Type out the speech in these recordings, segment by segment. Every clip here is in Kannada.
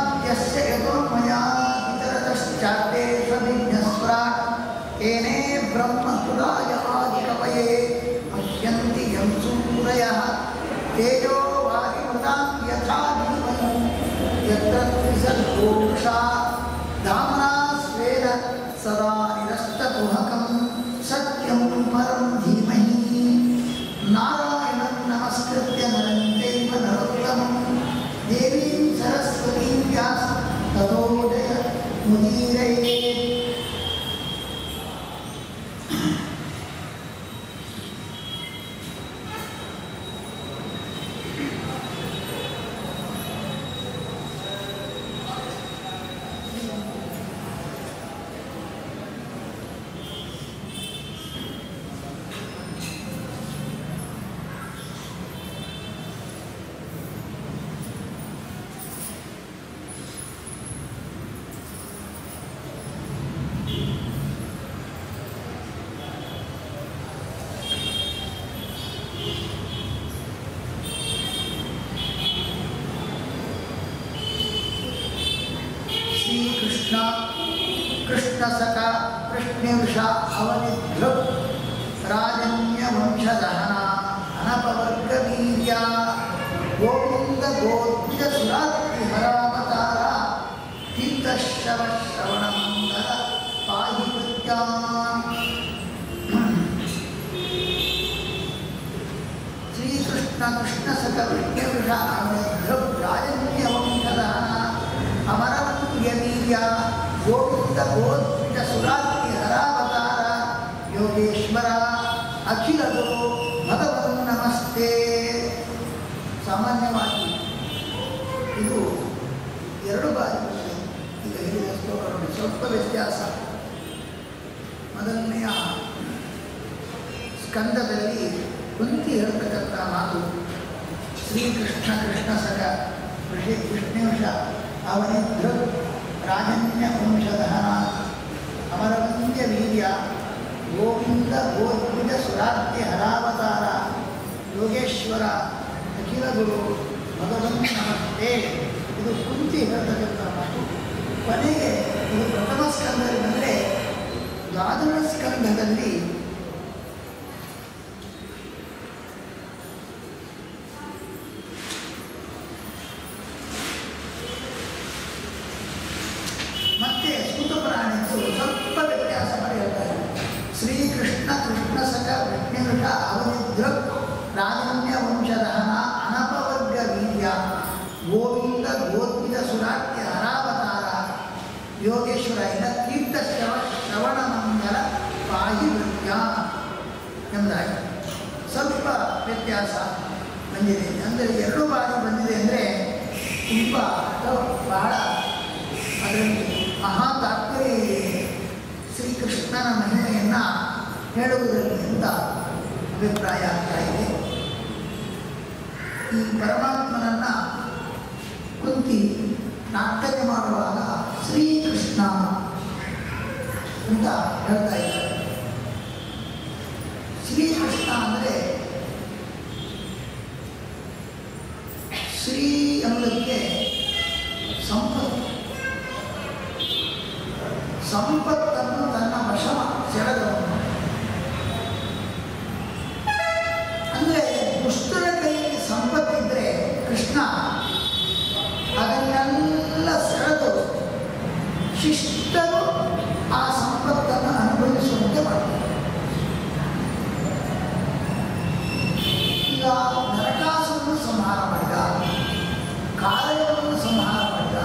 ಯಸ್ಯ ಯತೋ ಮಯಾ ವಿತರತಶ್ಚಾತೆ ಸ್ವವಿಜ್ಞಸ್ವರ ಏನೇ ಬ್ರಹ್ಮಸುರಾಯ ಆದಿಕವಯೇ ಪಶ್ಯಂತಿ ಯಂ ಸೂರಯಃ ತೇಜೋ ವಾಯುಮೃತಾಂ ಯಥಾ ವಿನಿಮಯಂ ಯತ್ರ ತ್ರಿಸರ್ಗೋಷಾ ಧಾಮ್ನಾ ಸ್ವೇನ ಸದಾ ನಿರಸ್ತಕುಹಕಂ ಸತ್ಯಂ ಪರಂ ಧೀಮಹಿ ನಾರಾಯಣಂ ನಮಸ್ಕೃತ್ಯ ನರಂ ಚೈವ ನರೋತ್ತಮಂ ದೇವೀಂ ಸರಸ್ವತೀಂ ವ್ಯಾಸ ತಥೋದಯ ಮುದೀರಯೇ ಶ್ರೀಕೃಷ್ಣ ಕೃಷ್ಣಸಖ ಕೃಷ್ಣೇಶ ಅವನಿಧೃ ರಾಜನ್ಯ ವಂಶದಹನ ಅನಪವರ್ಗವೀರ್ಯ ಗೋವಿಂದ ಗೋದ್ವಿಜ ಸುರಾತ್ರಿ ಹರಾವತಾರ ತೀರ್ಥಶ್ರವ ಶ್ರವಣ ಮಂಗಲ ಪಾಹಿ ವಿದ್ಯಾನ್ ಶ್ರೀಕೃಷ್ಣ ಕೃಷ್ಣ ಸಕ ವಿಷ್ಣುವಿಷ ಅವನಿಧೃ ರಾಜನ್ಯ ವಂಶದಹನ ಅಮರವಂತ್ಯ ವೀರ್ಯ ಗೋವಿಂದ ಗೋದ್ವಿಜ ಸುರಾತ್ರಿ ಹರಾವತಾರ ಯೋಗೇಶ್ವರ ಅಖಿಲ ಗುರು ಭಗವನ್ ನಮಸ್ತೆ ಸಾಮಾನ್ಯವಾಗಿ ಇದು ಎರಡು ಬಾರಿ ಬರ್ತದೆ. ಈಗ ಹೇಳಿದ ಶ್ಲೋಕಗಳು ಸ್ವಲ್ಪ ವ್ಯತ್ಯಾಸ ಮೊದಲನೆಯ ಸ್ಕಂದದಲ್ಲಿ ಕುಂತಿ ಹೇಳ್ತಕ್ಕಂಥ ಮಾತು ಶ್ರೀಕೃಷ್ಣ ಕೃಷ್ಣ ಸಖ ಋಷಿ ವಿಷ್ಣುಂಶ ಅವನಿದ್ರು ರಾಜನ್ಯ ವಂಶದಹನ ಅಮರವಂದ್ಯ ವೀರ್ಯ ಗೋವಿಂದ ಗೋದ್ವಿಜ ಸುರಾತ್ಯ ಹರಾವತಾರ ಯೋಗೇಶ್ವರ ಅಖಿಲ ಗುರು ಭಗವನ್ ನಮಸ್ತೆ ಇದು ಕುಂತಿ ಹೇಳ್ತಕ್ಕಂಥ ಮಾತು ಕೊನೆಗೆ ಇದು ಪ್ರಥಮ ಸ್ಕಂದದಲ್ಲಿ ಬಂದರೆ ದ್ವಾದಶ ಸ್ಕಂದದಲ್ಲಿ ಮತ್ತೆ ಸೂತಪುರಾಣಿಗಳು ಸ್ವಲ್ಪ ವ್ಯತ್ಯಾಸ ಮಾಡಿ ಹೇಳ್ತಾರೆ ಶ್ರೀಕೃಷ್ಣ ಕೃಷ್ಣ ಸಖ ವಿಷ್ಣುಷ ಅವನಿದ್ರ ರಾಜನ್ಯ ವಂಶದಹನ ಅನಪವರ್ಗ ವೀರ್ಯ ಗೋವಿಂದ ಗೋದ್ವಿಜ ಸುರಾಟ್ಯ ಹರಾವತಾರ ಯೋಗೇಶ್ವರ ಇದ ತೀರ್ಥ ಶ್ರವ ಶ್ರವಣ ಮಂಗಲ ಪಾಹಿ ವೃತ್ಯ ಎಂಬುದಾಗಿ ಸ್ವಲ್ಪ ವ್ಯತ್ಯಾಸ ಬಂದಿದೆ ಅಂದರೆ ಎರಡು ಬಾರಿ ಬಂದಿದೆ ಅಂದರೆ ತುಂಬ ಅಥವಾ ಬಹಳ ಅದರಲ್ಲಿ ಮಹಾ ತಾತ್ಪರ್ಯ ಇದೆ ಶ್ರೀಕೃಷ್ಣನ ಮಹಿಮೆಯನ್ನು ಹೇಳುವುದರಲ್ಲಿ ಅಂತ ಅಭಿಪ್ರಾಯ ಆಗ್ತಾ ಇದೆ ಈ ಪರಮಾತ್ಮನನ್ನ ಕುಂತಿ ನಾಟಕ ಮಾಡುವಾಗ ಶ್ರೀಕೃಷ್ಣ ಅಂತ ಹೇಳ್ತಾ ಇದ್ದಾರೆ ಶ್ರೀಕೃಷ್ಣ ಅಂದರೆ ಶ್ರೀ ಎಂಬುದಕ್ಕೆ ಸಂಪತ್ತು ಸಂಪತ್ತನ್ನು ತನ್ನ ವಶ ಸೆಳೆದವನು ಅಂದರೆ ದುಷ್ಟರ ಕೈಯಲ್ಲಿ ಸಂಪತ್ತಿದ್ರೆ ಕೃಷ್ಣ ಅದನ್ನೆಲ್ಲ ಸೆಳೆದು ಶಿಷ್ಟರು ಆ ಸಂಪತ್ತನ್ನು ಅನುಭವಿಸುವಂತೆ ಮಾಡ್ತಾರೆ ಈಗ ನರಕಾಸುರನ್ನು ಸಂಹಾರ ಮಾಡಿದ ಕಾಲಯವನ್ನು ಸಂಹಾರ ಮಾಡಿದ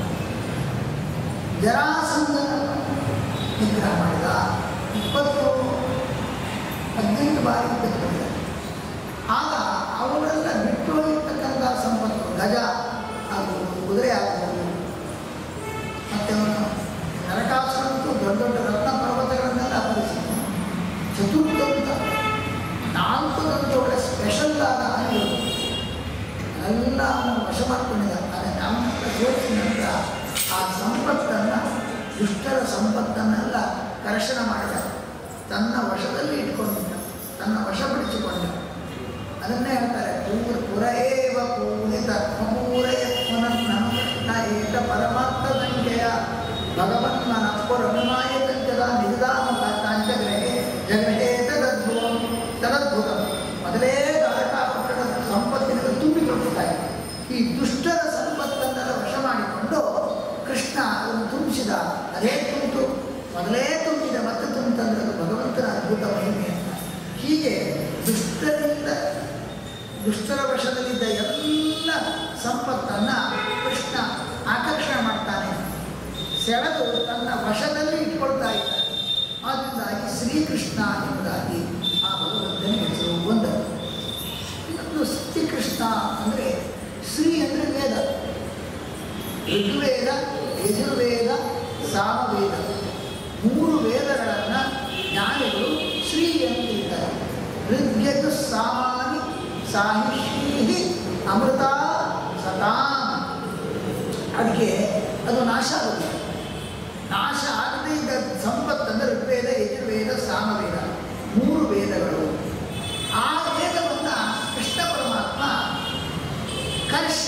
ಜರಾಸಂಧನನ್ನು ನಿಗ್ರಹ ಮಾಡಿದ ಇಪ್ಪತ್ತು ಹದಿನೆಂಟು ಬಾರಿ ತೆಗೆದುಕೊಂಡಿದ ಆಗ ಅವರೆಲ್ಲ ಬಿಟ್ಟು ಹೋಗಿರ್ತಕ್ಕಂಥ ಸಂಪತ್ತು ಗಜ ಆಗ್ಬೋದು ಕುದುರೆ ಆಗ್ಬೋದು ಮತ್ತು ಅವನು ನರಕಾಸುರಂತೂ ದೊಡ್ಡ ದೊಡ್ಡ ರತ್ನ ಪರ್ವತಗಳನ್ನೆಲ್ಲ ಅಪರಿಸಿದ ಚತುರ್ದಂತ ನಾಲ್ಕು ದಂತಗಳ ಸ್ಪೆಷಲ್ ಆದ ಆನೆಗಳು ಎಲ್ಲ ಅವನು ವಶ ಮಾಡ್ಕೊಂಡಿದ್ದ ಆದರೆ ನಮ್ಮ ಸೇರಿಸಿದ ನಂತರ ಆ ಸಂಪತ್ತನ್ನು ದುಷ್ಟರ ಸಂಪತ್ತನ್ನೆಲ್ಲ ಕರ್ಷಣ ಮಾಡಿದ ತನ್ನ ವಶದಲ್ಲಿ ಇಟ್ಕೊಂಡಿದ್ದ ತನ್ನ ವಶಪಡಿಸಿಕೊಂಡ ಅದನ್ನೇ ಹೇಳ್ತಾರೆ ಪೂರ ಪುರ ಏವ ಪೂರಿತ ಪೂರಯ ಪುನರ್ನಮ ಕೃಷ್ಣ ಏಕ ಪರಮಾರ್ಥ ಸಂಖ್ಯೆಯ ಭಗವನ್ಮನ ಪುರಮಿಮಾಯ ತಂಚದ ನಿಧಾನ ಕಾಂಚಗ್ರಹೆ ಜಗಹೇ ತದದ್ಭುತಂ ತದದ್ಭುತಂ ಮೊದಲೇ ದ್ವಾರಕಾ ಪಟ್ಟಣದ ಸಂಪತ್ತಿನಿಂದ ತುಂಬಿಕೊಂಡಿರ್ತಾ ಇದೆ ಈ ದುಷ್ಟರ ಸಂಪತ್ತನ್ನೆಲ್ಲ ವಶ ಮಾಡಿಕೊಂಡು ಕೃಷ್ಣ ಅದನ್ನು ತುಂಬಿಸಿದ ಅದೇ ತುಂಬಿತು ಮೊದಲೇ ತುಂಬಿದ ಮತ್ತೆ ತುಂಬಿತಂದ್ರೆ ಅದು ಭಗವಂತನ ಅದ್ಭುತ ಮಹಿಮೆ ಅಂತ ಹೀಗೆ ದುಷ್ಟರಿಂದ ದುಷ್ಟರ ವಶದಲ್ಲಿದ್ದ ಎಲ್ಲ ಸಂಪತ್ತನ್ನು ಕೃಷ್ಣ ಆಕರ್ಷಣೆ ಮಾಡ್ತಾನೆ ಸೆಳೆದು ತನ್ನ ವಶದಲ್ಲಿ ಇಟ್ಕೊಳ್ತಾ ಇದ್ದಾನೆ ಆದ್ದರಿಂದಾಗಿ ಶ್ರೀಕೃಷ್ಣ ಎಂಬುದಾಗಿ ಆ ಭಗವಂತನಿಗೆ ಹೆಸರು ಒಂದು ಇನ್ನೊಂದು ಶ್ರೀಕೃಷ್ಣ ಅಂದರೆ ಶ್ರೀ ಅಂದರೆ ವೇದ ಋಗ್ವೇದ ಯಜುರ್ವೇದ ಸಾಮವೇದ ಮೂರು ವೇದಗಳನ್ನು ಜ್ಞಾನಿಗಳು ಶ್ರೀ ಎಂದಿದ್ದಾರೆ ಋಗ್ಯಜು ಸಾಮಾನಿ ಸಾಹಿಷಿ ಅಮೃತ ಸತಾಂ ಅದಕ್ಕೆ ಅದು ನಾಶ ಆಗುತ್ತೆ ನಾಶ ಆಗದೇ ಇದ್ದ ಸಂಪತ್ತಂದರೆ ಋಗ್ವೇದ ಯಜುರ್ವೇದ ಸಾಮವೇದ ಮೂರು ವೇದಗಳು ಆ ವೇದವನ್ನು ಕೃಷ್ಣ ಪರಮಾತ್ಮ ಕರ್ಷ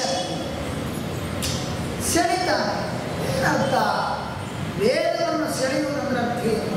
ಸೆಳಿತಾನೆ ಏನರ್ಥ ವೇದವನ್ನು ಸೆಳೆಯುವುದರ ಅರ್ಥ ಏನು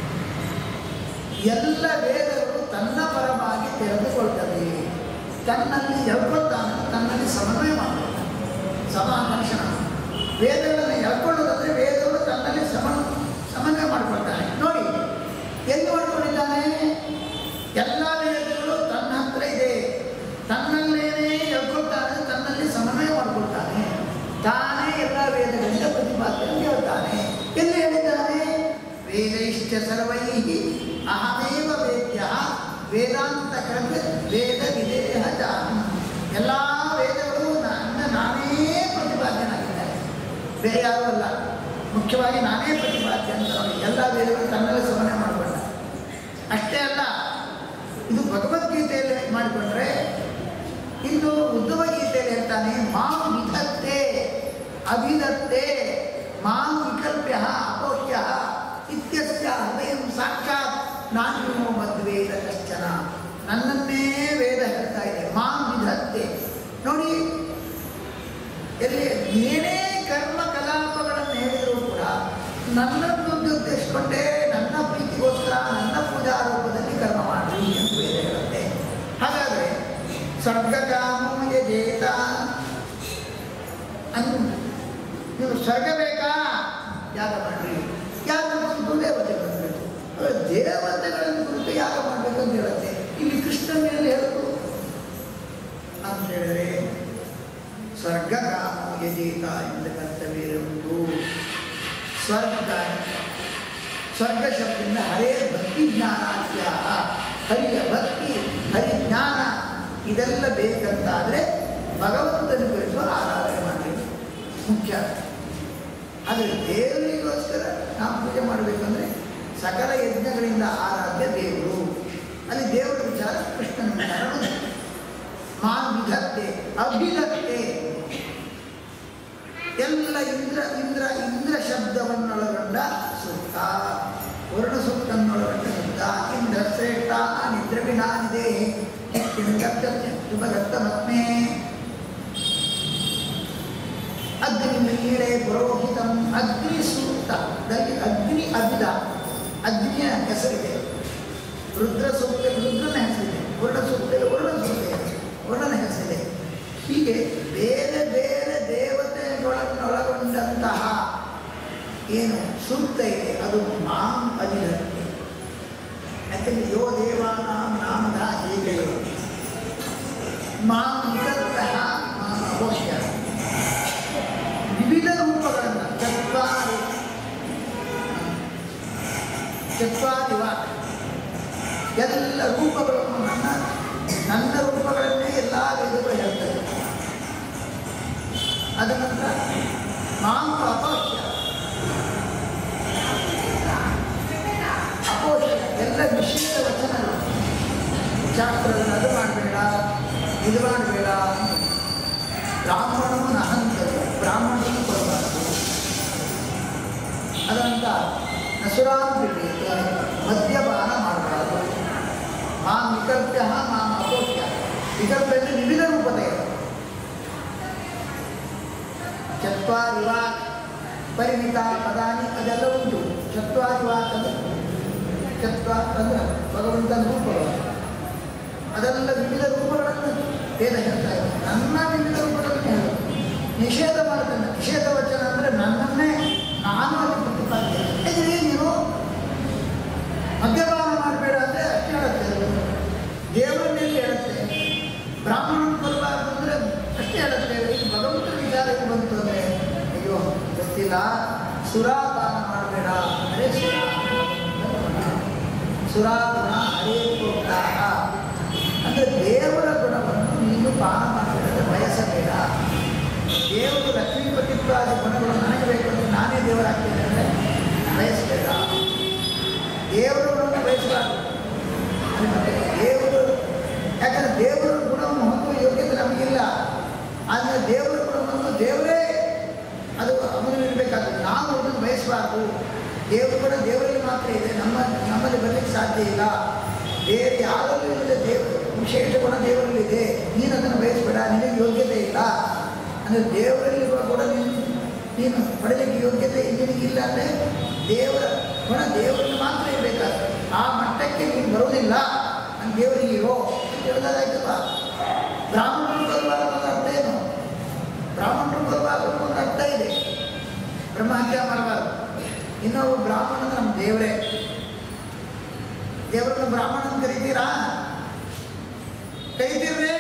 ಎಲ್ಲ ವೇದಗಳು ತನ್ನ ಪರವಾಗಿ ತೆರೆದುಕೊಳ್ತವೆ ತನ್ನಲ್ಲಿ ಎಳ್ಕೊಳ್ತಾನೆ ತನ್ನಲ್ಲಿ ಸಮನ್ವಯ ಮಾಡ್ಕೊಳ್ತಾನೆ ಸಮಾಕರ್ಷಣ ವೇದಗಳನ್ನು ಎಳ್ಕೊಳ್ಳೋದಂದ್ರೆ ವೇದಗಳು ತನ್ನಲ್ಲಿ ಸಮ ಸಮನ್ವಯ ಮಾಡ್ಕೊಳ್ತಾನೆ ನೋಡಿ ಎಲ್ಲಿ ಮಾಡ್ಕೊಂಡಿದ್ದಾನೆ ಎಲ್ಲ ವೇದಗಳು ತನ್ನ ಹತ್ರ ಇದೆ ತನ್ನಲ್ಲೇನೇ ಎಳ್ಕೊಳ್ತಾನೆ ತನ್ನಲ್ಲಿ ಸಮನ್ವಯ ಮಾಡ್ಕೊಳ್ತಾನೆ ತಾನೇ ಎಲ್ಲ ವೇದಗಳಿಂದ ಪ್ರತಿಪಾದನೆ ಹೇಳ್ತಾನೆ ಎಲ್ಲಿ ಹೇಳಿದ್ದಾನೆ ವೇದೈಶ್ಚ ಸರ್ವೈ ಅಹಮೇವ ವೇದ್ಯ ವೇದಾಂತ ಕೃತ್ ವೇದ ವಿದೇಹ ಜಾನ ಎಲ್ಲ ವೇದಗಳು ನನ್ನ ನಾನೇ ಪ್ರತಿಪಾದ್ಯನಾಗಿದ್ದಾರೆ ಬೇರೆ ಯಾರೂ ಅಲ್ಲ ಮುಖ್ಯವಾಗಿ ನಾನೇ ಪ್ರತಿಪಾದ್ಯ ಅಂತ ನೋಡಿ ಎಲ್ಲ ವೇದಗಳು ತನ್ನಲ್ಲಿ ಸಮನ್ವಯ ಮಾಡಿಕೊಂಡ ಅಷ್ಟೇ ಅಲ್ಲ ಇದು ಭಗವದ್ಗೀತೆಯಲ್ಲಿ ಮಾಡಿಕೊಂಡ್ರೆ ಇನ್ನು ಉದ್ಧವ ಗೀತೆಯಲ್ಲಿ ಹೇಳ್ತಾನೆ ಮಾಂ ವಿಧತ್ತೆ ಅಭಿಧತ್ತೆ ಮಾಂ ವಿಕಲ್ಪ್ಯ ಅಪೋಹ್ಯ ಇತ್ಯಸ್ಯ ಹೃದಯಂ ಸಾಕ್ಷಾತ್ ನಾನು ಮದ್ವೇದ ಕಶ್ಚನ ನನ್ನನ್ನೇ ವೇದ ಹೇಳ್ತಾ ಇದೆ ಮಾಂ ವಿಧತ್ತೆ ನೋಡಿ ಎಲ್ಲಿ ಏನೇ ಕರ್ಮ ಕಲಾಪಗಳನ್ನು ಹೇಳಿದರೂ ಕೂಡ ನನ್ನನ್ನು ಉದ್ದೇಶಿಸಿಕೊಂಡೇ ನನ್ನ ಪ್ರೀತಿಗೋಸ್ಕರ ನನ್ನ ಪೂಜಾ ರೂಪದಲ್ಲಿ ಕರ್ಮ ಮಾಡಿ ಎಂದು ವೇದ ಹೇಳುತ್ತೆ ಹಾಗಾದರೆ ಸ್ವರ್ಗಕಾಮೋ ಯಜೇತ ಅನ್ ನೀವು ಸ್ವರ್ಗ ಬೇಕಾ ಯಾಗ ಮಾಡ್ರಿ ಯಾಗ ಕುರಿತು ದೇವತೆ ಬಂದ್ಬಿಟ್ಟು ದೇವತೆಗಳನ್ನು ಕುರಿತು ಯಾಗ ಮಾಡಬೇಕು ಅಂತ ಹೇಳುತ್ತೆ ಇಲ್ಲಿ ಕೃಷ್ಣನ ಮೇಲೆ ಹೇಳುದು ಅಂತ ಹೇಳಿದ್ರೆ ಸ್ವರ್ಗಕಾಮೋ ಯಜೇತ ಎಂದು ಕರ್ತವ್ಯ ಉಂಟು ಸ್ವರ್ಗ ಸ್ವರ್ಗ ಶಬ್ದದಿಂದ ಹರೇ ಭಕ್ತಿ ಜ್ಞಾನಾಖ್ಯ ಹರಿಯ ಭಕ್ತಿ ಹರಿ ಜ್ಞಾನ ಇದೆಲ್ಲ ಬೇಕಂತಾದರೆ ಭಗವಂತನ ಕುರಿತು ಆರಾಧನೆ ಮಾಡಬೇಕು ಮುಖ್ಯ ಆದರೆ ದೇವರಿಗೋಸ್ಕರ ನಾವು ಪೂಜೆ ಮಾಡಬೇಕಂದ್ರೆ ಸಕಲ ಯಜ್ಞಗಳಿಂದ ಆರಾಧ್ಯ ದೇವರು ಅಲ್ಲಿ ದೇವರ ವಿಚಾರ ಕೃಷ್ಣನ ವಿಚಾರ ಬಂತು. ಮಾನ್ ವಿಧತ್ತೆ ಅಭಿಧತ್ತೆ ಎಲ್ಲ ಇಂದ್ರ ಇಂದ್ರ ಇಂದ್ರ ಶಬ್ದವನ್ನೊಳಗೊಂಡ ಸೂಕ್ತ ವರುಣ ಸೂಕ್ತನ್ನೊಳಗೊಂಡ ಶಬ್ದ ಇಂದ್ರ ಶ್ರೇಷ್ಠ ನಿದ್ರ ವಿನಾನಿದೆ ಶುಭಗತ್ತಮತ್ಮೇ ಅಗ್ನಿ ಮೀಳೆ ಪುರೋಹಿತಂ ಅಗ್ನಿ ಸೂಕ್ತದಲ್ಲಿ ಅಗ್ನಿ ಅಭಿದ ಅಗ್ನಿಯ ಹೆಸರಿದೆ ರುದ್ರ ಸೂಕ್ತ ರುದ್ರನ ಹೆಸರಿದೆ ವರುಣ ಸೂಕ್ತ ವರುಣ ಸೂಕ್ತ ವರುಣನ ಹೆಸರಿದೆ ಹೀಗೆ ಬೇರೆ ಬೇರೆ ದೇವತೆಗಳನ್ನೊಳಗೊಂಡಂತಹ ಏನು ಸೂಕ್ತ ಇದೆ ಅದು ಮಾಂ ಅಧಿರತ್ತೆ ಯಾಕಂದ್ರೆ ಯೋ ದೇವಾನಾಂ ನಾಮದ ಏಕಯೋ ಮಾಂ ವಿಕಲ್ಪಃ ಮಾಂ ಅಬೋಹ್ಯ ವಿವಿಧ ರೂಪಗಳನ್ನು ಚತ್ವಾರಿ ಚತ್ವಾರಿವ ಎಲ್ಲ ರೂಪಗಳನ್ನು ನನ್ನ ನನ್ನ ರೂಪಗಳನ್ನೇ ಎಲ್ಲ ವೇದಗಳು ಹೇಳ್ತದೆ ಅದ ನಂತರ ಮಾಂ ಅಪೋಷ್ಯ ಅಪೋಷ್ಯ ಎಲ್ಲ ನಿಶ್ಚಿತ ವಚನಗಳು ಶಾಸ್ತ್ರವನ್ನು ಅದು ಮಾಡಬೇಡ ಇದು ಮಾಡಬೇಡ ಬ್ರಾಹ್ಮಣನು ನಹಂತರು ಬ್ರಾಹ್ಮಣನಿಗೆ ಕೊಡಬಾರದು ಅದರಂತ ನಸುರಾಂತಿಗೆ ಮದ್ಯಪಾನ ಮಾಡಬಾರದು ಮಾಂ ವಿಕಲ್ಪ್ಯ ಮಾಂ ಅಪೋಷ್ಯ ವಿಕಲ್ಪದಲ್ಲಿ ವಿವಿಧ ರೂಪದ ಇದೆ ಚತ್ ಚತ್ವಾರಿವ ಪರಿಮಿತ ಪದಾನಿ ಅದೆಲ್ಲ ಉಂಟು ಚತ್ವಾರಿವ ಅಂದರೆ ಚತ್ವ ಅಂದ್ರೆ ಭಗವಂತನ ರೂಪಗಳು ಅದೆಲ್ಲ ವಿವಿಧ ರೂಪಗಳನ್ನು ವೇದ ಹೇಳ್ತಾ ಇದೆ ನನ್ನ ವಿವಿಧ ರೂಪಗಳನ್ನು ಹೇಳು ನಿಷೇಧ ಮಾಡ್ತಾನೆ ನಿಷೇಧ ವಚನ ಅಂದರೆ ನನ್ನನ್ನೇ ನಾನು ಅಲ್ಲಿ ಪ್ರತಿಪಾದ್ಯ ಯಾಕಂದ್ರೆ ನೀನು ಮದ್ಯಪಾನ ಮಾಡಬೇಡ ಅಂದರೆ ಅಷ್ಟೇ ಹೇಳುತ್ತೆ ಅದು. ದೇವರನ್ನೆಲ್ಲಿ ಹೇಳುತ್ತೆ ಬ್ರಾಹ್ಮಣನ ಬರಬಾರ್ದು ಅಂದರೆ ಅಷ್ಟೇ ಹೇಳುತ್ತೆ ಈ ಭಗವಂತನ ವಿಚಾರಕ್ಕೆ ಬಂತು ಅಂದರೆ ಅಯ್ಯೋ ಗೊತ್ತಿಲ್ಲ ಸುರಾಪಾನ ಮಾಡಬೇಡ ಅಂದರೆ ಸುರ ಸುರಾಗುಣ ಹರೇ ಪ್ರೋಕ್ತಾಹ ಅಂದರೆ ದೇವರ ಗುಣವನ್ನು ನೀನು ಪಾನ ಮಾಡಬೇಡ ಬಯಸಬೇಡ ದೇವರು ಲಕ್ಷ್ಮೀಪತಿತ್ವಾದ ಗುಣಗಳು ನನಗೆ ಬೇಕು ಅಂದರೆ ನಾನೇ ದೇವರಾಗ್ತೇನೆ ಅಂದರೆ ಬಯಸಬೇಡ ದೇವರ ಗುಣವನ್ನು ಬಯಸಬಾರ್ದು ಅದು ಮತ್ತೆ ದೇವರು ಯಾಕಂದರೆ ದೇವರ ಗುಣವನ್ನು ಹೊಂದುವ ಯೋಗ್ಯತೆ ನಮಗಿಲ್ಲ ಆದರೆ ದೇವರ ಗುಣವನ್ನು ದೇವರೇ ಅದು ಅವನು ಇರಬೇಕಾಗ್ತದೆ ನಾವು ಅದನ್ನು ಬಯಸಬಾರ್ದು ದೇವರ ಗುಣ ದೇವರಲ್ಲಿ ಮಾತ್ರ ಇದೆ ನಮ್ಮ ನಮ್ಮಲ್ಲಿ ಬರಲಿಕ್ಕೆ ಸಾಧ್ಯ ಇಲ್ಲ ಬೇರೆ ಯಾರಲ್ಲೂ ಇಲ್ಲದೆ ದೇವರು ವಿಶೇಷ ಗುಣ ದೇವರಲ್ಲಿದೆ ನೀನು ಅದನ್ನು ಬಯಸಬೇಡ ನಿನಗೆ ಯೋಗ್ಯತೆ ಇಲ್ಲ ಅಂದರೆ ದೇವರಲ್ಲಿರುವ ಗುಣ ನೀನು ನೀನು ಪಡೆಯಲಿಕ್ಕೆ ಯೋಗ್ಯತೆ ನಿನಗಿಲ್ಲ ಅಂದರೆ ದೇವರ ಗುಣ ದೇವರಲ್ಲಿ ಮಾತ್ರ ಇರಬೇಕಾಗ್ತದೆ ಆ ಮಟ್ಟಕ್ಕೆ ನೀನು ಬರುವುದಿಲ್ಲ ನಾನು ದೇವರಿಗೆ ಇರೋ ಅಂತ ಹೇಳಿದಾಗಾಯ್ತಲ್ಲ ಬ್ರಾಹ್ಮಣರು ಬರಬಾರದು ಅನ್ನೋ ಅರ್ಥ ಏನು ಬ್ರಾಹ್ಮಣರು ಬರಬಾರದು ಅನ್ನೋ ಒಂದು ಅರ್ಥ ಇದೆ ಬ್ರಹ್ಮಹತ್ಯ ಮಾಡಬಾರ್ದು ಇನ್ನೊಬ್ಬ ಬ್ರಾಹ್ಮಣ ಅಂದ್ರೆ ನಮ್ಮ ದೇವರೇ ದೇವರನ್ನ ಬ್ರಾಹ್ಮಣನ ಕರಿತೀರಾ ಕರಿತೀರ್ರಿ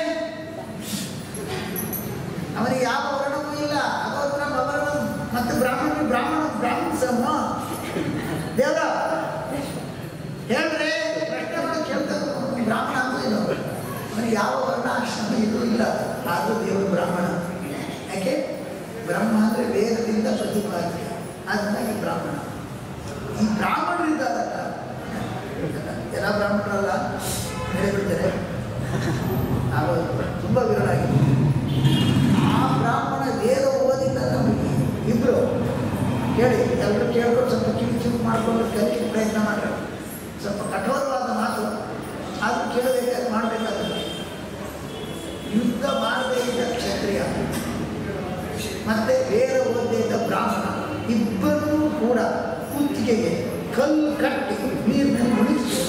ಅವನಿಗೆ ಯಾವ ವರ್ಣವೂ ಇಲ್ಲ ಅಗೋತ್ರ ಅವರಣ ಮತ್ತು ಬ್ರಾಹ್ಮಣ ಬ್ರಾಹ್ಮಣ ಬ್ರಾಹ್ಮಣ ಸಮ ದೇವರ ಹೇಳ್ರಿ ಪ್ರಶ್ನೆ ಮಾಡಿ ಕೇಳ್ತಾರೆ ಬ್ರಾಹ್ಮಣ ಅಂತ ಇಲ್ಲ ಅವನಿಗೆ ಯಾವ ವರ್ಣಾಶ್ರಮ ಇದು ಇಲ್ಲ ಆದರೂ ದೇವರು ಬ್ರಾಹ್ಮಣ ಯಾಕೆ ಬ್ರಹ್ಮ ಅಂದರೆ ವೇದದಿಂದ ಪ್ರತಿಪಾದ್ಯ ಅದನ್ನಾಗಿ ಬ್ರಾಹ್ಮಣ ಈ ಬ್ರಾಹ್ಮಣರಿದ್ದಾರಲ್ಲ ಎಲ್ಲ ಬ್ರಾಹ್ಮಣರಲ್ಲ ಹೇಳಿಬಿಡ್ತಾರೆ ಆಗೋದು ತುಂಬ ವಿರಳ ಆಗಿದೆ ಆ ಬ್ರಾಹ್ಮಣ ವೇದ ಓದಿಲ್ಲ ನಮಗೆ ಇಬ್ಬರು ಕೇಳಿ ಎಲ್ಲರೂ ಕೇಳ್ಕೊಂಡು ಸ್ವಲ್ಪ ಕಿವಿ ಚೂಪ್ ಮಾಡಿಕೊಂಡು ಕಲಿಕೆ ಪ್ರಯತ್ನ ಮಾಡ್ತಾರೆ ಸ್ವಲ್ಪ ಕಠೋರವಾದ ಮಾತು ಆದರೂ ಕೇಳಬೇಕಾದ್ರೆ ಮಾಡಬೇಕಾದ್ರೆ ಯುದ್ಧ ಮಾಡದೇ ಇದ್ದ ಕ್ಷತ್ರಿಯ ಮತ್ತೆ ವೇದ ಓದದೇ ಇದ್ದ ಬ್ರಾಹ್ಮಣ ಇಬ್ಬರೂ ಕೂಡ ಕುತ್ತಿಗೆಗೆ ಕಲ್ಲು ಕಟ್ಟಿ ನೀರಿನಲ್ಲಿ ಮುಳುಗಿಸಿ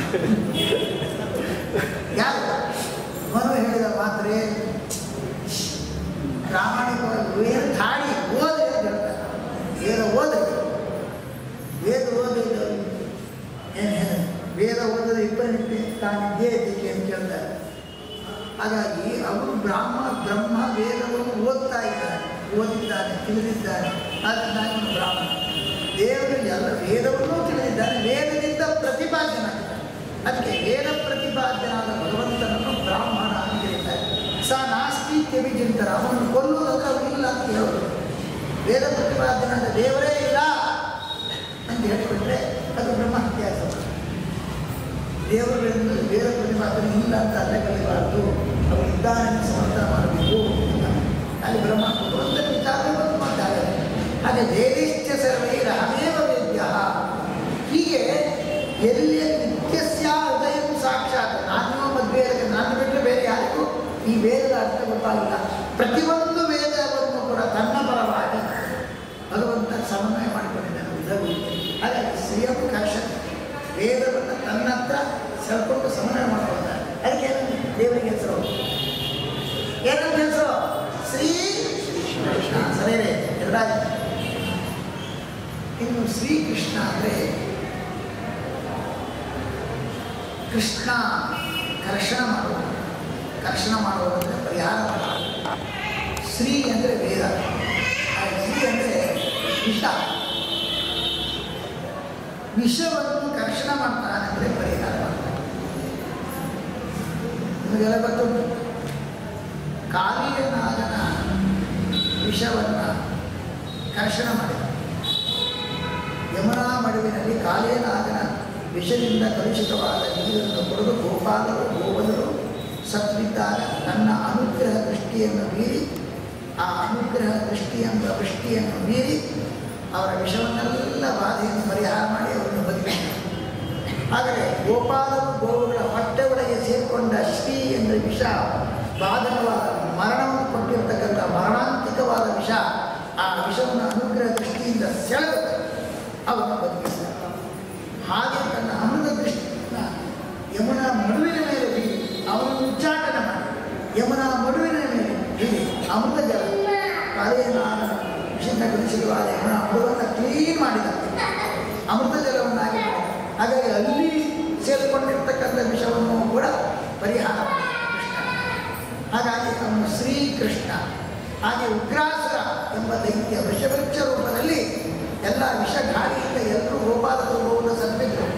ಯಾರು ಮನು ಹೇಳಿದ ಮಾತ್ರೆ ಪ್ರಾಮಾಣಿಕವಾಗಿ ವೇದ ತಾಡಿ ಓದಿ ಅಂತ ಹೇಳ್ತಾರೆ ವೇದ ಓದಿ ವೇದ ಓದಿದ್ದು ಏನು ಹೇಳ ವೇದ ಓದದ ಇಬ್ಬರಿದ್ದೆ ತಾನಿದ್ದೇ ಇದ್ದಕ್ಕೆ ಅಂತ ಕೇಳ್ತಾರೆ ಹಾಗಾಗಿ ಅವನು ಬ್ರಾಹ್ಮ ಬ್ರಹ್ಮ ವೇದವನ್ನು ಓದ್ತಾ ಇದ್ದಾನೆ ಓದಿದ್ದಾನೆ ತಿಳಿದಿದ್ದಾನೆ ಆದ್ದರಿಂದ ಅವನು ಬ್ರಾಹ್ಮಣ ದೇವರು ಎಲ್ಲ ವೇದವನ್ನೂ ತಿಳಿದಿದ್ದಾನೆ ವೇದದಿಂದ ಪ್ರತಿಪಾದ್ಯನಾಗಿದ್ದಾನೆ ಅದಕ್ಕೆ ವೇದ ಪ್ರತಿಪಾದ್ಯನಾದ ಭಗವಂತನನ್ನು ಬ್ರಾಹ್ಮಣ ಅಂತ ಹೇಳ್ತಾರೆ ಸ ನಾಸ್ತಿ ಕೆವಿಜಿಂತರ ಅವನನ್ನು ಕೊಲ್ಲುವುದಕ್ಕೆ ಅವನಿಲ್ಲ ಅಂತ ಹೇಳೋದು ವೇದ ಪ್ರತಿಪಾದ್ಯನಾದ ದೇವರೇ ಇಲ್ಲ ಅಂತ ಹೇಳಿಬಿಟ್ರೆ ಅದು ಬ್ರಹ್ಮಹತ್ಯಾಸ ದೇವರುಗಳಿಂದ ವೇದ ಪ್ರತಿಪಾದನೆ ಇಲ್ಲ ಅಂತ ಅಲ್ಲೇ ಕಲಿಬಾರ್ದು ಅವರು ಇದ್ದಾನೆ ಅಂತ ಸಮರ್ಥನ ಮಾಡಬೇಕು ಅಲ್ಲಿ ಬ್ರಹ್ಮ ಭಗವಂತನ ವಿಚಾರ ಬಂದು ಮಾತಾಡಿದೆ ಹಾಗೆ ದೇವಿಷ್ಠ ಸರ್ವೈರ ಅನೇವ ವೇದ್ಯ ಹೀಗೆ ಎಲ್ಲಿ ನಿತ್ಯಸ್ಯ ಹೃದಯ ಸಾಕ್ಷಾತ್ ನಾನು ಮದುವೆ ನಾನು ಬಿಟ್ಟರೆ ಬೇರೆ ಯಾರಿಗೂ ಈ ವೇದದ ಅರ್ಥ ಗೊತ್ತಾಗಿಲ್ಲ ಪ್ರತಿಯೊಂದು ವೇದವನ್ನು ಕೂಡ ತನ್ನ ಪರವಾಗಿ ಭಗವಂತ ಸಮನ್ವಯ ಮಾಡಿಕೊಂಡಿದ್ದಾನೆ ವಿಧವು ಹಾಗಾಗಿ ಸಂಯಮ ಕರ್ಷಕ ವೇದವನ್ನು ತನ್ನ ಹತ್ರ ಸೆಳ್ಕೊಂಡು ಸಮನ್ವಯ ಮಾಡ್ಕೊಳ್ತಾರೆ ಅದಕ್ಕೆ ಏನಂದ್ರೆ ದೇವರಿಗೆ ಹೆಸರು ಏನಂತ ಹೆಸರು ಶ್ರೀ ಕೃಷ್ಣ ಸರಿಯೇ ಎರಡಾಗಿ ಇನ್ನು ಶ್ರೀಕೃಷ್ಣ ಅಂದರೆ ಕೃಷ್ಣ ಕರ್ಷಣ ಮಾಡುವ ಕರ್ಷಣ ಮಾಡುವುದಂದರೆ ಪರಿಹಾರ ಮಾಡುವ ಶ್ರೀ ಅಂದರೆ ವೇದ ಆ ಶ್ರೀ ಅಂದರೆ ವಿಷ ವಿಷವನ್ನು ಕರ್ಷಣ ಮಾಡ್ತಾನೆ ಅಂದರೆ ಪರಿಹಾರ ಮಾಡ್ತಾನೆ ನಿಮಗೆಲ್ಲ ಗೊತ್ತುಂಟು ಕಾಲಿಯನಾಗನ ವಿಷವನ್ನು ಕರ್ಷಣ ಮಾಡಿದ ಯಮುನಾ ಮಡುವಿನಲ್ಲಿ ಕಾಲೇನಾಗನ ವಿಷದಿಂದ ಕಲುಷಿತವಾದ ನೀರನ್ನು ಕುಡಿದು ಗೋಪಾಲರು ಗೋವಲರು ಸತ್ವಿದ್ದಾಗ ನನ್ನ ಅನುಗ್ರಹ ದೃಷ್ಟಿಯನ್ನು ಮೀರಿ ಆ ಅನುಗ್ರಹ ದೃಷ್ಟಿ ಎಂಬ ವೃಷ್ಟಿಯನ್ನು ಮೀರಿ ಅವರ ವಿಷವನ್ನೆಲ್ಲ ಬಾಧೆಯನ್ನು ಪರಿಹಾರ ಮಾಡಿ ಅವರನ್ನು ಬದುಕಿದ್ದಾರೆ ಆದರೆ ಗೋಪಾಲರು ಗೋವುಗಳ ಹೊಟ್ಟೆ ಒಳಗೆ ಸೇರಿಕೊಂಡ ಶ್ರೀ ಎಂದರೆ ವಿಷ ಬಾಧಕವಾದ ಮರಣವನ್ನು ಕೊಟ್ಟಿರ್ತಕ್ಕಂಥ ಮರಣಾಂತಿಕವಾದ ವಿಷ ಆ ವಿಷವನ್ನು ಅನುಗ್ರಹ ದೃಷ್ಟಿಯಿಂದ ಸೆಳೆದು ಅವನು ಬದುಕಿಸಿದ ಹಾಗೆ ತನ್ನ ಅಮೃತ ದೃಷ್ಟಿಯಿಂದ ಯಮುನಾ ಮಡುವಿನ ಮೇಲೆ ಬೀರಿ ಅವನನ್ನು ಉಚ್ಚಾಟನ ಮಾಡಿ ಯಮುನಾ ಮಡುವಿನ ಮೇಲೆ ಬೀರಿ ಅಮೃತ ಜಲ ಕಾಲೇನಾದ ವಿಷದಿಂದ ಗುಣಿಸಿರುವಾಗ ಯಮುನಾ ಮಡುವನ್ನು ಕ್ಲೀನ್ ಮಾಡಿದ ಅಮೃತ ಜಲವನ್ನಾಗಿ ಮಾಡಿದ ಹಾಗಾಗಿ ಅಲ್ಲಿ ಸೇರಿಕೊಂಡಿರ್ತಕ್ಕಂಥ ವಿಷವನ್ನು ಕೂಡ ಪರಿಹಾರ ಮಾಡಿದ ಕೃಷ್ಣ ಹಾಗಾಗಿ ಅವನು ಶ್ರೀಕೃಷ್ಣ ಹಾಗೆ ಉಗ್ರಾಸುರ ಎಂಬ ದೈತ್ಯ ವಿಷವೃಕ್ಷ ರೂಪದಲ್ಲಿ ಎಲ್ಲ ವಿಷಗಾಳಿಯಿಂದ ಎಲ್ಲರೂ ಗೋಪಾಲದ ಗೋವನ್ನು ಸತ್ತಿದ್ರು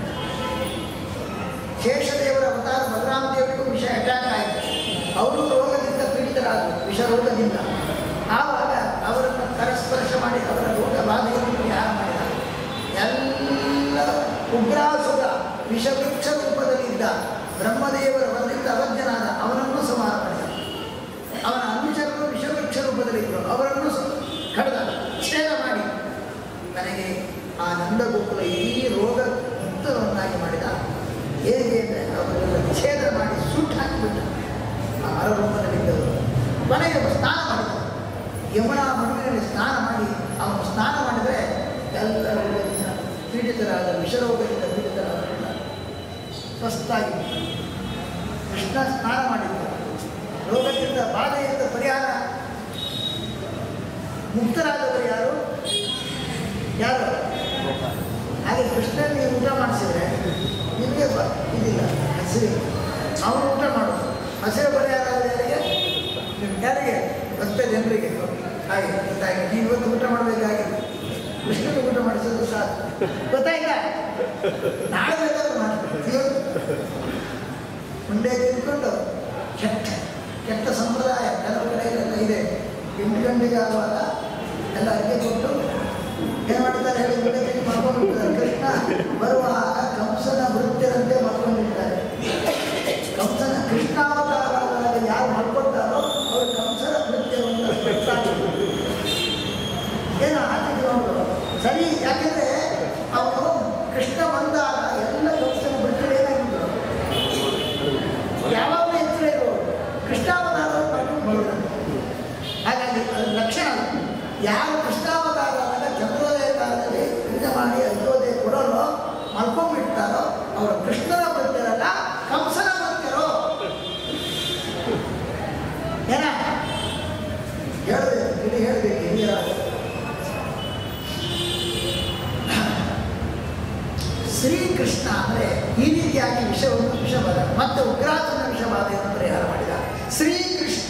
ಶೇಷದೇವರ ಅವತಾರ ಬಲರಾಮ ದೇವರಿಗೂ ವಿಷ ಅಟ್ಯಾಕ್ ಆಯಿತು ಅವರು ರೋಗದಿಂದ ಪೀಡಿತರಾದರು ವಿಷ ರೋಗದಿಂದ ಆವಾಗ ಅವರನ್ನು ಕರಸ್ಪರ್ಶ ಮಾಡಿ ಅವರ ರೋಗ ಬಾಧೆಯನ್ನು ಪರಿಹಾರ ಮಾಡಿದ ಎಲ್ಲ ಉಗ್ರಾಸುರ ವಿಷವೃಕ್ಷ ರೂಪದಲ್ಲಿದ್ದ ಬ್ರಹ್ಮದೇವರ ಬಂದಿದ್ದ ಅವಜ್ಞನಾದ ಅವನನ್ನು ಸಂಹಾರ ಮಾಡಿದ ಅವನ ಅನುಚರರು ವಿಷವೃಕ್ಷ ರೂಪದಲ್ಲಿದ್ದರು ಅವರನ್ನು ಸ- ಕಡ್ದ ಛೇದ ಮಾಡಿ ನನಗೆ ಆ ನಂದಗೋಕುಲ ಇಡೀ ರೋಗ ಮುಕ್ತವನ್ನಾಗಿ ಮಾಡಿದ ಹೇಗೆ ಅಂದರೆ ಅವರೆಲ್ಲ ಛೇದ ಮಾಡಿ ಸುಟ್ಟು ಹಾಕಿಬಿಟ್ಟ ಆ ಮರ ರೂಪದಲ್ಲಿದ್ದವರು ಕೊನೆಗೆ ಅವನು ಸ್ನಾನ ಮಾಡಿದ ಯಮುನಾ ಮಡುವಿನಲ್ಲಿ ಸ್ನಾನ ಮಾಡಿ ಅವನು ಸ್ನಾನ ಮಾಡಿದರೆ ಎಲ್ಲ ರೋಗದಿಂದ ಪೀಡಿತರಾದ ವಿಷರೋಗದಿಂದ ಪೀಡಿತರಾದ ಸ್ವಸ್ಥಾಗಿ ಕೃಷ್ಣ ಸ್ನಾನ ಮಾಡಿದ್ದ ರೋಗದಿಂದ ಬಾಧೆಯಿಂದ ಪರಿಹಾರ ಮುಕ್ತರಾದವರು ಯಾರು ಯಾರು ಹಾಗೆ ಕೃಷ್ಣ ನೀವು ಊಟ ಮಾಡಿಸಿದ್ರೆ ನಿಮಗೆ ಬ ಇದಿಲ್ಲ ಹಸಿರು ಅವನು ಊಟ ಮಾಡೋದು ಹಸಿರು ಪರಿಹಾರ ಆದ್ರೆ ಯಾರಿಗೆ ಯಾರಿಗೆ ಭಕ್ತ ಜನರಿಗೆ ಹಾಗೆ ಗೊತ್ತಾಗಿ ನೀವು ಇವತ್ತು ಊಟ ಮಾಡಬೇಕಾಗಿದೆ ಕೃಷ್ಣನಿಗೆ ಊಟ ಮಾಡಿಸೋದು ಸಾಕು ಗೊತ್ತಾಯ್ತಾ ನಾಳೆ ಬೇಕಾದ್ರೂ ಮಾಡ್ತೀವಿ ಇವತ್ತು ಮುಂದೆ ತಿಳ್ಕೊಂಡು ಕೆಟ್ಟ ಕೆಟ್ಟ ಸಂಪ್ರದಾಯ ಕೆಲವು ಕಡೆಯಲ್ಲೆಲ್ಲ ಇದೆ ಎಂಟು ಗಂಟೆಗೆ ಆಗುವಾಗ ಎಲ್ಲ ಅಡಿಗೆ ಕೊಟ್ಟು ಏನು ಮಾಡ್ತಾರೆ ಹೇಳಿ ಮುಂದೆ ತಿಂದು ಮಾಡ್ಕೊಂಡಿರ್ತಾರೆ ಕೃಷ್ಣ ಬರುವಾಗ ಕಂಸನ ವೃತ್ಯರಂತೆ ಮಾಡ್ಕೊಂಡಿರ್ತಾರೆ ಕಂಸನ ಕೃಷ್ಣಾವತಾರವಾಗಿ ಯಾರು ಮಾಡ್ಕೊಳ್ತಾರೋ ಅವರು ಕಂಸನ ಕೃತ್ಯವನ್ನು ಗೊತ್ತಾಗ್ತದೆ. ಏನು ಆತಿಥ್ಯ ಅವರು ಸರಿ ಯಾಕೆಂದ್ರೆ ಅವನು ಕೃಷ್ಣ ಬಂದಾಗ ಎಲ್ಲ ಕಂಸನ ಬಿಟ್ಟರೆ ಏನಾಗಿದ್ರು ಯಾವಾಗಲೂ ಎಚ್ಚರ ಇರೋರು ಕೃಷ್ಣಾವತಾರವನ್ನು ಮಾಡ್ಕೊಂಡು ಬರೋದು ಹಾಗಾಗಿ ಅದು ಲಕ್ಷಣ ಅದು. ಯಾರು ಕೃಷ್ಣಾವತಾರವನ್ನು ಚಂದ್ರೋದಯ ಕಾಲದಲ್ಲಿ ಪೂಜೆ ಮಾಡಿ ಅಯೋಧ್ಯೆ ಕೊಡೋರು ಮಲ್ಕೊಂಡ್ಬಿಡ್ತಾರೋ ಅವರು ಕೃಷ್ಣನ ಬರ್ತಿರಲ್ಲ ಕಂಸನ ಬರ್ತಿರೋ ಏನ ಹೇಳ್ಬೇಕು ಇಡೀ ಹೇಳ್ಬೇಕು ಹಿರಿಯರಾದ ಶ್ರೀಕೃಷ್ಣ ಅಂದರೆ ಈ ರೀತಿಯಾಗಿ ವಿಷವನ್ನು ವಿಷಬಾಧ ಮತ್ತೆ ಉಗ್ರಾಸನ ವಿಷಬಾಧೆಯನ್ನು ಪರಿಹಾರ ಮಾಡಿದ ಶ್ರೀಕೃಷ್ಣ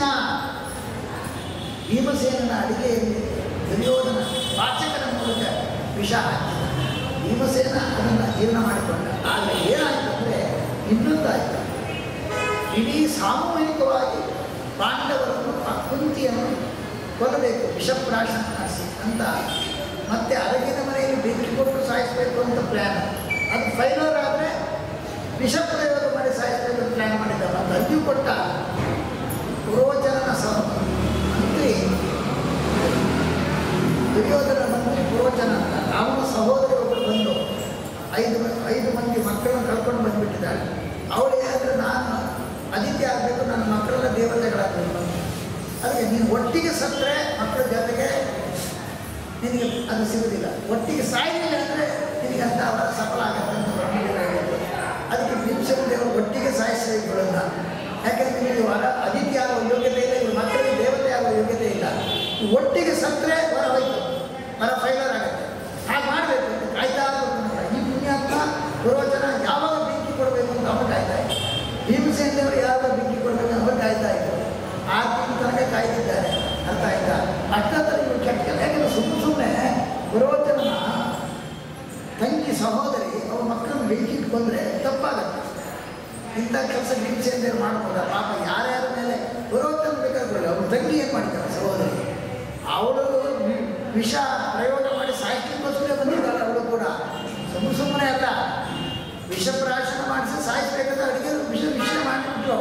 ಭೀಮಸೇನನ ಅಡಿಗೆಯಲ್ಲಿ ದುರ್ಯೋಧನ ವಾಚಕನ ಮೂಲಕ ವಿಷ ಹಾಕಿದ ಭೀಮಸೇನ ಅದನ್ನು ಜೀರ್ಣ ಮಾಡಿಕೊಂಡ ಆದರೆ ಏನಾಯಿತು ಅಂದರೆ ಇನ್ನೊಂದಾಯಿತು ಇಡೀ ಸಾಮೂಹಿಕವಾಗಿ ಪಾಂಡವರನ್ನು ಆ ಕುಂತಿಯನ್ನು ಕೊಲ್ಲಬೇಕು ವಿಷಪ್ರಾಶನ ಮಾಡಿಸಿ ಅಂತ ಮತ್ತೆ ಅರಗಿನ ಮನೆಯಲ್ಲಿ ಬೆಂಕಿ ಕೊಟ್ಟು ಸಾಯಿಸಬೇಕು ಅಂತ ಪ್ಲ್ಯಾನ್ ಅದು ಫೈಲರ್ ಆದರೆ ವಿಷ ಪ್ರಯೋಗ ಮಾಡಿ ಸಾಯಿಸಬೇಕು ಅಂತ ಪ್ಲ್ಯಾನ್ ಮಾಡಿದ್ದಾರೆ ಅದು ಅಲ್ಲಿಯೂ ಕೊಟ್ಟ ಪುರೋಚನನ ಸಹ ಮಂತ್ರಿ ದುರ್ಯೋಧನ ಮಂತ್ರಿ ಪುರೋಚನ ಅಂತ ಅವನ ಸಹೋದರಿ ಒಬ್ಬರು ಬಂದು ಐದು ಮ- ಐದು ಮಂದಿ ಮಕ್ಕಳನ್ನು ಕಳ್ಕೊಂಡು ಬಂದುಬಿಟ್ಟಿದ್ದಾಳೆ ಅವಳು ಏನಂದ್ರೆ ನಾನು ಅದಿತಿ ಆಗಬೇಕು ನನ್ನ ಮಕ್ಕಳೆಲ್ಲ ದೇವತೆಗಳಾಗಬೇಕು ಅದಕ್ಕೆ ನೀನು ಒಟ್ಟಿಗೆ ಸತ್ತರೆ ಮಕ್ಕಳ ಜೊತೆಗೆ ನಿನಗೆ ಅದು ಸಿಗುವುದಿಲ್ಲ ಒಟ್ಟಿಗೆ ಸಾಯಲಿಲ್ಲ ಅಂದರೆ ನಿನಗೆ ಅಂತ ಅವರ ಸಫಲ ಆಗುತ್ತೆ ಅಂತ ಬ್ರಹ್ಮದೇವರು ಹೇಳಿದ್ರು. ಅದಕ್ಕೆ ಭೀಮಸೇನ ದೇವರು ಒಟ್ಟಿಗೆ ಸಾಯಿಸಬೇಕು ಬಿಡೋಲ್ಲ ಯಾಕಂದ್ರೆ ನಿಮಗೆ ವರ ಅದಿತಿ ಆಗುವ ಯೋಗ್ಯತೆ ಇಲ್ಲ ಇವ್ರ ಮಕ್ಕಳಿಗೆ ದೇವತೆ ಆಗುವ ಯೋಗ್ಯತೆ ಇಲ್ಲ ಈ ಒಟ್ಟಿಗೆ ಸತ್ತರೆ ವರ ಹೋಯ್ತು ವರ ಫೈಲರ್ ಆಗುತ್ತೆ ಹಾಗೆ ಮಾಡಬೇಕು ಅಂತ ಕಾಯ್ತಾ ಇರ್ಬೇಕು. ಈ ಪುಣ್ಯಾತ್ಮ ಪೂರ್ವಜನ ಯಾವಾಗ ಬೆಂಕಿ ಕೊಡಬೇಕು ಅಂತ ಅವ್ರು ಕಾಯ್ತಾ ಇದ್ರು ಭೀಮಸೇನ ದೇವರು ಯಾವಾಗ ಬೆಂಕಿ ಕೊಡಬೇಕು ಅಂತ ಅವ್ರು ಕಾಯ್ತಾ ಇದ್ರು ಆ ತಿಂಗಳ ತನಕ ಕಾಯ್ತಿದ್ದಾರೆ ಅರ್ಥ ಆಯ್ತಾ ಅಷ್ಟೊತ್ತರ ಇವರು ಕೆಟ್ಟ ಕೆಲ ಯಾಕಂದ್ರೆ ಸುಮ್ಮನೆ ಸುಮ್ಮನೆ ಪುರೋಚನನ ತಂಗಿ ಸಹೋದರಿ ಅವ್ರ ಮಕ್ಕಳನ್ನು ಬೆಂಕಿ ಇಟ್ಕೊಂಡ್ರೆ ತಪ್ಪಾಗತ್ತೆ ಇಂಥ ಕೆಲಸ ಭೀಮಸೇನ ಮಾಡ್ಬೋದ ಪಾಪ ಯಾರ್ಯಾರ ಮೇಲೆ ಪುರೋಚನ ಬೇಕಾದ್ರೆ ಅವ್ರ ತಂಗಿ ಏನು ಮಾಡ್ತಾರೆ ಸಹೋದರಿ ಅವಳು ವಿ- ವಿಷ ಪ್ರಯೋಗ ಮಾಡಿ ಸಾಯಿಸ್ಲಿಕ್ಕೋಸ್ಕರ ಬಂದಿದ್ದಾಳೆ ಅವಳು ಕೂಡ ಸುಮ್ಮನೆ ಸುಮ್ಮನೆ ಅಲ್ಲ ವಿಷಪ್ರಾಶನ ಮಾಡಿಸಿ ಸಾಯಿಸ್ಬೇಕಾದ ಅಡುಗೆ ವಿಷ ವಿಷ ಮಾಡಿಬಿಟ್ರು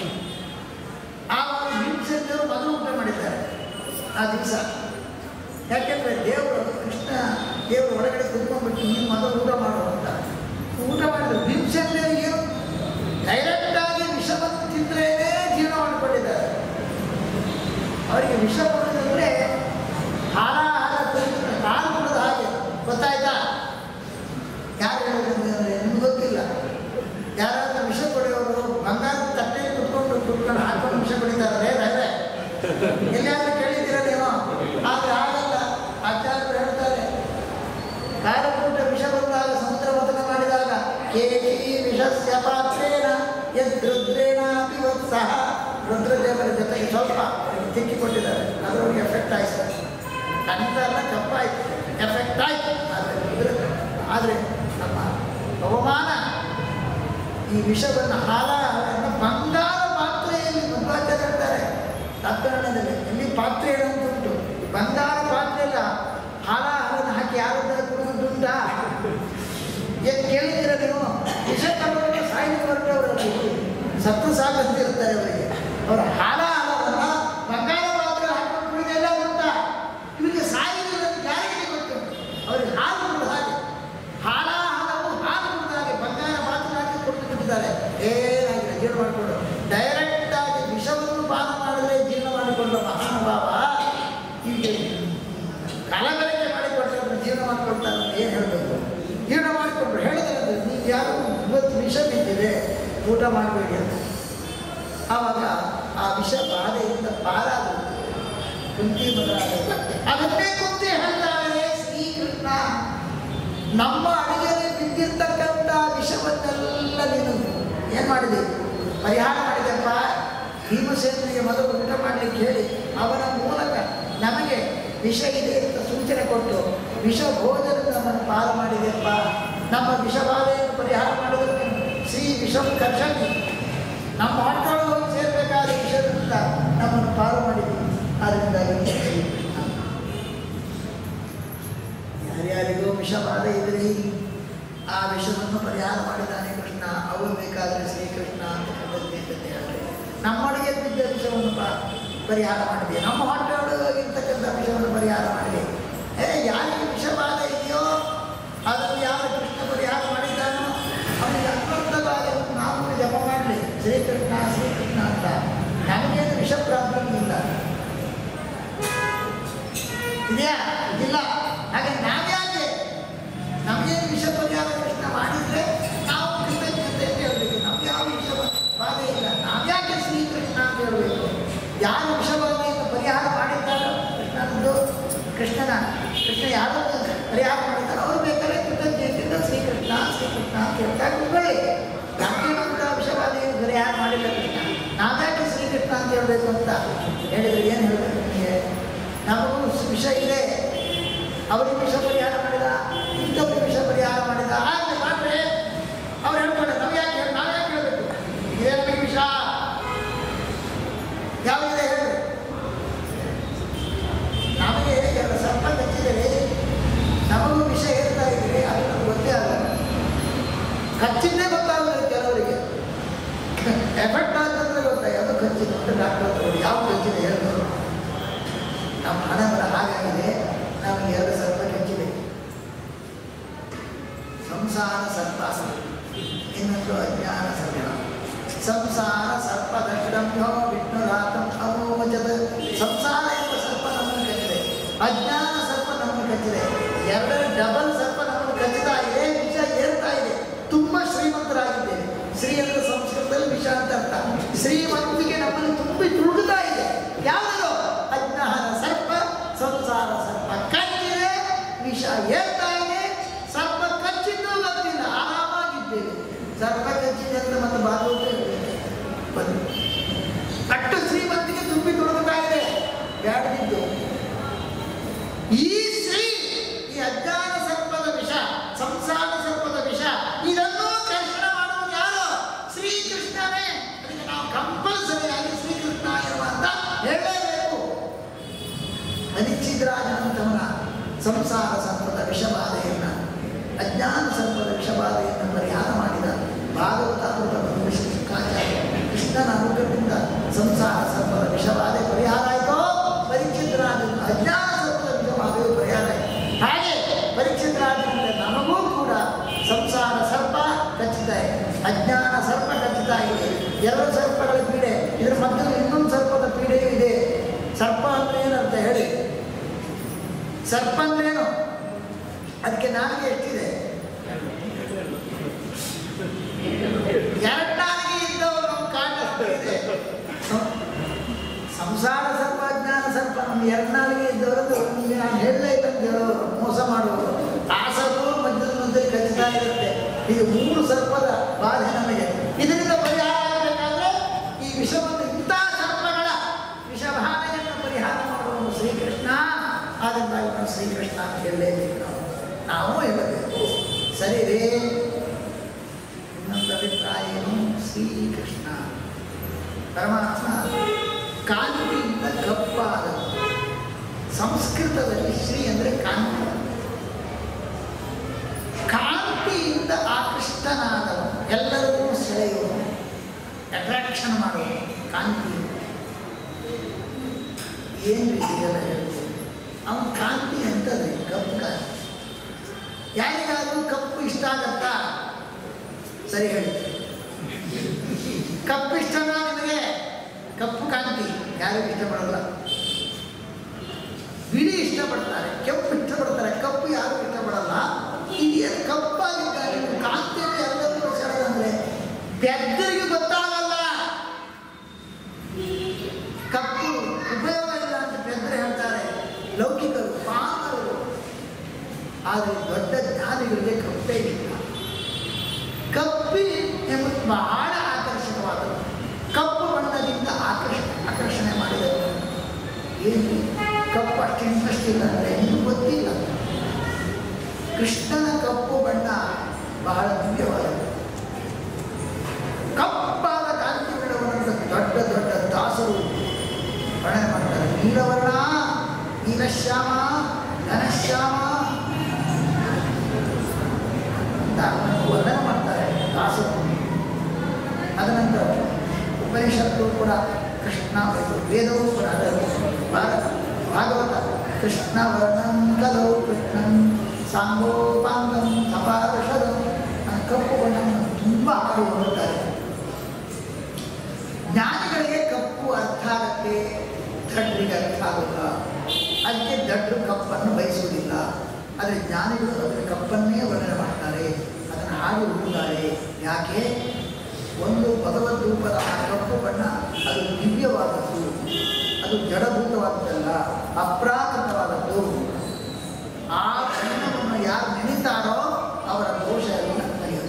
ಆವಾಗ ಭೀಮಸೇನರು ಮೊದಲು ಊಟ ಮಾಡಿದ್ದಾರೆ ಆ ದಿವಸ ಯಾಕೆಂದರೆ ದೇವರು ಕೃಷ್ಣ ದೇವರು ಒಳಗಡೆ ಕುತ್ಕೊಂಡ್ಬಿಟ್ಟು ನೀನು ಮೊದಲು ಊಟ ಮಾಡು ಅಂತ ಊಟ ಮಾಡಿದ್ರು ಭೀಮಸೇನ ದೇವರಿಗೆ ಡೈರೆಕ್ಟಾಗಿ ವಿಷವನ್ನು ತಿಂದ್ರೇನೆ ಜೀವನ ಮಾಡಿಕೊಂಡಿದ್ದಾರೆ ಅವರಿಗೆ ವಿಷ ಕೊಡೋದಂದ್ರೆ ಹಾಲು ವಿಷಸ್ಯ ಪಾತ್ರೇನ ಯದ್ರುದ್ರೇಣ ವಿವತ್ಸಹ ರುದ್ರದೇವರ ಜೊತೆಗೆ ಸ್ವಲ್ಪ ತಿಕ್ಕಿಕೊಟ್ಟಿದ್ದಾರೆ ಅದರೊಳಗೆ ಎಫೆಕ್ಟ್ ಆಯ್ತು ಕಣ್ಣೆಲ್ಲ ಕಪ್ಪಾಯ್ತು ಎಫೆಕ್ಟ್ ಆಯ್ತು ಆದರೆ ರುದ್ರ ಆದರೆ ನಮ್ಮ ಅವಮಾನ ಈ ವಿಷವನ್ನು ಹಾಲನ್ನು ಬಂಗಾರ ಪಾತ್ರೆಯಲ್ಲಿ ಮಧ್ವಾಚಾರ್ಯ ಹೇಳ್ತಾರೆ ತತ್ಕರಣದಲ್ಲಿ ಎಲ್ಲಿ ಪಾತ್ರೆ ಹೇಳುವಂತುಂಟು ಬಂಗಾರ ಪಾತ್ರೆಯಲ್ಲ ಹಾಲ ಹಾಲನ್ನು ಹಾಕಿ ಯಾರನ್ನ ಕುಡಿದುಂಟಾ ಏನು ಕೇಳಿದ್ದೀರ ನೀವು ವಿಷ ತಗೊಂಡು ಸಾಯಿಗೆ ಹೊರಟವರಲ್ಲಿ ಸತ್ತು ಸಾಕಂತಿರ್ತಾರೆ ಅವರಿಗೆ ಅವರ ಹಾಲ ಹಾಲವನ್ನು ಬಂಗಾರ ಪಾತ್ರೆ ಹಾಕೊಂಡು ಕುಡಿದೆಲ್ಲ ಉಂಟಾ ಇವರಿಗೆ ಸಾಯಿಗೆ ಯಾರಿಗೆ ಗೊತ್ತು ಅವ್ರಿಗೆ ಹಾಲು ಕುಡಿದ ಹಾಗೆ ಹಾಲ ಹಾಲವು ಹಾಲು ಕುಡಿದ ಹಾಗೆ ಬಂಗಾರ ಪಾತ್ರೆ ಹಾಕಿ ಕುಡಿದು ಬಿಟ್ಟಿದ್ದಾರೆ ಏನಾಗಿದೆ ಜೀರ್ಣ ಮಾಡಿಕೊಂಡು ಡೈರೆಕ್ಟ್ ಆಗಿ ವಿಷವನ್ನು ಪಾನ ಮಾಡಿದ್ರೆ ಜೀರ್ಣ ಮಾಡಿಕೊಂಡ ಮಹಾನುಭಾವ ಈಗ ಕಲಬೆರಕೆ ಮಾಡಿಕೊಟ್ಟರೆ ಜೀರ್ಣ ಮಾಡಿಕೊಳ್ತಾರೆ ಅಂತ ಏನು ಹೇಳಬೇಕು ಜೀರ್ಣ ಮಾಡಿಕೊಂಡ್ರು ಹೇಳಿದ್ರೆ ನೀವು ಯಾರು ಇವತ್ತು ವಿಷ ಬಿದ್ದಿದೆ ಊಟ ಮಾಡಬೇಡಿ ಅಂತ ಆವಾಗ ಆ ವಿಷ ಬಾಧೆಯಿಂದ ಪಾರಾದರು ಕುಂತಿ ಮೊದಲಾದ ಅದನ್ನೇ ಕುಂತಿ ಹೇಳ್ತಾಳೆ ಶ್ರೀಕೃಷ್ಣ ನಮ್ಮ ಅಡಿಗೆಯಲ್ಲಿ ಬಿದ್ದಿರ್ತಕ್ಕಂಥ ವಿಷವನ್ನೆಲ್ಲ ನೀನು ಏನು ಮಾಡಿದೆ ಪರಿಹಾರ ಮಾಡಿದೆಪ್ಪ ಭೀಮಸೇನಿಗೆ ಮೊದಲು ಊಟ ಮಾಡಲಿಕ್ಕೆ ಹೇಳಿ ಅವನ ಮೂಲಕ ನಮಗೆ ವಿಷ ಇದೆ ಅಂತ ಸೂಚನೆ ಕೊಟ್ಟು ವಿಷ ಭೋಜನ ನಮ್ಮನ್ನು ಪಾಲು ಮಾಡಿದೆಪ್ಪ ನಮ್ಮ ವಿಷಬಾಧೆಯನ್ನು ಪರಿಹಾರ ಮಾಡಿದ್ರೆ ಶ್ರೀ ವಿಷಂ ಕರ್ಷಣಿ ನಮ್ಮ ಹೊಟ್ಟೊಳಗೆ ಹೋಗಿ ಸೇರಬೇಕಾದ ವಿಷದಿಂದ ನಮ್ಮನ್ನು ಪಾಲು ಮಾಡಿದ್ವಿ ಅದರಿಂದಾಗಿ ಶ್ರೀಕೃಷ್ಣ ಯಾರ್ಯಾರಿಗೂ ವಿಷಬಾಧೆ ಇದ್ರಿ ಆ ವಿಷವನ್ನು ಪರಿಹಾರ ಮಾಡಿದ್ದಾನೆ ಕೃಷ್ಣ ಅವರು ಬೇಕಾದರೆ ಶ್ರೀಕೃಷ್ಣ ಅಂತ ಕೃತಜ್ಞತೆ ಅಂತ ಹೇಳ್ತಾರೆ ನಮ್ಮೊಳಗೆ ಬಿದ್ದ ವಿಷವನ್ನು ಪ- ಪರಿಹಾರ ಮಾಡಿದೆ ನಮ್ಮ ಹೊಟ್ಟೆಯೊಳಗೆ ಹೋಗಿರ್ತಕ್ಕಂಥ ವಿಷವನ್ನು ಪರಿಹಾರ ಮಾಡಿದೆ ಏ ಯಾರಿಗೆ ವಿಷಬಾಧೆ ಇದೆಯೋ ಅದನ್ನು ಯಾವ ಕೃಷ್ಣ ಪರಿಹಾರ ಮಾಡಿದ್ದಾನೋ ಅವನಿಗೆ ಅನ್ವರ್ಥವಾಗಿ ನಾವು ಜಪ ಮಾಡಲಿ ಶ್ರೀಕೃಷ್ಣ ಶ್ರೀಕೃಷ್ಣ ಅಂತ ನಮಗೇನು ವಿಷ ಪ್ರಾಬ್ಲಮ್ ಇಲ್ಲ ಇದೆಯಾ ಇಲ್ಲ ಹಾಗೆ ನಾವ್ಯಾಕೆ ನಮಗೇನು ವಿಷ ಪರಿಹಾರ ಕೃಷ್ಣ ಮಾಡಿದ್ರೆ ನಾವು ಕೃತಜ್ಞತೆ ಅಂತ ಹೇಳ್ಬೇಕು ನಮ್ಗೆ ಯಾವ ವಿಷ ಬಾಧೆ ಇಲ್ಲ ನಾವ್ಯಾಕೆ ಶ್ರೀಕೃಷ್ಣ ಅಂತ ಹೇಳ್ಬೇಕು ಯಾರು ವಿಷಬಾಧೆಯನ್ನು ಪರಿಹಾರ ಮಾಡಿದ್ದಾರೋ ಕೃಷ್ಣನದ್ದು ಕೃಷ್ಣನ ಕೃಷ್ಣ ಯಾರು ಪರಿಹಾರ ಮಾಡಿದ್ದಾರೋ ಅವ್ರು ಬೇಕಾದ್ರೆ ಕೃತಜ್ಞತೆಯಿಂದ ಶ್ರೀಕೃಷ್ಣ ಶ್ರೀಕೃಷ್ಣ ಅಂತ ಹೇಳ್ತಾ ಕೂತ್ಕೊಳ್ಳಿ ನಮಗೇನಂತ ವಿಷಬಾಧೆಯನ್ನು ಪರಿಹಾರ ಮಾಡಿಲ್ಲ ಕೃಷ್ಣ ನಾವ್ಯಾಕೆ ಶ್ರೀಕೃಷ್ಣ ಅಂತ ಹೇಳ್ಬೇಕು ಅಂತ ಹೇಳಿದ್ರೆ ಏನು ಹೇಳ್ಬೇಕು ನಿಮಗೆ ನಮಗೂ ವಿಷ ಇದೆ ಅವರಿಗೆ ವಿಷ ಪರಿಹಾರ ಮಾಡಿದ ಇಂಥವ್ರಿಗೆ ವಿಷ ಪರಿಹಾರ ಮಾಡಿದ ಹಾಗೆ ಮಾಡ್ರೆ ಅವ್ರು ಹೇಳ್ತಾರೆ ನಾವು ಯಾಕೆ ನಾವು ಯಾಕೆ ಹೇಳ್ಬೇಕು ಇದೇ ನಮಗೆ ವಿಷ ಯಾವಿದೆ ಹೇಳಿ ನಮಗೆ ಎರಡು ಸರ್ಪ ಕಚ್ಚಿದರೆ ನಮಗೂ ವಿಷ ಹೇಳ್ತಾ ಇದ್ರೆ ಅದು ನಮ್ಗೆ ಗೊತ್ತೇ ಆಗಲ್ಲ ಕಚ್ಚಿದ್ದೇ ಗೊತ್ತಾಗಲ್ಲ ಕೆಲವರಿಗೆ ಎಫೆಕ್ಟ್ ಆಗ್ತಂದ್ರೆ ಗೊತ್ತಾ ಯಾವುದು ಕಚ್ಚಿದೆ ಅಂತ ಡಾಕ್ಟರ್ ಹತ್ರ ಹೋಗಿ ಯಾವ ಕಚ್ಚಿದೆ ಹೇಳಿದ್ರು ನಮ್ಮ ಹಣವರ ಹಾಗಾಗಿದೆ ನಮಗೆ ಎರಡು ಸರ್ಪ ಕಚ್ಚಿದೆ ಸಂಸಾರ ಸರ್ಪ ಇನ್ನೊಂದು ಅಜ್ಞಾನ ಸರ್ಪ ಸಂಸಾರ ಸರ್ಪ ದಕ್ಷಿಣಂಭ್ಯೋ ವಿಷ್ಣುರಾತಂ ಅಮೋಚದ ಸಂಸಾರ ಎಂಬ ಸರ್ಪ ನಮ್ಮನ್ನು ಕಚ್ಚಿದೆ ಅಜ್ಞಾನ ಸರ್ಪ ನಮ್ಮನ್ನು ಕಚ್ಚಿದೆ ಎರಡರ ಡಬಲ್ ಸರ್ಪ ನಮ್ಮನ್ನು ಕಚ್ಚಿತಾ ಇದೆ ವಿಷ ಏರ್ತಾ ಇದೆ ತುಂಬ ಶ್ರೀಮಂತರಾಗಿದ್ದೇವೆ ಶ್ರೀ ಅಂದ್ರೆ ಸಂಸ್ಕೃತದಲ್ಲಿ ವಿಷ ಅಂತ ಅರ್ಥ ಶ್ರೀಮಂತಿಗೆ ನಮ್ಮನ್ನು ತುಂಬಿ ತುಳುಗುತ್ತಾ ಇದೆ ಯಾವುದು ಅಜ್ಞಾನ ಸರ್ಪ ಸಂಸಾರ ಸರ್ಪ ಕಚ್ಚಿದೆ ವಿಷ ಏರ್ತಾ ಇದೆ ಸರ್ಪ ಕಚ್ಚಿದ್ದು ಗೊತ್ತಿಲ್ಲ ಆರಾಮಾಗಿದ್ದೇವೆ ಸರ್ಪ ಕಚ್ಚಿದೆ ಅಂತ ಮತ್ತೆ ಭಾಗವತ ಬಂದು ಅಟ್ಟು ಶ್ರೀಮಂತಿಗೆ ತುಂಬಿ ತುಳುಗುತ್ತಾ ಇದೆ ಬ್ಯಾಡದಿದ್ದು ಈ ಶ್ರೀ ಈ ಅಜ್ಞಾನ ಸರ್ಪದ ವಿಷ ಸಂಸಾರ ಸರ್ಪದ ವಿಷ ಇದನ್ನು ಕರ್ಷಣ ಮಾಡುವುದು ಯಾರು ಶ್ರೀಕೃಷ್ಣನೇ ಅದಕ್ಕೆ ನಾವು ಕಂಪಲ್ಸರಿ ಆಗಿ ಶ್ರೀಕೃಷ್ಣ ಇರುವಂತ ಹೇಳಲೇಬೇಕು ಅನಿಚ್ಛಿದ್ರಾಜನಂತವನ ಸಂಸಾರ ಸರ್ಪದ ವಿಷಬಾಧೆಯನ್ನು ಅಜ್ಞಾನ ಸರ್ಪದ ವಿಷಬಾಧೆಯನ್ನು ಪರಿಹಾರ ಮಾಡಿದ ಭಾಗವತ ಅಮೃತ ಶುಕಾಚಾರ್ಯ ಕೃಷ್ಣನ ಅನುಗ್ರಹದಿಂದ ಸಂಸಾರ ಸರ್ಪದ ವಿಷಬಾಧೆ ಪರಿಹಾರ ಆಯಿತೋ ಪರೀಕ್ಷಿತರಾಜನ ಅಜ್ಞಾನ ಸರ್ಪದ ವಿಷಬಾಧೆಯು ಪರಿಹಾರ ಆಯಿತು ಹಾಗೆ ಪರೀಕ್ಷಿತರಾಜನಿಂದ ನಮಗೂ ಕೂಡ ಸಂಸಾರ ಸರ್ಪ ಕಚ್ಚುತ್ತಾ ಇದೆ ಅಜ್ಞಾನ ಸರ್ಪ ಕಚ್ಚುತ್ತಾ ಇದೆ ಎರಡು ಸರ್ಪಗಳ ಪೀಡೆ ಇದರ ಮಧ್ಯದಲ್ಲಿ ಇನ್ನೊಂದು ಸರ್ಪದ ಪೀಡೆಯೂ ಇದೆ ಸರ್ಪ ಅಂದ್ರೆ ಏನಂತ ಹೇಳಿ ಸರ್ಪ ಅಂದ್ರೇನು ಅದಕ್ಕೆ ನಾಲಿಗೆ ಎಷ್ಟಿದೆ ಎರಡು ನಾಲಿಗೆ ಇದ್ದವರು ನಮ್ಮ ಕಾಟ ಇದೆ ಸ- ಸಂಸಾರ ಸರ್ಪ ಅಜ್ಞಾನ ಸರ್ಪ ನಮ್ಮ ಎರಡು ನಾಲಿಗೆ ಇದ್ದವರದ್ದು ನಿಮಗೆ ನಾನು ಹೇಳಲೇ ಇಲ್ಲ ಅಂತ ಹೇಳೋರು ಮೋಸ ಮಾಡುವವರು ಆ ಸರ್ಪವು ಮಧ್ಯದ ಮಧ್ಯದಲ್ಲಿ ಕಚ್ಚುತ್ತಾ ಇರುತ್ತೆ ಇದು ಮೂರು ಸರ್ಪದ ಬಾಧೆ ನಮಗೆ ಇದರಿಂದ ಪರಿಹಾರ ಆಗಬೇಕಾದ್ರೆ ಈ ವಿಷವನ್ನು ಇಂಥ ಸರ್ಪಗಳ ವಿಷಭಾನೆಯನ್ನು ಪರಿಹಾರ ಮಾಡುವನು ಶ್ರೀಕೃಷ್ಣ ಆದ್ದರಿಂದ ಇವನು ಶ್ರೀಕೃಷ್ಣ ಅಂತ ಹೇಳಲೇಬೇಕು ನಾವು ನಾವು ಹೇಳಬೇಕು ಸರಿ ರೇ ಇನ್ನೊಂದು ಅಭಿಪ್ರಾಯ ಏನು ಶ್ರೀಕೃಷ್ಣ ಪರಮಾತ್ಮ ಕಾಂತಿಯಿಂದ ಕಪ್ಪಾದ ಸಂಸ್ಕೃತದಲ್ಲಿ ಶ್ರೀ ಅಂದರೆ ಕಾಂತಿ ಕಾಂತಿಯಿಂದ ಆಕೃಷ್ಟನಾದವನು ಎಲ್ಲರಿಗೂ ಸೆಳೆಯುವನು ಅಟ್ರಾಕ್ಷನ್ ಮಾಡುವನು ಕಾಂತಿ ಏನು ಇದೆಲ್ಲ ಹೇಳ್ಬೋದು ಅವನ ಕಾಂತಿ ಅಂತದೆ ಕಪ್ಪು ಕಾಂತಿ ಯಾರಿಗಾದ್ರೂ ಕಪ್ಪು ಇಷ್ಟ ಆಗತ್ತಾ ಸರಿ ಹೇಳಿ ಕಪ್ಪು ಇಷ್ಟನಾ ನಿಮಗೆ ಕಪ್ಪು ಕಾಂತಿ ಯಾರಿಗೂ ಇಷ್ಟಪಡಲ್ಲ ಬಿಳಿ ಇಷ್ಟಪಡ್ತಾರೆ ಕೆಂಪು ಇಷ್ಟಪಡ್ತಾರೆ ಕಪ್ಪು ಯಾರು ಇಷ್ಟಪಡಲ್ಲ ಇದೇನು ಕಪ್ಪಾಗಿದ್ದಾರೆ ಕಾಂತಿಯಲ್ಲಿ ಎಲ್ಲರಿಗೂ ಸೆಳೆದಂದ್ರೆ ಬೆದ್ದರಿಗೆ ಗೊತ್ತಾಗಲ್ಲ ಕಪ್ಪು ಉಪಯೋಗ ಇಲ್ಲ ಅಂತ ಬೆದ್ರೆ ಹೇಳ್ತಾರೆ ಲೌಕಿಕರು ಪಾಮರು ಆದರೆ ದೊಡ್ಡ ಜ್ಞಾನಿಗಳಿಗೆ ಕಪ್ಪೇ ಇಷ್ಟ ಕಪ್ಪಿ ಎಂಬುದು ಬಹಳ ಆಕರ್ಷಕವಾದದ್ದು ಕಪ್ಪು ಬಣ್ಣದಿಂದ ಆಕರ್ಷ ಆಕರ್ಷಣೆ ಮಾಡಿದರು ಏನು ಕಪ್ಪು ಅಷ್ಟು ಇಂಟ್ರೆಸ್ಟ್ ಇಲ್ಲ ಅಂದರೆ ಇನ್ನೂ ಗೊತ್ತಿಲ್ಲ ಕೃಷ್ಣನ ಕಪ್ಪು ಬಣ್ಣ ಬಹಳ ದಿವ್ಯವಾದದ್ದು ಕಪ್ಪಾದ ಕಾಂತಿ ಬಿಡುವಂಥ ದೊಡ್ಡ ದೊಡ್ಡ ದಾಸರು ವರ್ಣನೆ ಮಾಡ್ತಾರೆ ನೀಲವರ್ಣ ನೀಲಶ್ಯಾಮ ಘನಶ್ಯಾಮ ಅಂತ ವರ್ಣನೆ ಮಾಡ್ತಾರೆ ದಾಸರು ಅದನಂತರ ಉಪನಿಷತ್ತು ಕೂಡ ಕೃಷ್ಣ ವೇದವೂ ಕೂಡ ಅದರಲ್ಲಿ ಭಾಗ- ಭಾಗವತ ಕೃಷ್ಣ ವರ್ಣಂ ಕಲೌ ಕೃಷ್ಣಂ ಸಾಂಗೋಪಾಂಗಂ ಸಪಾರ್ಷದಂ ಆ ಕಪ್ಪು ಬಣ್ಣವನ್ನು ತುಂಬ ಹಾಡಿ ಹೊರಡ್ತಾರೆ ಜ್ಞಾನಿಗಳಿಗೆ ಕಪ್ಪು ಅರ್ಥ ಆಗತ್ತೆ ದಡ್ರಿಗೆ ಅರ್ಥ ಆಗಲ್ಲ ಅದಕ್ಕೆ ದಡ್ರು ಕಪ್ಪನ್ನು ಬಯಸುವುದಿಲ್ಲ ಆದರೆ ಜ್ಞಾನಿಗಳು ಅದರ ಕಪ್ಪನ್ನೇ ವರ್ಣನೆ ಮಾಡ್ತಾರೆ ಅದನ್ನು ಹಾಡಿ ಹುಡುತ್ತಾರೆ ಯಾಕೆ ಒಂದು ಭಗವದ್ ರೂಪದ ಆ ಕಪ್ಪು ಬಣ್ಣ ಅದು ದಿವ್ಯವಾದದ್ದು ಅದು ಜಡಭೂತವಾದದ್ದಲ್ಲ ಅಪ್ರಾಕೃತವಾದದ್ದು ಆ ಬಣ್ಣವನ್ನು ಯಾರು ನೆನೀತಾರೋ ಅವರ ದೋಷ ಎಲ್ಲ ಕಲಿಯುತ್ತೆ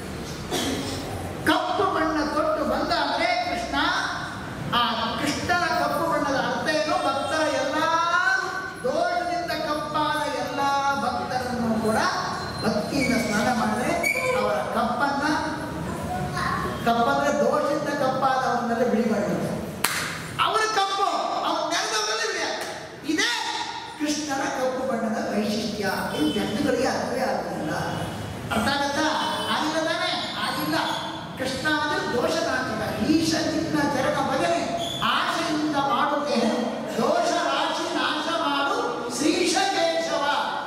ಕಪ್ಪು ಬಣ್ಣ ಕೊಟ್ಟು ಬಂದ ಅಂದರೆ ಕೃಷ್ಣ ಆ ಕೃಷ್ಣನ ಕಪ್ಪು ಬಣ್ಣದ ಅರ್ಥ ಏನು ಭಕ್ತರ ಎಲ್ಲ ದೋಷದಿಂದ ಕಪ್ಪಾದ ಎಲ್ಲ ಭಕ್ತರನ್ನು ಕೂಡ ಭಕ್ತಿಯಿಂದ ಸ್ನಾನ ಮಾಡಿದ್ರೆ ಅವರ ಕಪ್ಪನ್ನ ಕಪ್ಪಂದ್ರೆ ದೋಷದಿಂದ ಕಪ್ಪಾದವನ್ನೆಲ್ಲ ಬಿಳಿ ಮಾಡಿಬಿಡ್ತಾರೆ ಅವರ ಕಪ್ಪು ಅವ್ರು ನೆರೆದವರೆಲ್ಲ ಬಿಳಿ ಇದೇ ಕೃಷ್ಣನ ಕಪ್ಪು ಬಣ್ಣದ ವೈಶಿಷ್ಟ್ಯ ಇದು ಜನಗಳಿಗೆ ಅರ್ಥವೇ ಆಗುವುದಿಲ್ಲ ಅರ್ಥ ಆಗತ್ತಾ ಆಗಿಲ್ಲ ತಾನೇ ಆಗಿಲ್ಲ ಕೃಷ್ಣ ಅಂದ್ರೆ ದೋಷನಾಶಕ ಈಶ ನಿನ್ನ ಚರಣ ಭಜನೆ ಆಶೆಯಿಂದ ಮಾಡುತ್ತೇನೆ ದೋಷ ರಾಶಿ ನಾಶ ಮಾಡು ಶ್ರೀಶ ಕೇಶವ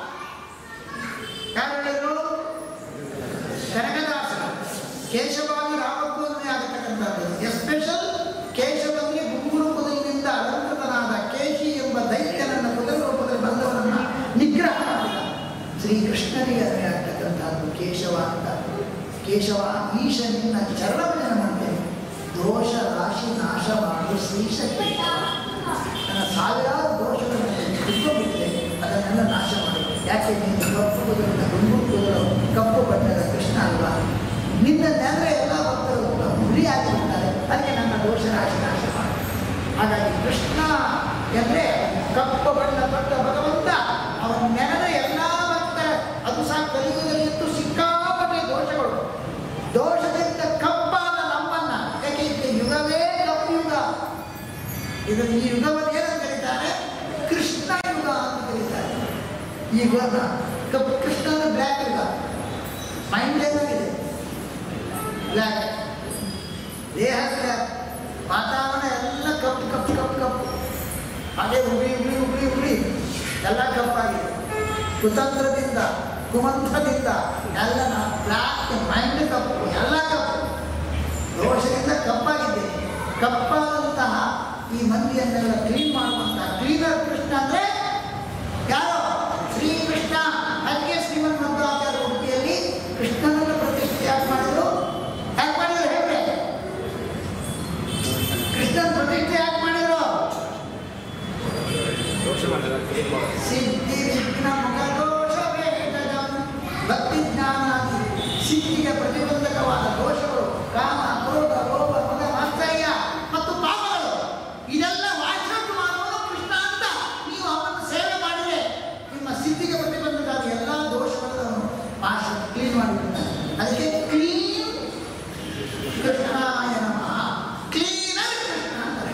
ಯಾರು ಹೇಳಿದ್ರು ಕನಕದಾಸರು ಕೇಶವಾಗಿ ರಾಮಕೋದನೆ ಆಗತಕ್ಕಂಥದ್ದು ಎಸ್ಪೆಷಲ್ ಕೇಶವನಿಗೆ ಗುರುರೂಪದಿಂದ ಅಲಂಕೃತನಾದ ಕೇಶಿ ಎಂಬ ದೈತ್ಯನನ್ನ ಮೊದಲ ರೂಪದಲ್ಲಿ ಬಂದವರನ್ನ ನಿಗ್ರಹ ಮಾಡಿದ ಶ್ರೀಕೃಷ್ಣನಿಗೆ ಅದೇ ಆಗ್ತಕ್ಕಂಥದ್ದು ಕೇಶವ ಅಂತ ಕೇಶವ ಈಶ ನಿನ್ನ ಚರಣಭಜನ ಮಾಡ್ತೇನೆ ದೋಷ ರಾಶಿ ನಾಶ ಮಾಡು ಶ್ರೀಶ ಕೇಶವ ನನ್ನ ಸಾವಿರಾರು ದೋಷಗಳನ್ನು ತಿಳ್ಕೊಂಡ್ಬಿಟ್ಟೆ ಅದನ್ನೆಲ್ಲ ನಾಶ ಮಾಡಿ ಯಾಕೆ ನೀನು ಕಪ್ಪು ಕುದುರೆನ ಗುಂಡು ಕುದುರು ಕಪ್ಪು ಬಣ್ಣದ ಕೃಷ್ಣ ಅಲ್ವಾ ನಿನ್ನ ನೆನರೆ ಎಲ್ಲ ಭಕ್ತರು ಹುಲಿ ಆಗಿರ್ತಾರೆ ಅದಕ್ಕೆ ನನ್ನ ದೋಷ ರಾಶಿ ನಾಶ ಮಾಡಿ ಹಾಗಾಗಿ ಕೃಷ್ಣ ಎಂದರೆ ಕಪ್ಪು ಬಣ್ಣ ತೊಟ್ಟ ಭಗವಂತ ಅವನ ನೆನದ ಎಲ್ಲ ಭಕ್ತರ ಅದು ಸಹ ಕಲಿಯುಗದಲ್ಲಿತ್ತು ಸಿಕ್ಕಾಪಟ್ಟೆ ದೋಷಗಳು ದೋಷದಿಂದ ಕಪ್ಪಾದ ನಮ್ಮನ್ನ ಯಾಕೆ ಇದು ಯುಗವೇ ಕಪ್ಪು ಯುಗ ಇದು ಈ ಯುಗವನ್ನು ಏನಂತ ಕರೀತಾರೆ ಕೃಷ್ಣ ಯುಗ ಅಂತ ಕರೀತಾರೆ ಈ ಯುಗನ ಕಪ್ಪು ಕೃಷ್ಣ ಅಂದ್ರೆ ಬ್ಲ್ಯಾಕ್ ಯುಗ ಮೈಂಡ್ ಏನಾಗಿದೆ ಬ್ಲ್ಯಾಕ್ ದೇಹ ಬ್ಲ್ಯಾಕ್ ವಾತಾವರಣ ಎಲ್ಲ ಕಪ್ಪು ಕಪ್ಪು ಕಪ್ಪು ಕಪ್ಪು ಅದೇ ಉಗುಳಿ ಉಗುಳಿ ಉಗುಳಿ ಉಗುಳಿ ಎಲ್ಲ ಕಪ್ಪಾಗಿದೆ ಕುತಂತ್ರದಿಂದ ಕುಮಂತ್ರದಿಂದ ಎಲ್ಲ ಬ್ಲ್ಯಾಕ್ ಮೈಂಡ್ ಕಪ್ಪು ಎಲ್ಲ ಕಪ್ಪು ದೋಷದಿಂದ ಕಪ್ಪಾಗಿದೆ ಕಪ್ಪಾದಂತಹ ಈ ಮಂದಿಯನ್ನೆಲ್ಲ ಕ್ಲೀನ್ ಮಾಡುವಂತಹ ಕ್ಲೀನರ್ ಕೃಷ್ಣ ಅಂದ್ರೆ ಯಾರು ಶ್ರೀಕೃಷ್ಣ ಅದಕ್ಕೆ ಶ್ರೀಮನ್ ಮಧ್ವಾಚಾರ್ಯ ಉಡುಪಿಯಲ್ಲಿ ಕೃಷ್ಣನನ್ನು ಪ್ರತಿಷ್ಠೆ ಯಾಕೆ ಮಾಡಿದ್ರು ಯಾಕೆ ಮಾಡಿದ್ರು ಹೇಗೆ ಕೃಷ್ಣನ ಪ್ರತಿಷ್ಠೆ ಯಾಕೆ ಮಾಡಿದ್ರು ಸಿದ್ಧಿ ವಿಘ್ನ ಮುಖದೋಷ ವೇದಜಂ ಭಕ್ತಿ ಜ್ಞಾನ ಸಿದ್ಧಿಗೆ ಪ್ರತಿಬಂಧಕವಾದ ದೋಷ ಕಾಮ ಕ್ರೋಧ ಲೋಭ ಮದ ಮಾತ್ಸರ್ಯ ಮತ್ತು ಪಾಪಗಳು ಇದೆಲ್ಲ ವಾಶೌಟ್ ಮಾಡುವುದು ಕೃಷ್ಣ ಅಂತ ನೀವು ಅವನನ್ನು ಸೇವೆ ಮಾಡಿದರೆ ನಿಮ್ಮ ಸಿದ್ಧಿಗೆ ಬಟ್ಟಿ ಬಂದಾಗ ಎಲ್ಲ ದೋಷಗಳನ್ನು ಅವನು ವಾಶ ಕ್ಲೀನ್ ಮಾಡಿಬಿಡ್ತಾನೆ ಅದಕ್ಕೆ ಕ್ಲೀನ್ ಕೃಷ್ಣಾಯ ನಮಃ ಕ್ಲೀನರ್ ಕೃಷ್ಣ ಅಂತಾರೆ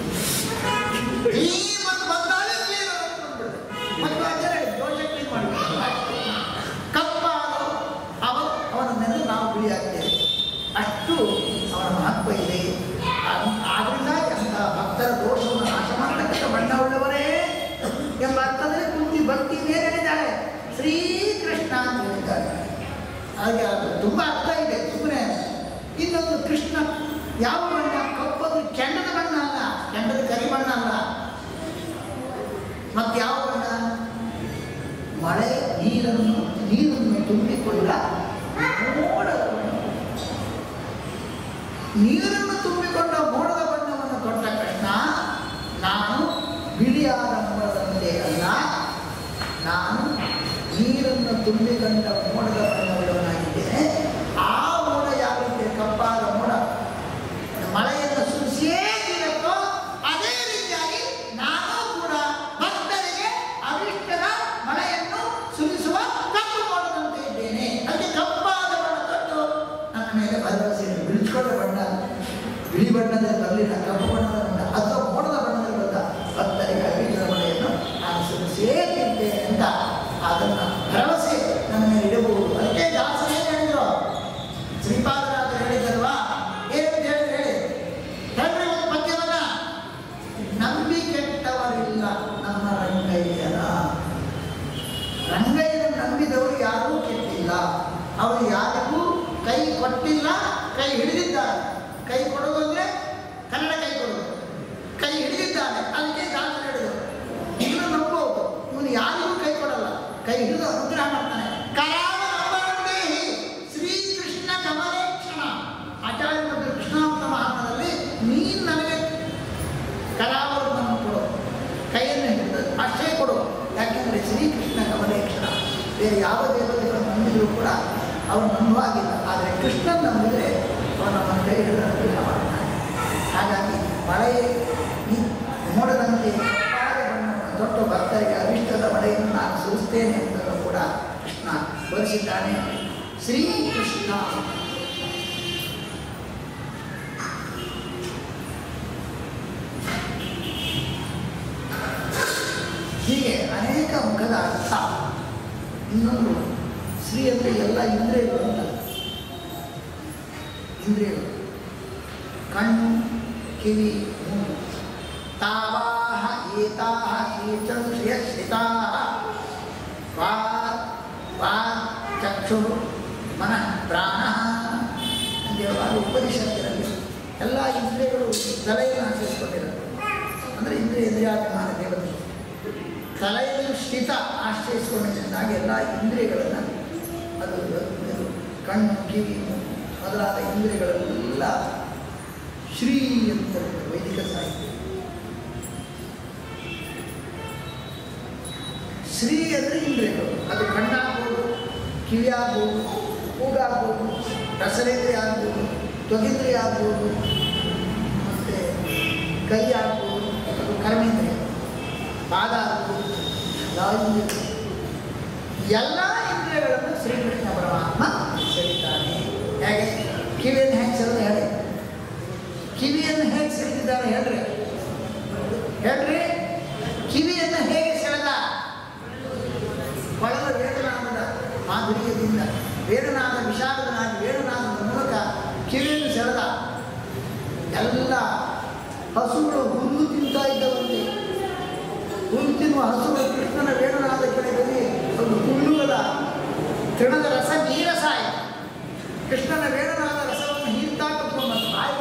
ಕ್ಲೀನ್ ಮತ್ತು ಬಂದಾಳೆ ಕ್ಲೀನರ್ ಅಂತ ಬಂದ್ಬಿಡುತ್ತೆ. ಮತ್ತು ಅದೇ ದೋಷ ಕ್ಲೀನ್ ಮಾಡಿಬಿಡ್ತಾರೆ ಕಪ್ಪಾದ ಅವ ಅವನ ಮೇಲೆ ನಾವು ಬಿಳಿಯಾಗ್ತೇವೆ ಅಷ್ಟು ಅವನ ಮಹತ್ವ ಇದೆ ಅದ್- ಆದ್ರಿಂದ ಎಂಥ ಭಕ್ತರ ದೋಷವನ್ನು ನಾಶ ಮಾಡತಕ್ಕಂಥ ಬಣ್ಣವುಳ್ಳವರೇ ಎಂಬ ಅರ್ಥದಲ್ಲಿ ಕುಂತಿ ಭಕ್ತಿ ಮೇಲೆ ಹೇಳಿದ್ದಾಳೆ ಶ್ರೀಕೃಷ್ಣ ಅಂತ ಹೇಳಿದ್ದಾರೆ ಹಾಗೆ ಅದು ತುಂಬ ಅರ್ಥ ಇದೆ ಸುಮ್ಮನೆ ಇನ್ನೊಂದು ಕೃಷ್ಣ ಯಾವ ಬಣ್ಣ ಕಪ್ಪದು ಕೆಂಡದ ಬಣ್ಣ ಅಲ್ಲ ಕೆಂಡದ ಕರಿ ಬಣ್ಣ ಅಲ್ಲ ಮತ್ತೆ ಯಾವ ಬಣ್ಣ ಮಳೆ ನೀರನ್ನು ನೀರನ್ನು ತುಂಬಿಕೊಂಡ ಮೋಡದ ಬಣ್ಣ ನೀರನ್ನು ತುಂಬಿಕೊಂಡ ಮೋಡದ ಬಣ್ಣವನ್ನು ಕೊಟ್ಟ ಕೃಷ್ಣ ನಾನು ಬಿಳಿಯಾದ ಮೋಡದಂತೆ ಅಲ್ಲ ನಾನು ನೀರನ್ನು ತುಂಬಿಕೊಂಡ ಮೋಡದ ಬಣ್ಣವುಳ್ಳವನಾಗಿದ್ದೇನೆ ಆ ಮೋಡ ಯಾವ ರೀತಿ ಕಪ್ಪಾದ ಮೋಡ ಮಳೆಯನ್ನು ಸುರಿಸಿಯೇ ಇರುತ್ತೋ ಅದೇ ರೀತಿಯಾಗಿ ನಾನು ಕೂಡ ಭಕ್ತರಿಗೆ ಅವಿಷ್ಟದ ಮಳೆಯನ್ನು ಸುರಿಸುವ ಕಪ್ಪು ಮೋಡದಂತೆ ಇದ್ದೇನೆ ಅದಕ್ಕೆ ಕಪ್ಪಾದ ಬಣ್ಣ ತೊಟ್ಟು ನನ್ನ ಮೇಲೆ ಭರವಸೆ ಇದೆ. ಬಿಳಿಸ್ಕೊಂಡ ಬಣ್ಣ ಬಿಳಿ ಬಣ್ಣದಲ್ಲಿ ಬರಲಿಲ್ಲ ಕಪ್ಪು ಬಣ್ಣದ ಬಣ್ಣ ಅಥವಾ ಮೋಡದ ಬಣ್ಣದಲ್ಲಿ ಬಂದ ಭಕ್ತರಿಗೆ ಅವಿಷ್ಟದ ಮಳೆಯನ್ನು ನಾನು ಸುರಿಸಿಯೇ ತಿಂತೇನೆ ಅಂತ ಅದನ್ನು ಭರವಸೆ ನನ್ನ ಮೇಲೆ ಇಡಬಹುದು ಅದಕ್ಕೆ ದಾಸರು ಏನು ಹೇಳಿದ್ರು ಶ್ರೀಪಾದರಾಜರು ಹೇಳಿದಲ್ವಾ ಏನು ಹೇಳಿ ಹೇಳಿ ಹೇಳ್ರಿ ಒಂದು ಪದ್ಯವನ್ನ ನಂಬಿ ಕೆಟ್ಟವರಿಲ್ಲ ನಮ್ಮ ರಂಗಯ್ಯನ ರಂಗಯ್ಯನ ನಂಬಿದವರು ಯಾರೂ ಕೆಟ್ಟಿಲ್ಲ ಅವರು ಯಾರಿಗೂ ಕೈ ಕೊಟ್ಟಿಲ್ಲ ಕೈ ಹಿಡಿದಿದ್ದಾರೆ ಕೈ ಕೊಡೋದು ಅಂದ್ರೆ ಕನ್ನಡ ಕೈ ಕೊಡೋದು ಕೈ ಹಿಡಿದಿದ್ದಾನೆ ಅದಕ್ಕೆ ದಾಸರು ಹೇಳಿದರು ಇವನು ನಂಬೋದು ಇವನು ಯಾರಿಗೂ ಕೈ ಕೊಡಲ್ಲ ಕೈ ಹಿಡಿದು ಅನುಗ್ರಹ ಮಾಡ್ತಾನೆ ಕರಾವ ನಂಬರಂದೇಹಿ ಶ್ರೀಕೃಷ್ಣ ಕಮಲೇಕ್ಷಣ ಆಚಾರ್ಯ ಮತ್ತು ಕೃಷ್ಣಾಂತ ಮಹಾತ್ಮದಲ್ಲಿ ನೀನು ನನಗೆ ಕರಾವಲಂಬನ್ನು ಕೊಡು ಕೈಯನ್ನು ಹಿಡಿದು ಅಷ್ಟೇ ಕೊಡು ಯಾಕೆಂದರೆ ಶ್ರೀಕೃಷ್ಣ ಕಮಲೇಕ್ಷಣ ಬೇರೆ ಯಾವ ದೇವತೆಗಳನ್ನು ನಂಬಿದರೂ ಕೂಡ ಅವನು ನಂಬುವಾಗಿಲ್ಲ ಆದರೆ ಕೃಷ್ಣನ್ ನಂಬಿದರೆ ಅವನು ನಮ್ಮ ಕೈ ಹಿಡಿದು ಅನುಗ್ರಹ ಮಾಡ್ತಾನೆ ಹಾಗಾಗಿ ಮಳೆ ಈ ಮೋಡದಂತೆ ಕಪ್ಪಾದ ಬಣ್ಣವನ್ನು ತೊಟ್ಟು ಭಕ್ತರಿಗೆ ಅವಿಷ್ಟದ ಮಳೆಯನ್ನು ನಾನು ಸುರಿಸ್ತೇನೆ ಎಂಬುದನ್ನು ಕೂಡ ಕೃಷ್ಣ ತೋರಿಸಿದ್ದಾನೆ ಶ್ರೀಕೃಷ್ಣ ಹೀಗೆ ಅನೇಕ ಮುಖದ ಅರ್ಥ ಇನ್ನೊಂದು ಶ್ರೀ ಅಂದರೆ ಎಲ್ಲ ಇಂದ್ರಿಯಗಳು ಅಂತ ಇಂದ್ರಿಯಗಳು ಕಣ್ಣು ಕಿವಿ ಮೂಗು ತಾವಾಹ ಏತಾಹ ಶ್ರೀಚಂ ಶ್ರಿಯಶ್ರಿತಾಹ ವಾ ವಾ ಚಕ್ಷು ಮನಃ ಪ್ರಾಣ ಅಂತೇಳುವಾಗ ಉಪನಿಷತ್ತಿನಲ್ಲಿ ಎಲ್ಲ ಇಂದ್ರಿಯಗಳು ತಲೆಯನ್ನು ಆಶ್ರಯಿಸಿಕೊಂಡಿರೋದು ಅಂದರೆ ಇಂದ್ರಿಯ ಇಂದ್ರಿಯಾತ್ಮಾನ ದೇವತೆ ತಲೆಯಲ್ಲಿ ಸ್ಥಿತ ಆಶ್ರಯಿಸಿಕೊಂಡಿದ್ದಾಗಿ ಎಲ್ಲ ಇಂದ್ರಿಯಗಳನ್ನು ಅದು ಇದು ಕಣ್ಣು ಕಿವಿ ಮೂಗು ಮೊದಲಾದ ಇಂದ್ರಿಯಗಳೆಲ್ಲ ಶ್ರೀ ಅಂತ ವೈದಿಕ ಸಾಹಿತ್ಯ ಶ್ರೀ ಅಂದರೆ ಇಂದ್ರಿಯಗಳು ಅದು ಕಣ್ಣಾಗ್ಬೋದು ಕಿವಿ ಆಗ್ಬೋದು ಕೂಗಾಗ್ಬೋದು ರಸರೇಂದ್ರಿಯ ಆಗ್ಬೋದು ತ್ವಗಿಂದ್ರಿಯ ಆಗ್ಬೋದು ಮತ್ತು ಕೈ ಆಗ್ಬೋದು ಅದು ಕರ್ಮೇಂದ್ರಿಯ ಪಾದ ಆಗ್ಬೋದು ಲಾಯಿಂದ್ರಿಯ ಎಲ್ಲ ಇಂದ್ರಿಯಗಳನ್ನು ಶ್ರೀಕೃಷ್ಣ ಪರಮಾತ್ಮ ಸೆಳಿತಾನೆ ಹೇಗೆ ಕಿವಿಯನ್ನು ಹೇಗೆ ಸೆಳೆದು ಹೇಳಿ ಕಿವಿಯನ್ನು ಹೇಗೆ ಸೆಳೆದಿದ್ದಾನೆ ಹೇಳ್ರಿ ಹೇಳ್ರಿ ಕಿವಿಯನ್ನು ಹೇಗೆ ಸೆಳೆದ ಕೊಳಲ ವೇದನಾದದ ಮಾಧುರ್ಯದಿಂದ ವೇದನಾದ ವಿಷಾದನಾಗಿ ವೇದನಾದದ ಮೂಲಕ ಕಿವಿಯನ್ನು ಸೆಳೆದ ಎಲ್ಲ ಹಸುಗಳು ಹುಲ್ಲು ತಿಂತಾ ಇದ್ದವಂತೆ ಹುಲ್ಲು ತಿನ್ನುವ ಹಸುಗಳು ಕೃಷ್ಣನ ವೇಣುನಾದ ಕೆಳಗಲ್ಲಿ ಒಂದು ಹುಲ್ಲುಗಳ ತೃಣದ ರಸ ನೀರಸ ಆಯಿತು ಕೃಷ್ಣನ ವೇಣುನಾದ ರಸವನ್ನು ಹೀರ್ತಾ ಕುತ್ಕೊಂಡು ಬಾಯಿ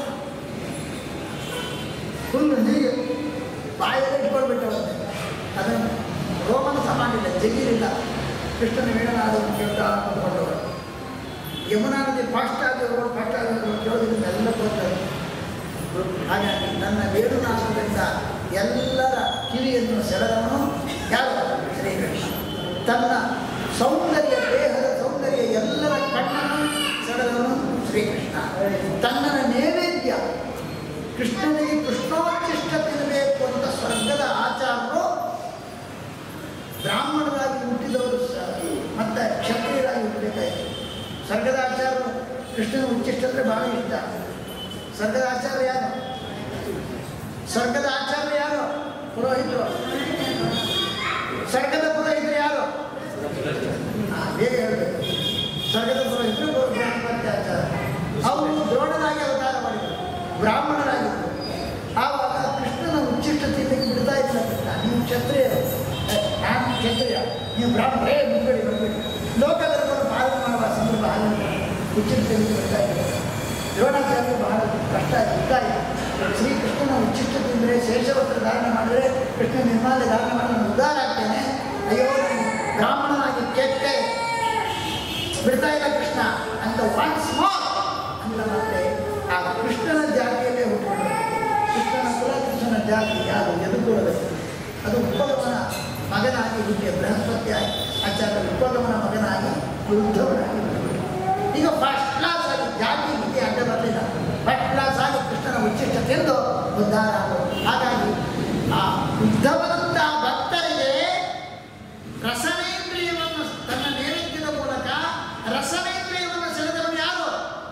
ಹುಲ್ಲು ಹೀಗೆ ಬಾಯಲ್ಲಿ ಇಟ್ಕೊಳ್ಬಿಟ್ಟವಂತೆ ಅದನ್ನು ರೋಮನ ಸಮಾನಿಲ್ಲ ಜಗಿಲಿಲ್ಲ ಕೃಷ್ಣನ ವೇಣುನಾದವನ್ನು ಕೇಳ್ತಾ ಕುತ್ಕೊಂಡವರು ಯಮುನಾ ನದಿ ಫಾಸ್ಟ್ ಆಗಿ ಹೋಗೋದು ಫಾಸ್ಟ್ ಆಗಿ ಹೋಗೋದು ಕೇಳೋದ್ರಿಂದ ಎಲ್ಲ ಬರ್ತಾರೆ ಹಾಗಾಗಿ ನನ್ನ ವೇಣುನಾದದಿಂದ ಎಲ್ಲರ ಕಿವಿಯನ್ನು ಸೆಳೆದವನು ಯಾರು ಶ್ರೀಕೃಷ್ಣ ತನ್ನ ಸೌಂದರ್ಯ ದೇಹದ ಸೌಂದರ್ಯ ಎಲ್ಲರ ಕಣ್ಣನ್ನು ಸೆಳೆದವನು ಶ್ರೀಕೃಷ್ಣ ತನ್ನ ನೈವೇದ್ಯ ಕೃಷ್ಣನಿಗೆ ಕೃಷ್ಣೋಚ್ಚಿಷ್ಟ ತಿನ್ನಬೇಕು ಅಂತ ಸ್ವರ್ಗದ ಆಚಾರರು ಬ್ರಾಹ್ಮಣರಾಗಿ ಹುಟ್ಟಿದವರು ಸ- ಮತ್ತೆ ಕ್ಷತ್ರಿಯರಾಗಿ ಹುಟ್ಟಬೇಕಾಯಿತು ಸ್ವರ್ಗದ ಆಚಾರರು ಕೃಷ್ಣನ ಉಚ್ಚಿಷ್ಟ ಅಂದರೆ ಬಹಳ ಇಷ್ಟ ಸ್ವರ್ಗದ ಆಚಾರ್ಯ ಯಾರು ಸ್ವರ್ಗದ ಆಚಾರ್ಯ ಯಾರು ಪುರೋಹಿತರು ಸ್ವರ್ಗದ ಪುರೋಹಿತರು ಯಾರು ಹಾ, ಬೇಗ ಹೇಳಬೇಕು ಸ್ವರ್ಗದ ಪುರೋಹಿತರು ಬ್ರಹ್ಮತ್ಯಾಚಾರ ಅವರು ದ್ರೋಣರಾಗಿ ಅವತಾರ ಮಾಡಿದರು ಬ್ರಾಹ್ಮಣರಾಗಿದ್ದರು ಆವಾಗ ಕೃಷ್ಣನ ಉಚ್ಚಿಷ್ಟ ತಿನ್ನಕ್ಕೆ ಬಿಡ್ತಾ ಇದ್ದಿಲ್ಲ ಕೃಷ್ಣ ನೀವು ಕ್ಷತ್ರಿಯರು ಏ, ನಾನು ಕ್ಷತ್ರಿಯ ನೀವು ಬ್ರಾಹ್ಮಣರೇ ಮುಂಗಡಿ ಬಂದ್ಬಿಡಿ ಲೋಕಧರ್ಮವನ್ನು ಪಾಲನೆ ಮಾಡುವ ಸಂದರ್ಭ ಹಾಗೆ ಉಚ್ಚಿಷ್ಟ ತಿನ್ನಕ್ಕೆ ಬಿಡ್ತಾ ಇದ್ದರು ದ್ರೋಣಾಚಾರ್ಯ ಬಹಳ ಕಷ್ಟ ಯುದ್ಧ ಇತ್ತು ಶ್ರೀಕೃಷ್ಣನ ಉಚ್ಚಿಷ್ಟ ತಿಂದರೆ ಶೇಷವಸ್ತ್ರ ಧಾರಣೆ ಮಾಡಿದರೆ ಕೃಷ್ಣ ನಿರ್ಮಾಲ್ಯ ಧಾರಣೆ ಮಾಡಿ ನಾನು ಉದ್ಧಾರ ಆಗ್ತೇನೆ ಅಯ್ಯೋ ನಾನು ಬ್ರಾಹ್ಮಣನಾಗಿ ಕೆಟ್ಟೆ ಬಿಡ್ತಾ ಇಲ್ಲ ಕೃಷ್ಣ ಅಂತ ಒನ್ಸ್ ಮೋರ್ ಅಂತ ಮತ್ತೆ ಆ ಕೃಷ್ಣನ ಜಾತಿಯಲ್ಲೇ ಹುಟ್ಟಿಕೊಂಡು ಕೃಷ್ಣನ ಕುಲ ಕೃಷ್ಣನ ಜಾತಿ ಯಾರು ಎದುರುಗೊಳ್ಳಬೇಕು ಅದು ಉಪಗಮನ ಮಗನಾಗಿ ಹುಟ್ಟಿಯ ಬೃಹಸ್ಪತಿ ಆಚಾರ್ಯ ಉಪಗಮನ ಮಗನಾಗಿ ವೃದ್ಧವನಾಗಿ ಹುಟ್ಟಿದ. ಈಗ ಫಸ್ಟ್ ಕ್ಲಾಸ್ ಆಗಿ ಜಾತಿ ಗೀತಿ ಅಡ್ಡ ಬರಲಿಲ್ಲ ಫಸ್ಟ್ ಕ್ಲಾಸ್ ಆಗಿ ಕೃಷ್ಣನ ಉಚ್ಚಿಷ್ಟ ತಿಂದು ಉದ್ಧಾರ ಆಗೋದು ಹಾಗಾಗಿ ಆ ಉದ್ಧವನಂತ ಭಕ್ತರಿಗೆ ರಸನೇಂದ್ರಿಯವನ್ನು ತನ್ನ ನೈವೇದ್ಯದ ಮೂಲಕ ರಸನೇಂದ್ರಿಯವನ್ನು ಸೆಳೆದವನು ಯಾರು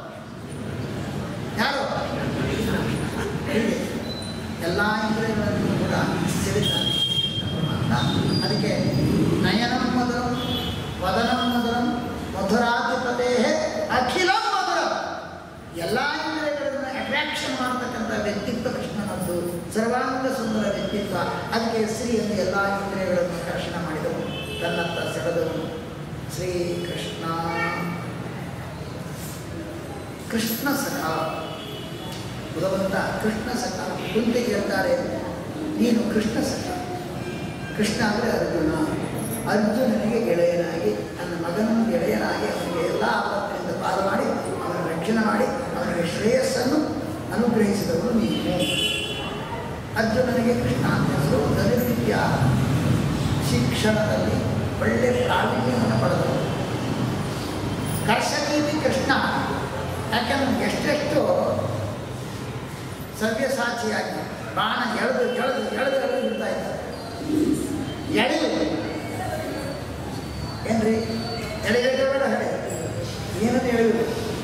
ಯಾರು ಹೀಗೆ ಎಲ್ಲ ಇಂದ್ರಿಯಗಳನ್ನು ಕೂಡ ಸೆಳೆದಾನೆ ಕೃಷ್ಣ ಪರಮಾತ್ಮ. ಅದಕ್ಕೆ ನಯನಂ ಮಧುರಂ ವದನಂ ಮಧುರಂ ಮಧುರಾಧಿಪತೇ ಅಖಿಲಂ ಮಧುರಂ ಎಲ್ಲ ಇಂದ್ರಿಯಗಳನ್ನು ಅಟ್ರಾಕ್ಷನ್ ಮಾಡತಕ್ಕಂಥ ವ್ಯಕ್ತಿತ್ವ ಕೃಷ್ಣನದ್ದು ಸರ್ವಾಂಗ ಸುಂದರ ವ್ಯಕ್ತಿತ್ವ ಅದಕ್ಕೆ ಶ್ರೀ ಎಂದು ಎಲ್ಲ ಇಂದ್ರಿಯಗಳನ್ನು ಆಕರ್ಷಣ ಮಾಡಿದವು ತನ್ನತ್ತ ಸೆಳೆದವನು ಶ್ರೀಕೃಷ್ಣ ಕೃಷ್ಣ ಸಖ ಭಗವಂತ ಕೃಷ್ಣ ಸಖ ಕುಂತಿಗೆ ಹೇಳ್ತಾರೆ ನೀನು ಕೃಷ್ಣ ಸಖ ಕೃಷ್ಣ ಅಂದರೆ ಅರ್ಜುನ ಅರ್ಜುನನಿಗೆ ಗೆಳೆಯನಾಗಿ ನನ್ನ ಮಗನನ್ನು ಗೆಳೆಯನಾಗಿ ಅವನಿಗೆ ಎಲ್ಲ ಆಪತ್ತಿನಿಂದ ಪಾರು ಮಾಡಿ ಅವನ ರಕ್ಷಣೆ ಮಾಡಿ ಅವನಿಗೆ ಶ್ರೇಯಸ್ಸನ್ನು ಅನುಗ್ರಹಿಸಿದವನು ನೀನು ಅರ್ಜುನನಿಗೆ ಕೃಷ್ಣ ಅಂತ ಹೆಸರು ಧನುರ್ವಿದ್ಯಾ ಶಿಕ್ಷಣದಲ್ಲಿ ಒಳ್ಳೆ ಪ್ರಾವೀಣ್ಯವನ್ನು ಪಡೆದವರು ಕರ್ಷಕೀತಿ ಕೃಷ್ಣ ಯಾಕಂದ್ರೆ ಎಷ್ಟೆಷ್ಟು ಸವ್ಯಸಾಚಿಯಾಗಿ ಬಾಣ ಎಳೆದು ಎಳೆದು ಎಳೆದು ಎಳೆದು ಬಿಡ್ತಾ ಇದ್ದಾರೆ ಎಳೆದು ಏನ್ರಿ ಎಳೆಗೈತೆ ಬೇಡ ಹೇಳಿ ಏನನ್ನು ಎಳೆಯುವುದು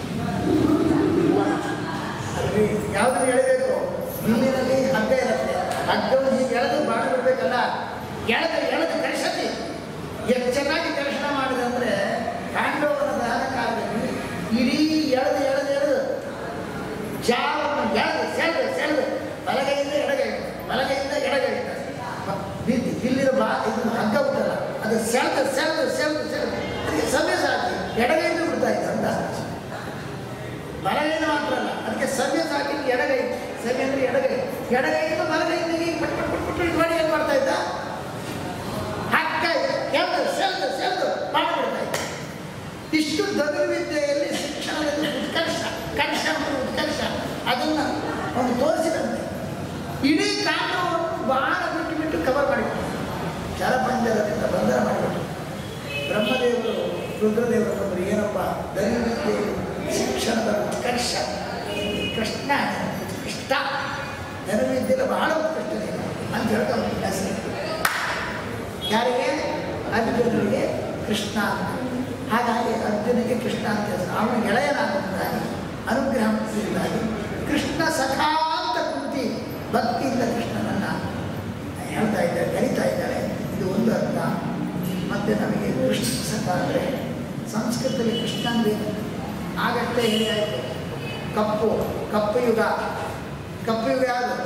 ಅಲ್ರಿ ಯಾವುದನ್ನು ಎಳೆಬೇಕು ಮೀನಿನಲ್ಲಿ ಹಗ್ಗ ಇರುತ್ತೆ ಹಗ್ಗವನ್ನು ಹೀಗೆ ಎಳೆದು ಬಾಣ ಬಿಡಬೇಕಲ್ಲ ಎಳೆದು ಎಳೆದು ಕಳಿಸತಿ ಎಷ್ಟು ಚೆನ್ನಾಗಿ ದರ್ಶನ ಮಾಡಿದೆ ಅಂದರೆ ಪಾಂಡವನ ದಹನ ಕಾಲದಲ್ಲಿ ಇಡೀ ಎಳೆದು ಎಳೆದು ಎಳೆದು ಜಾವನ್ನು ಎಳೆದು ಸೆಳೆದು ಸೆಳೆದು ಬಲಗೈಯಿಂದ ಎಡಗೈ ಬಲಗೈಯಿಂದ ಎಡಗೈ ಬಿದ್ದು ಇಲ್ಲಿರೋ ಬಾ ಇದು ಹಗ್ಗ ಉಂಟಲ್ಲ ಅದು ಸೆಳೆದು ಸೆಳೆದು ಸೆಳೆದು ಸೆಳೆದು ಅದಕ್ಕೆ ಸಭ್ಯ ಸಾಕಿ ಎಡಗೈಯಿಂದ ಬಿಡ್ತಾ ಇದ್ದ ಅಂತ ಬಲಗೈಯಿಂದ ಮಾತ್ರ ಅಲ್ಲ ಅದಕ್ಕೆ ಸಭ್ಯ ಸಾಕಿ ಎಡಗೈ ಸಭ್ಯ ಅಂದ್ರೆ ಎಡಗೈ ಎಡಗೈಯಿಂದ ಬಲಗೈಯಿಂದ ಹೀಗೆ ಪಟ್ ಪಟ್ ಪಟ್ ಪಟ್ ಇದು ಮಾಡಿ ಏನು ಮಾಡ್ತಾ ಇದ್ದ ಹಗ್ಗ ಎಳೆದು ಸೆಳೆದು ಸೆಳೆದು ಮಾಡಿಬಿಡ್ತಾ ಇದ್ದ ಇಷ್ಟು ಧನುರ್ವಿದ್ಯೆಯಲ್ಲಿ ಶಿಕ್ಷಣದಲ್ಲಿ ಉತ್ಕರ್ಷ ಕರ್ಷ ಮತ್ತು ಉತ್ಕರ್ಷ ಅದನ್ನು ಅವನು ತೋರಿಸಿದಂತೆ ಇಡೀ ಕಾಂಡವನ್ನು ಬಾಣ ಬಿಟ್ಟು ಬಿಟ್ಟು ಕವರ್ ಮಾಡಿಬಿಟ್ಟು ಶರಪಂಜರದಿಂದ ಬಂಧನ ಮಾಡಿಬಿಟ್ಟು ಬ್ರಹ್ಮದೇವರು ರುದ್ರದೇವರು ಬಂದರು ಏನಪ್ಪ ಧನುರ್ವಿದ್ಯೆಯಲ್ಲಿ ಶಿಕ್ಷಣದ ಉತ್ಕರ್ಷ ಕೃಷ್ಣ ಇಷ್ಟ ಧನುರ್ವಿದ್ಯೆಯಲ್ಲಿ ಬಹಳ ಉತ್ಕೃಷ್ಟ ನೀನು ಅಂತ ಹೇಳ್ಕೊಂಡು ಹೆಸರು ಯಾರಿಗೆ ಅರ್ಜುನನಿಗೆ ಕೃಷ್ಣ ಅಂತ ಹಾಗಾಗಿ ಅರ್ಜುನಿಗೆ ಕೃಷ್ಣ ಅಂತ ಹೆಸರು ಅವನ ಗೆಳೆಯನಾಗುವುದಾಗಿ ಅನುಗ್ರಹ ಮಾಡಿರುವುದಾಗಿ ಕೃಷ್ಣ ಸಖಾ ಅಂತ ಕುಂತಿ ಭಕ್ತಿಯಿಂದ ಕೃಷ್ಣನನ್ನು ಹೇಳ್ತಾ ಇದ್ದಾರೆ ಕರೀತಾ ಇದ್ದಾರೆ ಇದು ಒಂದು ಅರ್ಥ ಮತ್ತು ನಮಗೆ ಕೃಷ್ಣ ಸಖ ಅಂದರೆ ಸಂಸ್ಕೃತದಲ್ಲಿ ಕೃಷ್ಣ ಅಂದರೆ ಆಗಷ್ಟೇ ಹೇಳಿ ಆಯಿತು ಕಪ್ಪು ಕಪ್ಪು ಯುಗ ಕಪ್ಪು ಯುಗ ಯಾವುದು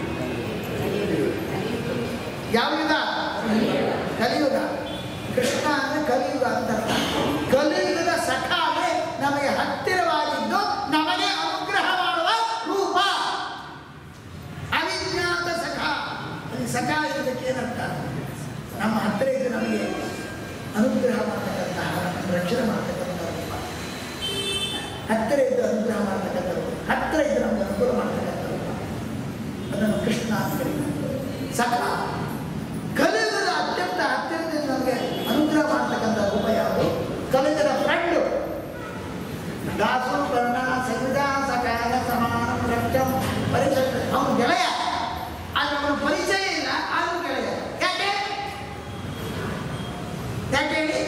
ಯಾವ ಯುಗ ಕಲಿಯುಗ ಕೃಷ್ಣ ಅಂದರೆ ಕಲಿಯುಗ ಅಂತ ಅರ್ಥ. ಕಲಿಯುಗದ ಸಖ ಅಂದರೆ ನಮಗೆ ಹತ್ತಿರವಾಗಿದ್ದು ನಮಗೆ ಅನುಗ್ರಹ ಮಾಡುವ ರೂಪ ಅವಿಜ್ಞಾತ ಸಖ ಅಲ್ಲಿ ಸಖ ಇರೋದಕ್ಕೆ ಏನರ್ಥ ನಮ್ಮ ಹತ್ತಿರ ಇದ್ದು ನಮಗೆ ಅನುಗ್ರಹ ಮಾಡ್ತಕ್ಕಂತಹ ನಮ್ಮನ್ನು ರಕ್ಷಣೆ ಮಾಡ್ತಕ್ಕಂಥ ರೂಪ ಹತ್ತಿರ ಇದ್ದು ಅನುಗ್ರಹ ಮಾಡ್ತಕ್ಕಂಥ ರೂಪ ಹತ್ತಿರ ಇದ್ದು ನಮಗೆ ಅನುಕೂಲ ಮಾಡ್ತಕ್ಕಂಥ ರೂಪ ಅದನ್ನು ಕೃಷ್ಣ ಅಂತ ಕರೀತಾರೆ ಸಖ ಕಲಿಯುಗದ ಅತ್ಯಂತ ಹತ್ತಿರದಿಂದ ನಮಗೆ ಅನುಗ್ರಹ ಮಾಡ್ತಕ್ಕಂಥ ರೂಪ ಯಾವುದು ಕಲಿಯುಗದ ಫ್ರೆಂಡು ದಾಸು ಕರ್ಣ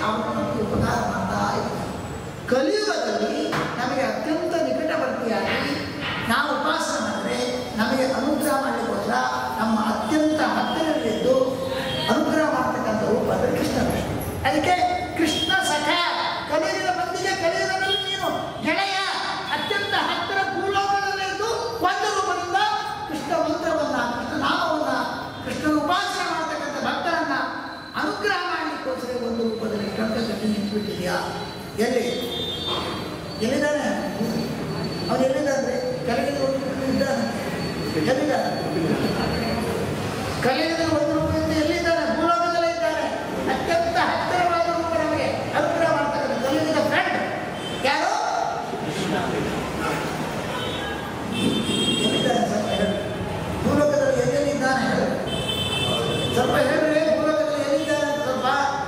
ಅವರು ನಮಗೆ ಉಪಕಾರ ಮಾಡ್ತಾ ಇದ್ದಾರೆ ಕಲಿಯುಗದಲ್ಲಿ ನಮಗೆ ಅತ್ಯಂತ ನಿಕಟವರ್ತಿಯಾಗಿ ನಾವು ಉಪಾಸನೆ ಮಾಡಿದ್ರೆ ನಮಗೆ ಅನುಗ್ರಹ ಮಾಡಲಿಕ್ಕೋಸ್ಕರ ನಮ್ಮ ಅತ್ಯಂತ ಹತ್ತಿರವಿದ್ದು ಅನುಗ್ರಹ ಮಾಡ್ತಕ್ಕಂಥ ರೂಪ ಅಂದರೆ ಕೃಷ್ಣ ವಿಷ್ಣು ಅದಕ್ಕೆ ಕೃಷ್ಣ ಸಖ ಕಲಿಯುಗದ ಮಂದಿಗೆ ಕಲಿಯುಗದಲ್ಲಿ ನೀನು ಗೆಳೆಯ ಅತ್ಯಂತ ಹತ್ತಿರ ಭೂಲೋಕದಲ್ಲಿದ್ದು ಒಂದು ರೂಪದಿಂದ ಕೃಷ್ಣ ಮಂತ್ರವನ್ನ ಕೃಷ್ಣ ನಾಮವನ್ನ ಕೃಷ್ಣನ ಉಪಾಸನೆ ಮಾಡತಕ್ಕಂಥ ಭಕ್ತರನ್ನ ಅನುಗ್ರಹ ಮಾಡಲಿಕ್ಕೋಸ್ಕರ ಒಂದು ರೂಪದಲ್ಲಿ ಕಂಕ ಕಟ್ಟಿ ನಿಂತುಬಿಟ್ಟಿದೆಯಾ ಎಲ್ಲಿ ಎಲ್ಲಿದ್ದಾನೆ ಅವನು ಎಲ್ಲಿದ್ದಾನೆ ಕಲಿಯುಗದ ಒಂದು ರೂಪ ಇದ್ದಾನೆ ಎಲ್ಲಿದ್ದಾನೆ ಕಲಿಯುಗದ ಒಂದು ರೂಪದಿಂದ ಎಲ್ಲಿದ್ದಾನೆ ಭೂಲೋಕದಲ್ಲೇ ಇದ್ದಾನೆ ಅತ್ಯಂತ ಹತ್ತಿರವಾದ ರೂಪ ನಮಗೆ ಅನುಗ್ರಹ ಮಾಡ್ತಕ್ಕಂಥ ಕಲಿಯುಗದ ಫ್ರೆಂಡ್ ಯಾರು ಎಲ್ಲಿದ್ದಾನೆ ಸ್ವಲ್ಪ ಹೇಳಿ ಭೂಲೋಕದಲ್ಲಿ ಎಲ್ಲೆಲ್ಲಿದ್ದಾನೆ ಹೇಳಿ ಸ್ವಲ್ಪ ಹೇಳ್ರಿ ಭೂಲೋಕದಲ್ಲಿ ಎಲ್ಲಿದ್ದಾನೆ ಅಂತ ಸ್ವಲ್ಪ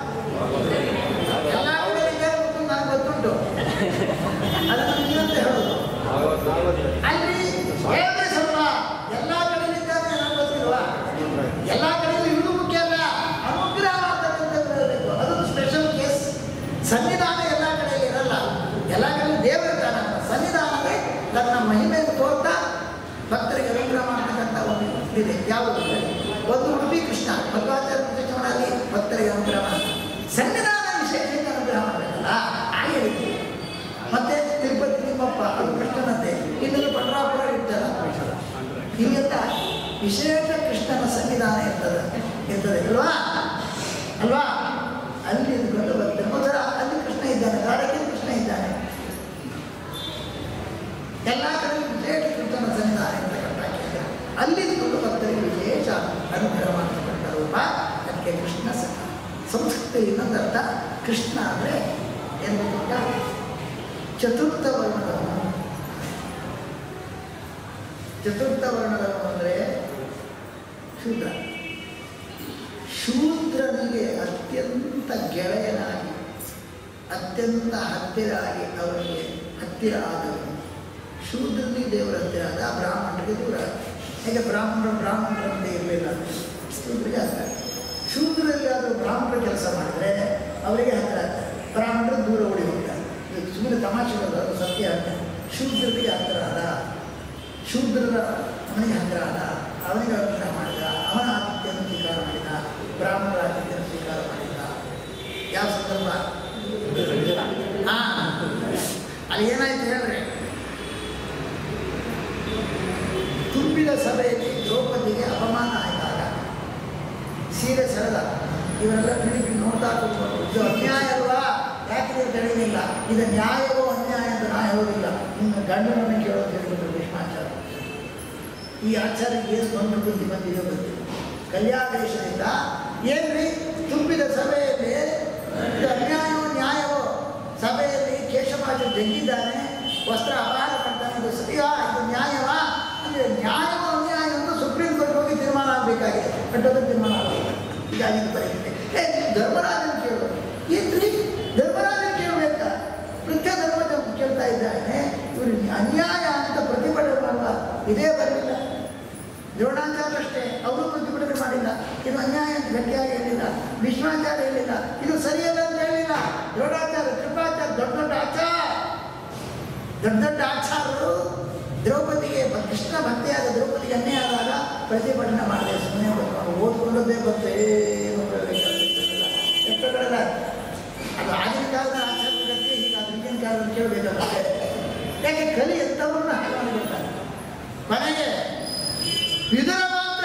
ಎಲ್ಲ ಕಡೆ ಇದ್ದಾರೆ ಅಂತ ನನಗೆ ಗೊತ್ತುಂಟು ಅದನ್ನು ನೀವಂತ ಹೇಳೋದು ಅಲ್ಲಿ ಹೇಳ್ರಿ ಸ್ವಲ್ಪ ಎಲ್ಲ ಕಡೆ ಇದ್ದಾರೆ ನನಗೆ ಗೊತ್ತಿಲ್ವಾ ಎಲ್ಲ ಕಡೆಯೂ ಇರುವುದು ಮುಖ್ಯ ಅಲ್ಲ ಅನುಗ್ರಹ ಮಾಡ್ತಕ್ಕಂಥದ್ದು ಇರಬೇಕು ಅದೊಂದು ಸ್ಪೆಷಲ್ ಕೇಸ್ ಸನ್ನಿಧಾನ ಎಲ್ಲ ಕಡೆ ಇರಲ್ಲ ಎಲ್ಲ ಕಡೆ ದೇವರಿದ್ದಾನ ಸನ್ನಿಧಾನವೇ ತನ್ನ ಮಹಿಮೆಯನ್ನು ತೋರ್ತಾ ಭಕ್ತರಿಗೆ ಅನುಗ್ರಹ ಮಾಡ್ತಕ್ಕಂಥ ಒಂದು ಇದೆ ಯಾವುದು ಅಂದ್ರೆ, ಒಂದು ಉಡುಪಿ ಕೃಷ್ಣ ಭಗವಾಚಾರ್ಯ ಪ್ರತಿಷ್ಠಾನದಲ್ಲಿ ಭಕ್ತರಿಗೆ ಅನುಗ್ರಹ ಮಾಡ್ತಾರೆ ಸನ್ನಿಧಾನ ವಿಶೇಷಕ್ಕೆ ಅನುಗ್ರಹ ಮಾಡಬೇಕಲ್ಲ ಆ ಹೇಳಿಕೆ ಮತ್ತೆ ತಿರುಪತಿ ತಿಮ್ಮಪ್ಪ ಅದು ಕೃಷ್ಣನಂತೆ ಇನ್ನೊಂದು ಪಂಡ್ರಾಪುರ ಇರ್ತಾರೆ ಹೀಗೆಲ್ಲ ವಿಶೇಷ ಕೃಷ್ಣನ ಸನ್ನಿಧಾನ ಇರ್ತದೆ ಇರ್ತದೆ ಅಲ್ವಾ ಅಲ್ವಾ ಅಲ್ಲಿ ಇದ್ಕೊಂಡು ಬರ್ತದೆ ಮೊದಲ ಅಲ್ಲಿ ಕೃಷ್ಣ ಇದ್ದಾನೆ ಗಾಡಕ್ಕೆ ಕೃಷ್ಣ ಇದ್ದಾನೆ ಎಲ್ಲ ಕಡೆ ವಿಶೇಷ ಕೃಷ್ಣನ ಸನ್ನಿಧಾನ ಇರ್ತಕ್ಕಂಥ ಕೇಂದ್ರ. ಅಲ್ಲಿ ಇದ್ಕೊಂಡು ಭಕ್ತರಿಗೆ ವಿಶೇಷ ಅನುಗ್ರಹ ಮಾಡ್ತಕ್ಕಂಥ ರೂಪ ಅದಕ್ಕೆ ಕೃಷ್ಣ ಸಖ ಸಂಸ್ಕೃತದಲ್ಲಿ ಇನ್ನೊಂದು ಅರ್ಥ ಕೃಷ್ಣ ಅಂದರೆ ಏನು ಗೊತ್ತಾ ಚತುರ್ಥ ವರ್ಣದವನು ಚತುರ್ಥ ವರ್ಣದವನು ಅಂದರೆ ಶೂದ್ರ ಶೂದ್ರನಿಗೆ ಅತ್ಯಂತ ಗೆಳೆಯನಾಗಿ ಅತ್ಯಂತ ಹತ್ತಿರ ಆಗಿ ಅವನಿಗೆ ಹತ್ತಿರ ಆದವನು ಶೂದ್ರನಿಗೆ ದೇವರ ಹತ್ತಿರ ಆದ ಬ್ರಾಹ್ಮಣರಿಗೆ ದೂರ ಆದ ಯಾಕೆ ಬ್ರಾಹ್ಮಣರು ಬ್ರಾಹ್ಮಣರಂತೆ ಇರಲಿಲ್ಲ ಶೂದ್ರಿಗೆ ಹತ್ತಿರ ಶೂದ್ರಲ್ಲಿ ಆದರೂ ಬ್ರಾಹ್ಮಣರು ಕೆಲಸ ಮಾಡಿದರೆ ಅವರಿಗೆ ಹತ್ತಿರ ಆಗ್ತಾರೆ ಬ್ರಾಹ್ಮಣರು ದೂರ ಓಡಿ ಹೋಗ್ತಾರೆ ಇದು ಸುಮ್ಮನೆ ತಮಾಷೆ ಅಲ್ಲ, ಅದು ಸತ್ಯ ಅಂತ ಶೂದ್ರರಿಗೆ ಹತ್ತಿರ ಆದ ಶೂದ್ರರ ಅವನಿಗೆ ಹತ್ತಿರ ಆದ ಅವನಿಗೆ ಅನುಗ್ರಹ ಮಾಡಿದ ಅವನ ಆತಿಥ್ಯವನ್ನು ಸ್ವೀಕಾರ ಮಾಡಿದ ಬ್ರಾಹ್ಮಣರ ಆತಿಥ್ಯವನ್ನು ಸ್ವೀಕಾರ ಮಾಡಿದ ಯಾವ ಸಂದರ್ಭ ಹಾ ಅಲ್ಲಿ ಏನಾಯ್ತು ಹೇಳ್ರಿ ತುಂಬಿದ ಸಭೆಯಲ್ಲಿ ದ್ರೌಪದಿಗೆ ಅಪಮಾನ ಆಯ್ತಾಗ ಸೀರೆ ಸೆಳೆದ ಇವರೆಲ್ಲ ತಿರುಗಿ ನೋಡ್ತಾ ಕೂತ್ಕೊಂಡು ಇದು ಅನ್ಯಾಯ ಅಲ್ವಾ ಯಾಕೆ ನೀವು ತಿಳಿದಿಲ್ಲ ಇದು ನ್ಯಾಯವೋ ಅನ್ಯಾಯ ಅಂತ ನಾ ಹೇಳೋದಿಲ್ಲ ನಿಮ್ಮ ಗಂಡನನ್ನು ಕೇಳೋದು ಹೇಳಿಬಿಟ್ರು ಭೀಷ್ಮಾಚಾರ್ಯ ಈ ಆಚಾರ್ಯಕ್ಕೆ ಏನು ಬಂದು ಬುದ್ಧಿ ಬಂದಿದೆ ಗೊತ್ತಿಲ್ಲ ಕಲ್ಯಾಣೇಶದಿಂದ ಏನ್ರಿ ತುಂಬಿದ ಸಭೆಯಲ್ಲಿ ಇದು ಅನ್ಯಾಯವೋ ನ್ಯಾಯವೋ ಸಭೆಯಲ್ಲಿ ಕೇಶವಾಜು ಜಗ್ಗಿದ್ದಾನೆ ವಸ್ತ್ರ ಅಪಹಾರ ಮಾಡ್ತಾನೆ ಇದು ಸರಿಯಾ ಇದು ನ್ಯಾಯವಾ ಅಂದರೆ ನ್ಯಾಯವೋ ಅನ್ಯಾಯ ಅಂತ ಸುಪ್ರೀಂ ಕೋರ್ಟ್ ಹೋಗಿ ತೀರ್ಮಾನ ಆಗಬೇಕಾಗಿದೆ ಕಟ್ಟೋದು ತೀರ್ಮಾನ ಆಗಬೇಕು ಹೀಗಾಗಿ ಇದು ಪರಿಸ್ಥಿತಿ ಏ ಧರ್ಮರಾಜನ ಕೇಳು ಏನ್ರಿ ಧರ್ಮರಾಜನ ಕೇಳಬೇಕಾ ವೃದ್ಧ ಧರ್ಮದ ಕೇಳ್ತಾ ಇದ್ದಾನೆ ಇವರು ಅನ್ಯಾಯ ಅಂತ ಪ್ರತಿಭಟನೆ ಮಾಡುವ ಇದೇ ಬರಲಿಲ್ಲ ದ್ರೋಣಾಚಾರ್ಯ ಅಷ್ಟೇ ಅವರು ಪ್ರತಿಭಟನೆ ಮಾಡಿಲ್ಲ ಇದು ಅನ್ಯಾಯ ಅಂತ ಗಟ್ಟಿಯಾಗಿ ಹೇಳಿಲ್ಲ ವಿಶ್ವಾಚಾರ್ಯ ಹೇಳಿಲ್ಲ ಇದು ಸರಿಯಲ್ಲ ಅಂತ ಹೇಳಿಲ್ಲ ದ್ರೋಣಾಚಾರ್ಯ ಕೃಪಾಚಾರ್ಯ ದೊಡ್ಡ ದೊಡ್ಡ ಆಚಾರ ದೊಡ್ಡ ದೊಡ್ಡ ಆಚಾರರು ದ್ರೌಪದಿಗೆ ಭ- ಕೃಷ್ಣ ಭಕ್ತಿಯಾದ ದ್ರೌಪದಿಗೆ ಅನ್ಯಾಯ ಆದಾಗ ಪ್ರತಿಭಟನೆ ಮಾಡಿದೆ ಸುಮ್ಮನೆ ಬರ್ಕೊಂಡು ಓದ್ಕೊಂಡದ್ದೇ ಗೊತ್ತೇ ಏನು ಹೇಳಬೇಕಾಗಿಲ್ಲ ಎಷ್ಟುಗಳೆಲ್ಲ ಅದು ಆಗಿನ ಕಾಲದ ಆಚಾರ್ಯ ಗತಿ ಹೀಗಾದ್ರೆ ಈಗಿನ ಕಾಲದಲ್ಲಿ ಕೇಳಬೇಕಾಗುತ್ತೆ ಯಾಕೆ ಕಲಿ ಎಂಥವ್ರನ್ನ ಹಾಗೆ ಮಾಡಿಬಿಡ್ತಾರೆ ಕೊನೆಗೆ ಇದರ ಮಾತ್ರ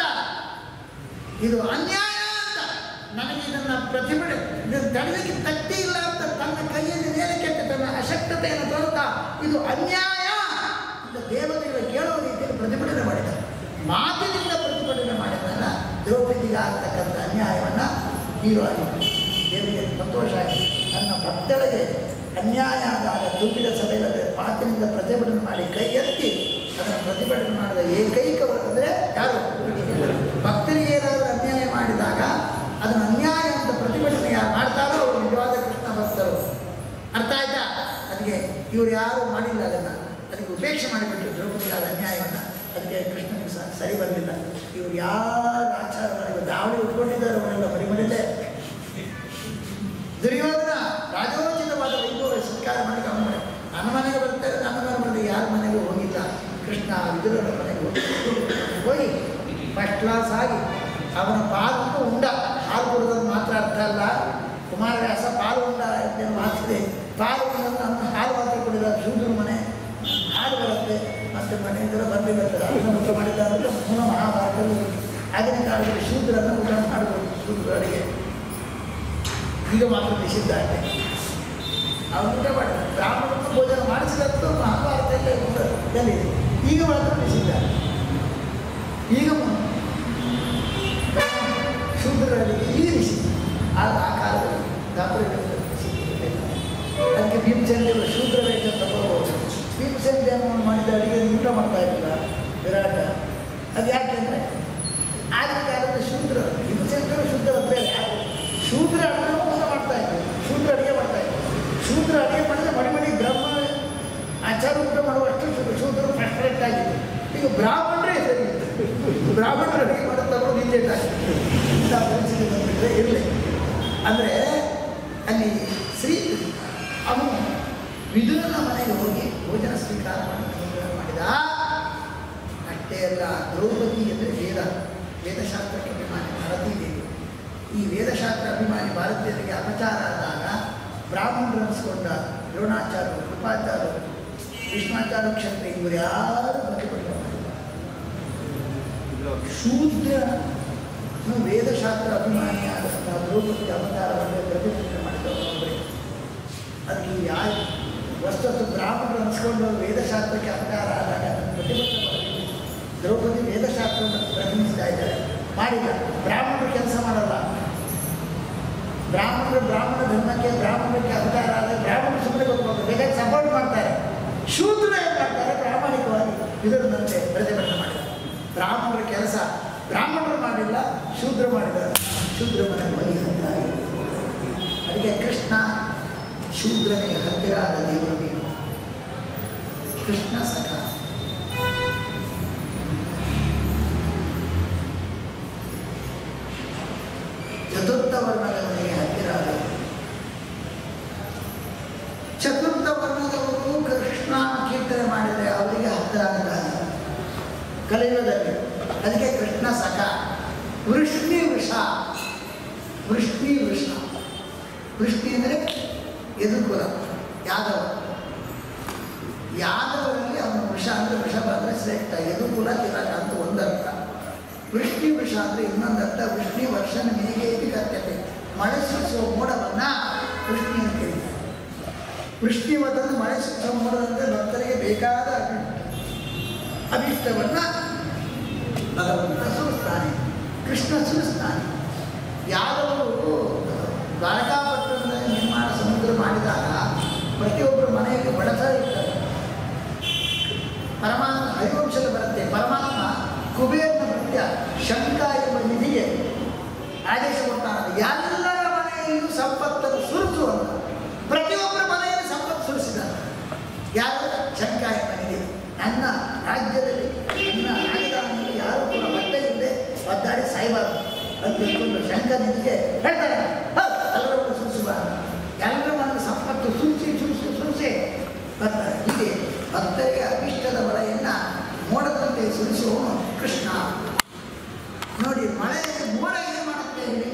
ಇದು ಅನ್ಯಾಯ ಅಂತ ನನಗೆ ಇದನ್ನ ಪ್ರತಿಭಟನೆ ಇದನ್ನು ತಡೆಯಲಿಕ್ಕೆ ತಟ್ಟಿ ಇಲ್ಲ ಅಂತ ತನ್ನ ಕೈಯಲ್ಲಿ ಮೇಲೆ ಕೆಟ್ಟ ತನ್ನ ಅಶಕ್ತತೆಯನ್ನು ತೋರುತ್ತಾ ಇದು ಅನ್ಯಾಯ ಅಂತ ದೇವತೆಗಳು ಕೇಳುವ ರೀತಿಯಲ್ಲಿ ಪ್ರತಿಭಟನೆ ಮಾಡಿದ್ದಾರೆ ಮಾತಿನಿಂದ ಪ್ರತಿಭಟನೆ ಮಾಡಿದಾಗ ದ್ರೌಪದಿಗೆ ಆಗ್ತಕ್ಕಂಥ ಅನ್ಯಾಯವನ್ನು ಹೀರೋಗಿ ದೇವರಿಗೆ ಸಂತೋಷ ಆಗಿ ನನ್ನ ಭಕ್ತಳಿಗೆ ಅನ್ಯಾಯ ಆದಾಗ ತುಂಬಿದ ಸಭೆಯಲ್ಲಿ ಮಾತಿನಿಂದ ಪ್ರತಿಭಟನೆ ಮಾಡಿ ಕೈ ಎತ್ತಿ ಅದನ್ನು ಪ್ರತಿಭಟನೆ ಮಾಡಿದ ಏಕೈಕ ಅಂದರೆ ಯಾರು ಭಕ್ತರಿಗೆ ಏನಾದರೂ ಅನ್ಯಾಯ ಮಾಡಿದಾಗ ಅದನ್ನು ಅನ್ಯಾಯ ಅಂತ ಪ್ರತಿಭಟನೆ ಯಾರು ಮಾಡ್ತಾರೋ ಅವರು ನಿಜವಾದ ಕೃಷ್ಣ ಭಕ್ತರು ಅರ್ಥ ಆಯ್ತಾ ಅದಕ್ಕೆ ಇವ್ರು ಯಾರು ಮಾಡಿಲ್ಲ ಅದನ್ನು ಅದಕ್ಕೆ ಉಪೇಕ್ಷೆ ಮಾಡಿಬಿಟ್ರು ದ್ರೌಪದಿ ಆದ ಅನ್ಯಾಯವನ್ನು ಅದಕ್ಕೆ ಕೃಷ್ಣನಿಗೆ ಸಹ ಸರಿ ಬಂದಿಲ್ಲ ಇವ್ರು ಯಾರು ಆಚಾರ ಮಾಡಿದ್ರು ದಾವಣಿ ಉಟ್ಕೊಂಡಿದ್ದಾರೆ ಅವರೆಲ್ಲ ಮರಿಮಡಿಲೇ ದುರ್ಯೋಧನ ರಾಜೋಚಿತವಾದ ವೈಭವ ಸತ್ಕಾರ ಮಾಡಿ ಅವನ ಮನೆ ನನ್ನ ಮನೆಗೆ ಬರ್ತಾರೆ ನನ್ನ ಮನೆ ಬಂದು ಯಾರ ಮನೆಗೂ ಹೋಗಿಲ್ಲ ಕೃಷ್ಣ ವಿದುರನ ಮನೆಗೆ ಹೋಗಿ ಹೋಗಿ ಫಸ್ಟ್ ಕ್ಲಾಸ್ ಆಗಿ ಅವನ ಪಾಲನ್ನು ಉಂಡ ಹಾಲು ಕೊಡೋದು ಮಾತ್ರ ಅರ್ಥ ಅಲ್ಲ ಕುಮಾರವ್ಯಾಸ ಪಾಲು ಉಂಡ ಅಂತ ಮಾತಿದೆ ಪಾಲು ಉಂಡನ್ನು ಅವನು ಹಾಲು ಮಾತ್ರ ಕುಡಿದ ಶೂದ್ರ ಮನೆ ಹಾಲು ಬರುತ್ತೆ ಮತ್ತೆ ಮನೆ ಹತ್ರ ಬಂದು ಬರ್ತಾರೆ ಅದನ್ನು ಊಟ ಮಾಡಿದ ಅಂದರೆ ಮೂಲ ಮಹಾಭಾರತದಲ್ಲಿ ಆಗಿನ ಕಾಲದಲ್ಲಿ ಶೂದ್ರನ್ನು ಊಟ ಮಾಡಬಹುದು ಶೂದ್ರ ಅಡಿಗೆ ಈಗ ಮಾತ್ರ ನಿಷಿದ್ಧ ಆಗಿದೆ ಅವನು ಊಟ ಮಾಡಿದ ಬ್ರಾಹ್ಮಣರು ಭೋಜನ ಮಾಡಿಸಿದಂತ ಮಹಾಭಾರತದಲ್ಲಿ ಇದೆ ಈಗ ಮಾತ್ರ ನಿಷಿದ್ಧ ಈಗ ಮು- ಶೂದ್ರರಿಗೆ ಈಗ ನಿಷಿದ್ಧ ಆಗ ಆ ಕಾಲದಲ್ಲಿ ದಾಪರಿಗಳಿಗೆ ನಿಷಿದ್ಧ ಅದಕ್ಕೆ ಭೀಮಸೇನ ಶೂದ್ರ ವೇಷ ತಗೋಬಹುದು ಭೀಮಸೇನ ದೇವವನ್ನು ಮಾಡಿದ ಅಡಿಗೆ ಊಟ ಮಾಡ್ತಾ ಇರಲಿಲ್ಲ ವಿರಾಟ ಅದು ಯಾಕೆಂದರೆ ಆಗಿನ ಕಾಲದ ಶೂದ್ರ ಭೀಮಸೇನ ಶೂದ್ರ ಬೇರೆ ಯಾರು ಶೂದ್ರ ಅಡುಗೆ ಊಟ ಮಾಡ್ತಾ ಇದ್ರು ಶೂದ್ರ ಅಡುಗೆ ಮಾಡ್ತಾ ಇದ್ರು ಶೂದ್ರ ಅಡುಗೆ ಮಾಡಿದ್ರೆ ಮಡಿ ಮಡಿ ಬ್ರಹ್ಮ ಆಚಾರ ಊಟ ಮಾಡುವಷ್ಟು ಶೂ- ಶೂದ್ರರು ಫ್ರಸ್ಟ್ರೇಟ್ ಆಗಿತ್ತು ಈಗ ಬ್ರಾಹ್ಮಣರೇ ಸರಿ ಬ್ರಾಹ್ಮಣರು ಅಡುಗೆ ಮಾಡೋದು ತಗೊಂಡು ಹಿಂದೇಟ್ ಇಂಥ ಪರಿಸ್ಥಿತಿ ಬಂದ್ಬಿಟ್ರೆ ಇರಲಿ ಅಂದರೆ ಅಲ್ಲಿ ಶ್ರೀ ಅವನು ವಿದುರನ ಮನೆಗೆ ಹೋಗಿ ಭೋಜನ ಸ್ವೀಕಾರ ಮಾಡಿ ಭೋಜನ ಮಾಡಿದ ಅಷ್ಟೇ ಅಲ್ಲ ದ್ರೌಪದಿ ಅಂದರೆ ವೇದ ವೇದಶಾಸ್ತ್ರಕ್ಕೆ ಅಭಿಮಾನಿ ಭಾರತೀ ದೇವಿ ಈ ವೇದಶಾಸ್ತ್ರ ಅಭಿಮಾನಿ ಭಾರತೀಯರಿಗೆ ಅಪಚಾರ ಆದಾಗ ಬ್ರಾಹ್ಮಣರು ಅನಿಸ್ಕೊಂಡ ದ್ರೋಣಾಚಾರ್ಯರು ಕೃಪಾಚಾರ್ಯರು ಕೃಷ್ಣಾಚಾರ್ಯ ಕ್ಷತ್ರಿಯ ಇವರು ಯಾರು ಪ್ರತಿಭಟನೆ ಮಾಡಿಲ್ಲ ಶೂದ್ರ ಇನ್ನು ವೇದಶಾಸ್ತ್ರ ಅಭಿಮಾನಿಯಾದಂತಹ ದ್ರೌಪದಿ ಅವತಾರವನ್ನು ಪ್ರತಿಭಟನೆ ಮಾಡಿದವರೊಬ್ಬರೇ ಅದಕ್ಕೆ ಯಾರು ವಸ್ತುತ್ತು ಬ್ರಾಹ್ಮಣರು ಅನಿಸ್ಕೊಂಡು ವೇದಶಾಸ್ತ್ರಕ್ಕೆ ಅಪಕಾರ ಆದಾಗ ಅದನ್ನು ಪ್ರತಿಭಟನೆ ಮಾಡಬೇಕು ದ್ರೌಪದಿ ವೇದಶಾಸ್ತ್ರವನ್ನು ಪ್ರತಿನಿಧಿಸ್ತಾ ಇದ್ದಾರೆ ಮಾಡಿಲ್ಲ ಬ್ರಾಹ್ಮಣರು ಕೆಲಸ ಮಾಡಲ್ಲ ಬ್ರಾಹ್ಮಣರು ಬ್ರಾಹ್ಮಣ ಧರ್ಮಕ್ಕೆ ಬ್ರಾಹ್ಮಣಕ್ಕೆ ಅಧಿಕಾರ ಆದರೆ ಬ್ರಾಹ್ಮಣರು ಸುಮ್ಮನೆ ಗೊತ್ತು ಬೇಕಾಗಿ ಸಪೋರ್ಟ್ ಮಾಡ್ತಾರೆ ಶೂದ್ರ ಏನು ಮಾಡ್ತಾರೆ ಪ್ರಾಮಾಣಿಕವಾಗಿ ಇದರಂತೆ ಪ್ರತಿಭಟನೆ ಮಾಡಿದ್ದಾರೆ ಬ್ರಾಹ್ಮಣರ ಕೆಲಸ ಬ್ರಾಹ್ಮಣರು ಮಾಡಿಲ್ಲ ಶೂದ್ರ ಮಾಡಿದ್ದಾರೆ ಶೂದ್ರ ಮನೆ ಬಲಿ ಹಂತಾಗಿ ಅದಕ್ಕೆ ಕೃಷ್ಣ ಶೂದ್ರನಿಗೆ ಹತ್ತಿರ ಆದ ದೇವರು ನೀನು ಕೃಷ್ಣ ಸಖ ಚತುರ್ಥ ವರ್ಣದವನಿಗೆ ಹತ್ತಿರ ಆದ ಚತುರ್ಥ ವರ್ಣದವರು ಕೃಷ್ಣ ಕೀರ್ತನೆ ಮಾಡಿದರೆ ಅವರಿಗೆ ಹತ್ತಿರ ಆಗ್ತಾರೆ ಕಲಿಯುಗದಲ್ಲಿ ಅದಕ್ಕೆ ಕೃಷ್ಣ ಸಖ ವೃಷ್ಣಿ ವೃಷ ವೃಷ್ಣಿ ವೃಷ ವೃಷ್ಣಿ ಅಂದರೆ ಎದುಕುಲ ಯಾದವ ಯಾದವರಲ್ಲಿ ಅವನು ವೃಷ ಅಂದರೆ ವೃಷಭ ಅಂದರೆ ಶ್ರೇಷ್ಠ ಎದುಕುಲ ತಿಲಕ ಅಂತ ಒಂದರ್ಥ ವೃಷ್ಣಿ ವೃಷ ಅಂದರೆ ಇನ್ನೊಂದರ್ಥ ವೃಷ್ಣಿ ವರ್ಷನ ಮೇಗೆ ಇದು ಕರ್ತತೆ ಮಳೆ ಸುರಿಸುವ ಮೋಡವನ್ನು ವೃಷ್ಣಿ ಅಂತ ಕರೀತಾರೆ ವೃಷ್ಣಿವತನ್ನು ಮಳೆ ಸುರಿಸುವ ಮೋಡದಂತೆ ಭಕ್ತರಿಗೆ ಬೇಕಾದ ಅಭಿಷ್ಟವನ್ನು ಭಗವಂತ ಸುರಿಸ್ತಾನೆ ಕೃಷ್ಣ ಸುರಿಸ್ತಾನೆ ಯಾದವರು ದ್ವಾರಕಾಪಟ್ಟಣದಲ್ಲಿ ನಿರ್ಮಾಣ ಸಮುದ್ರ ಮಾಡಿದಾಗ ಪ್ರತಿಯೊಬ್ಬರ ಮನೆಯಲ್ಲಿ ಬಡತ ಇರ್ತಾರೆ ಪರಮಾತ್ಮ ಹರಿವಂಶದ ಬರುತ್ತೆ ಪರಮಾತ್ಮ ಕುಬೇರನ ಭೃತ್ಯ ಶಂಕ ಎಂಬ ನಿಧಿಗೆ ಆದೇಶ ಕೊಡ್ತಾನೆ ಎಲ್ಲರ ಮನೆಯಲ್ಲೂ ಸಂಪತ್ತನ್ನು ಸುರಿಸುವಂತ ಪ್ರತಿಯೊಬ್ಬರ ಮನೆಯಲ್ಲಿ ಸಂಪತ್ತು ಸುರಿಸಿದ್ದಾನೆ ಯಾರು ಶಂಕ ಎಂಬ ನಿಧಿ ನನ್ನ ರಾಜ್ಯದಲ್ಲಿ ನನ್ನ ರಾಜಧಾನಿಯಲ್ಲಿ ಯಾರು ಕೂಡ ಬಟ್ಟೆ ಇಲ್ಲದೆ ಒದ್ದಾಡಿ ಸಾಯಬಾರದು ಅಂತ ತಿಳ್ಕೊಂಡು ಶಂಕ ನಿಧಿಗೆ ಹೇಳ್ತಾರೆ ಹೌದು ಎಲ್ಲರನ್ನು ಸುರಿಸಬಾರದು ಎಲ್ಲರ ಮನೆ ಸಂಪತ್ತು ಸುರಿಸಿ ಸುರಿಸಿ ಸುರಿಸಿ ಬರ್ತಾರೆ ಹೀಗೆ ಭಕ್ತರಿಗೆ ಅಭಿಷ್ಟದ ಬಳೆಯನ್ನು ಮೋಡದಂತೆ ಸುರಿಸುವವನು ಕೃಷ್ಣ ನೋಡಿ ಮಳೆ ಮೋಡ ಏನು ಮಾಡುತ್ತೆ ಹೇಳಿ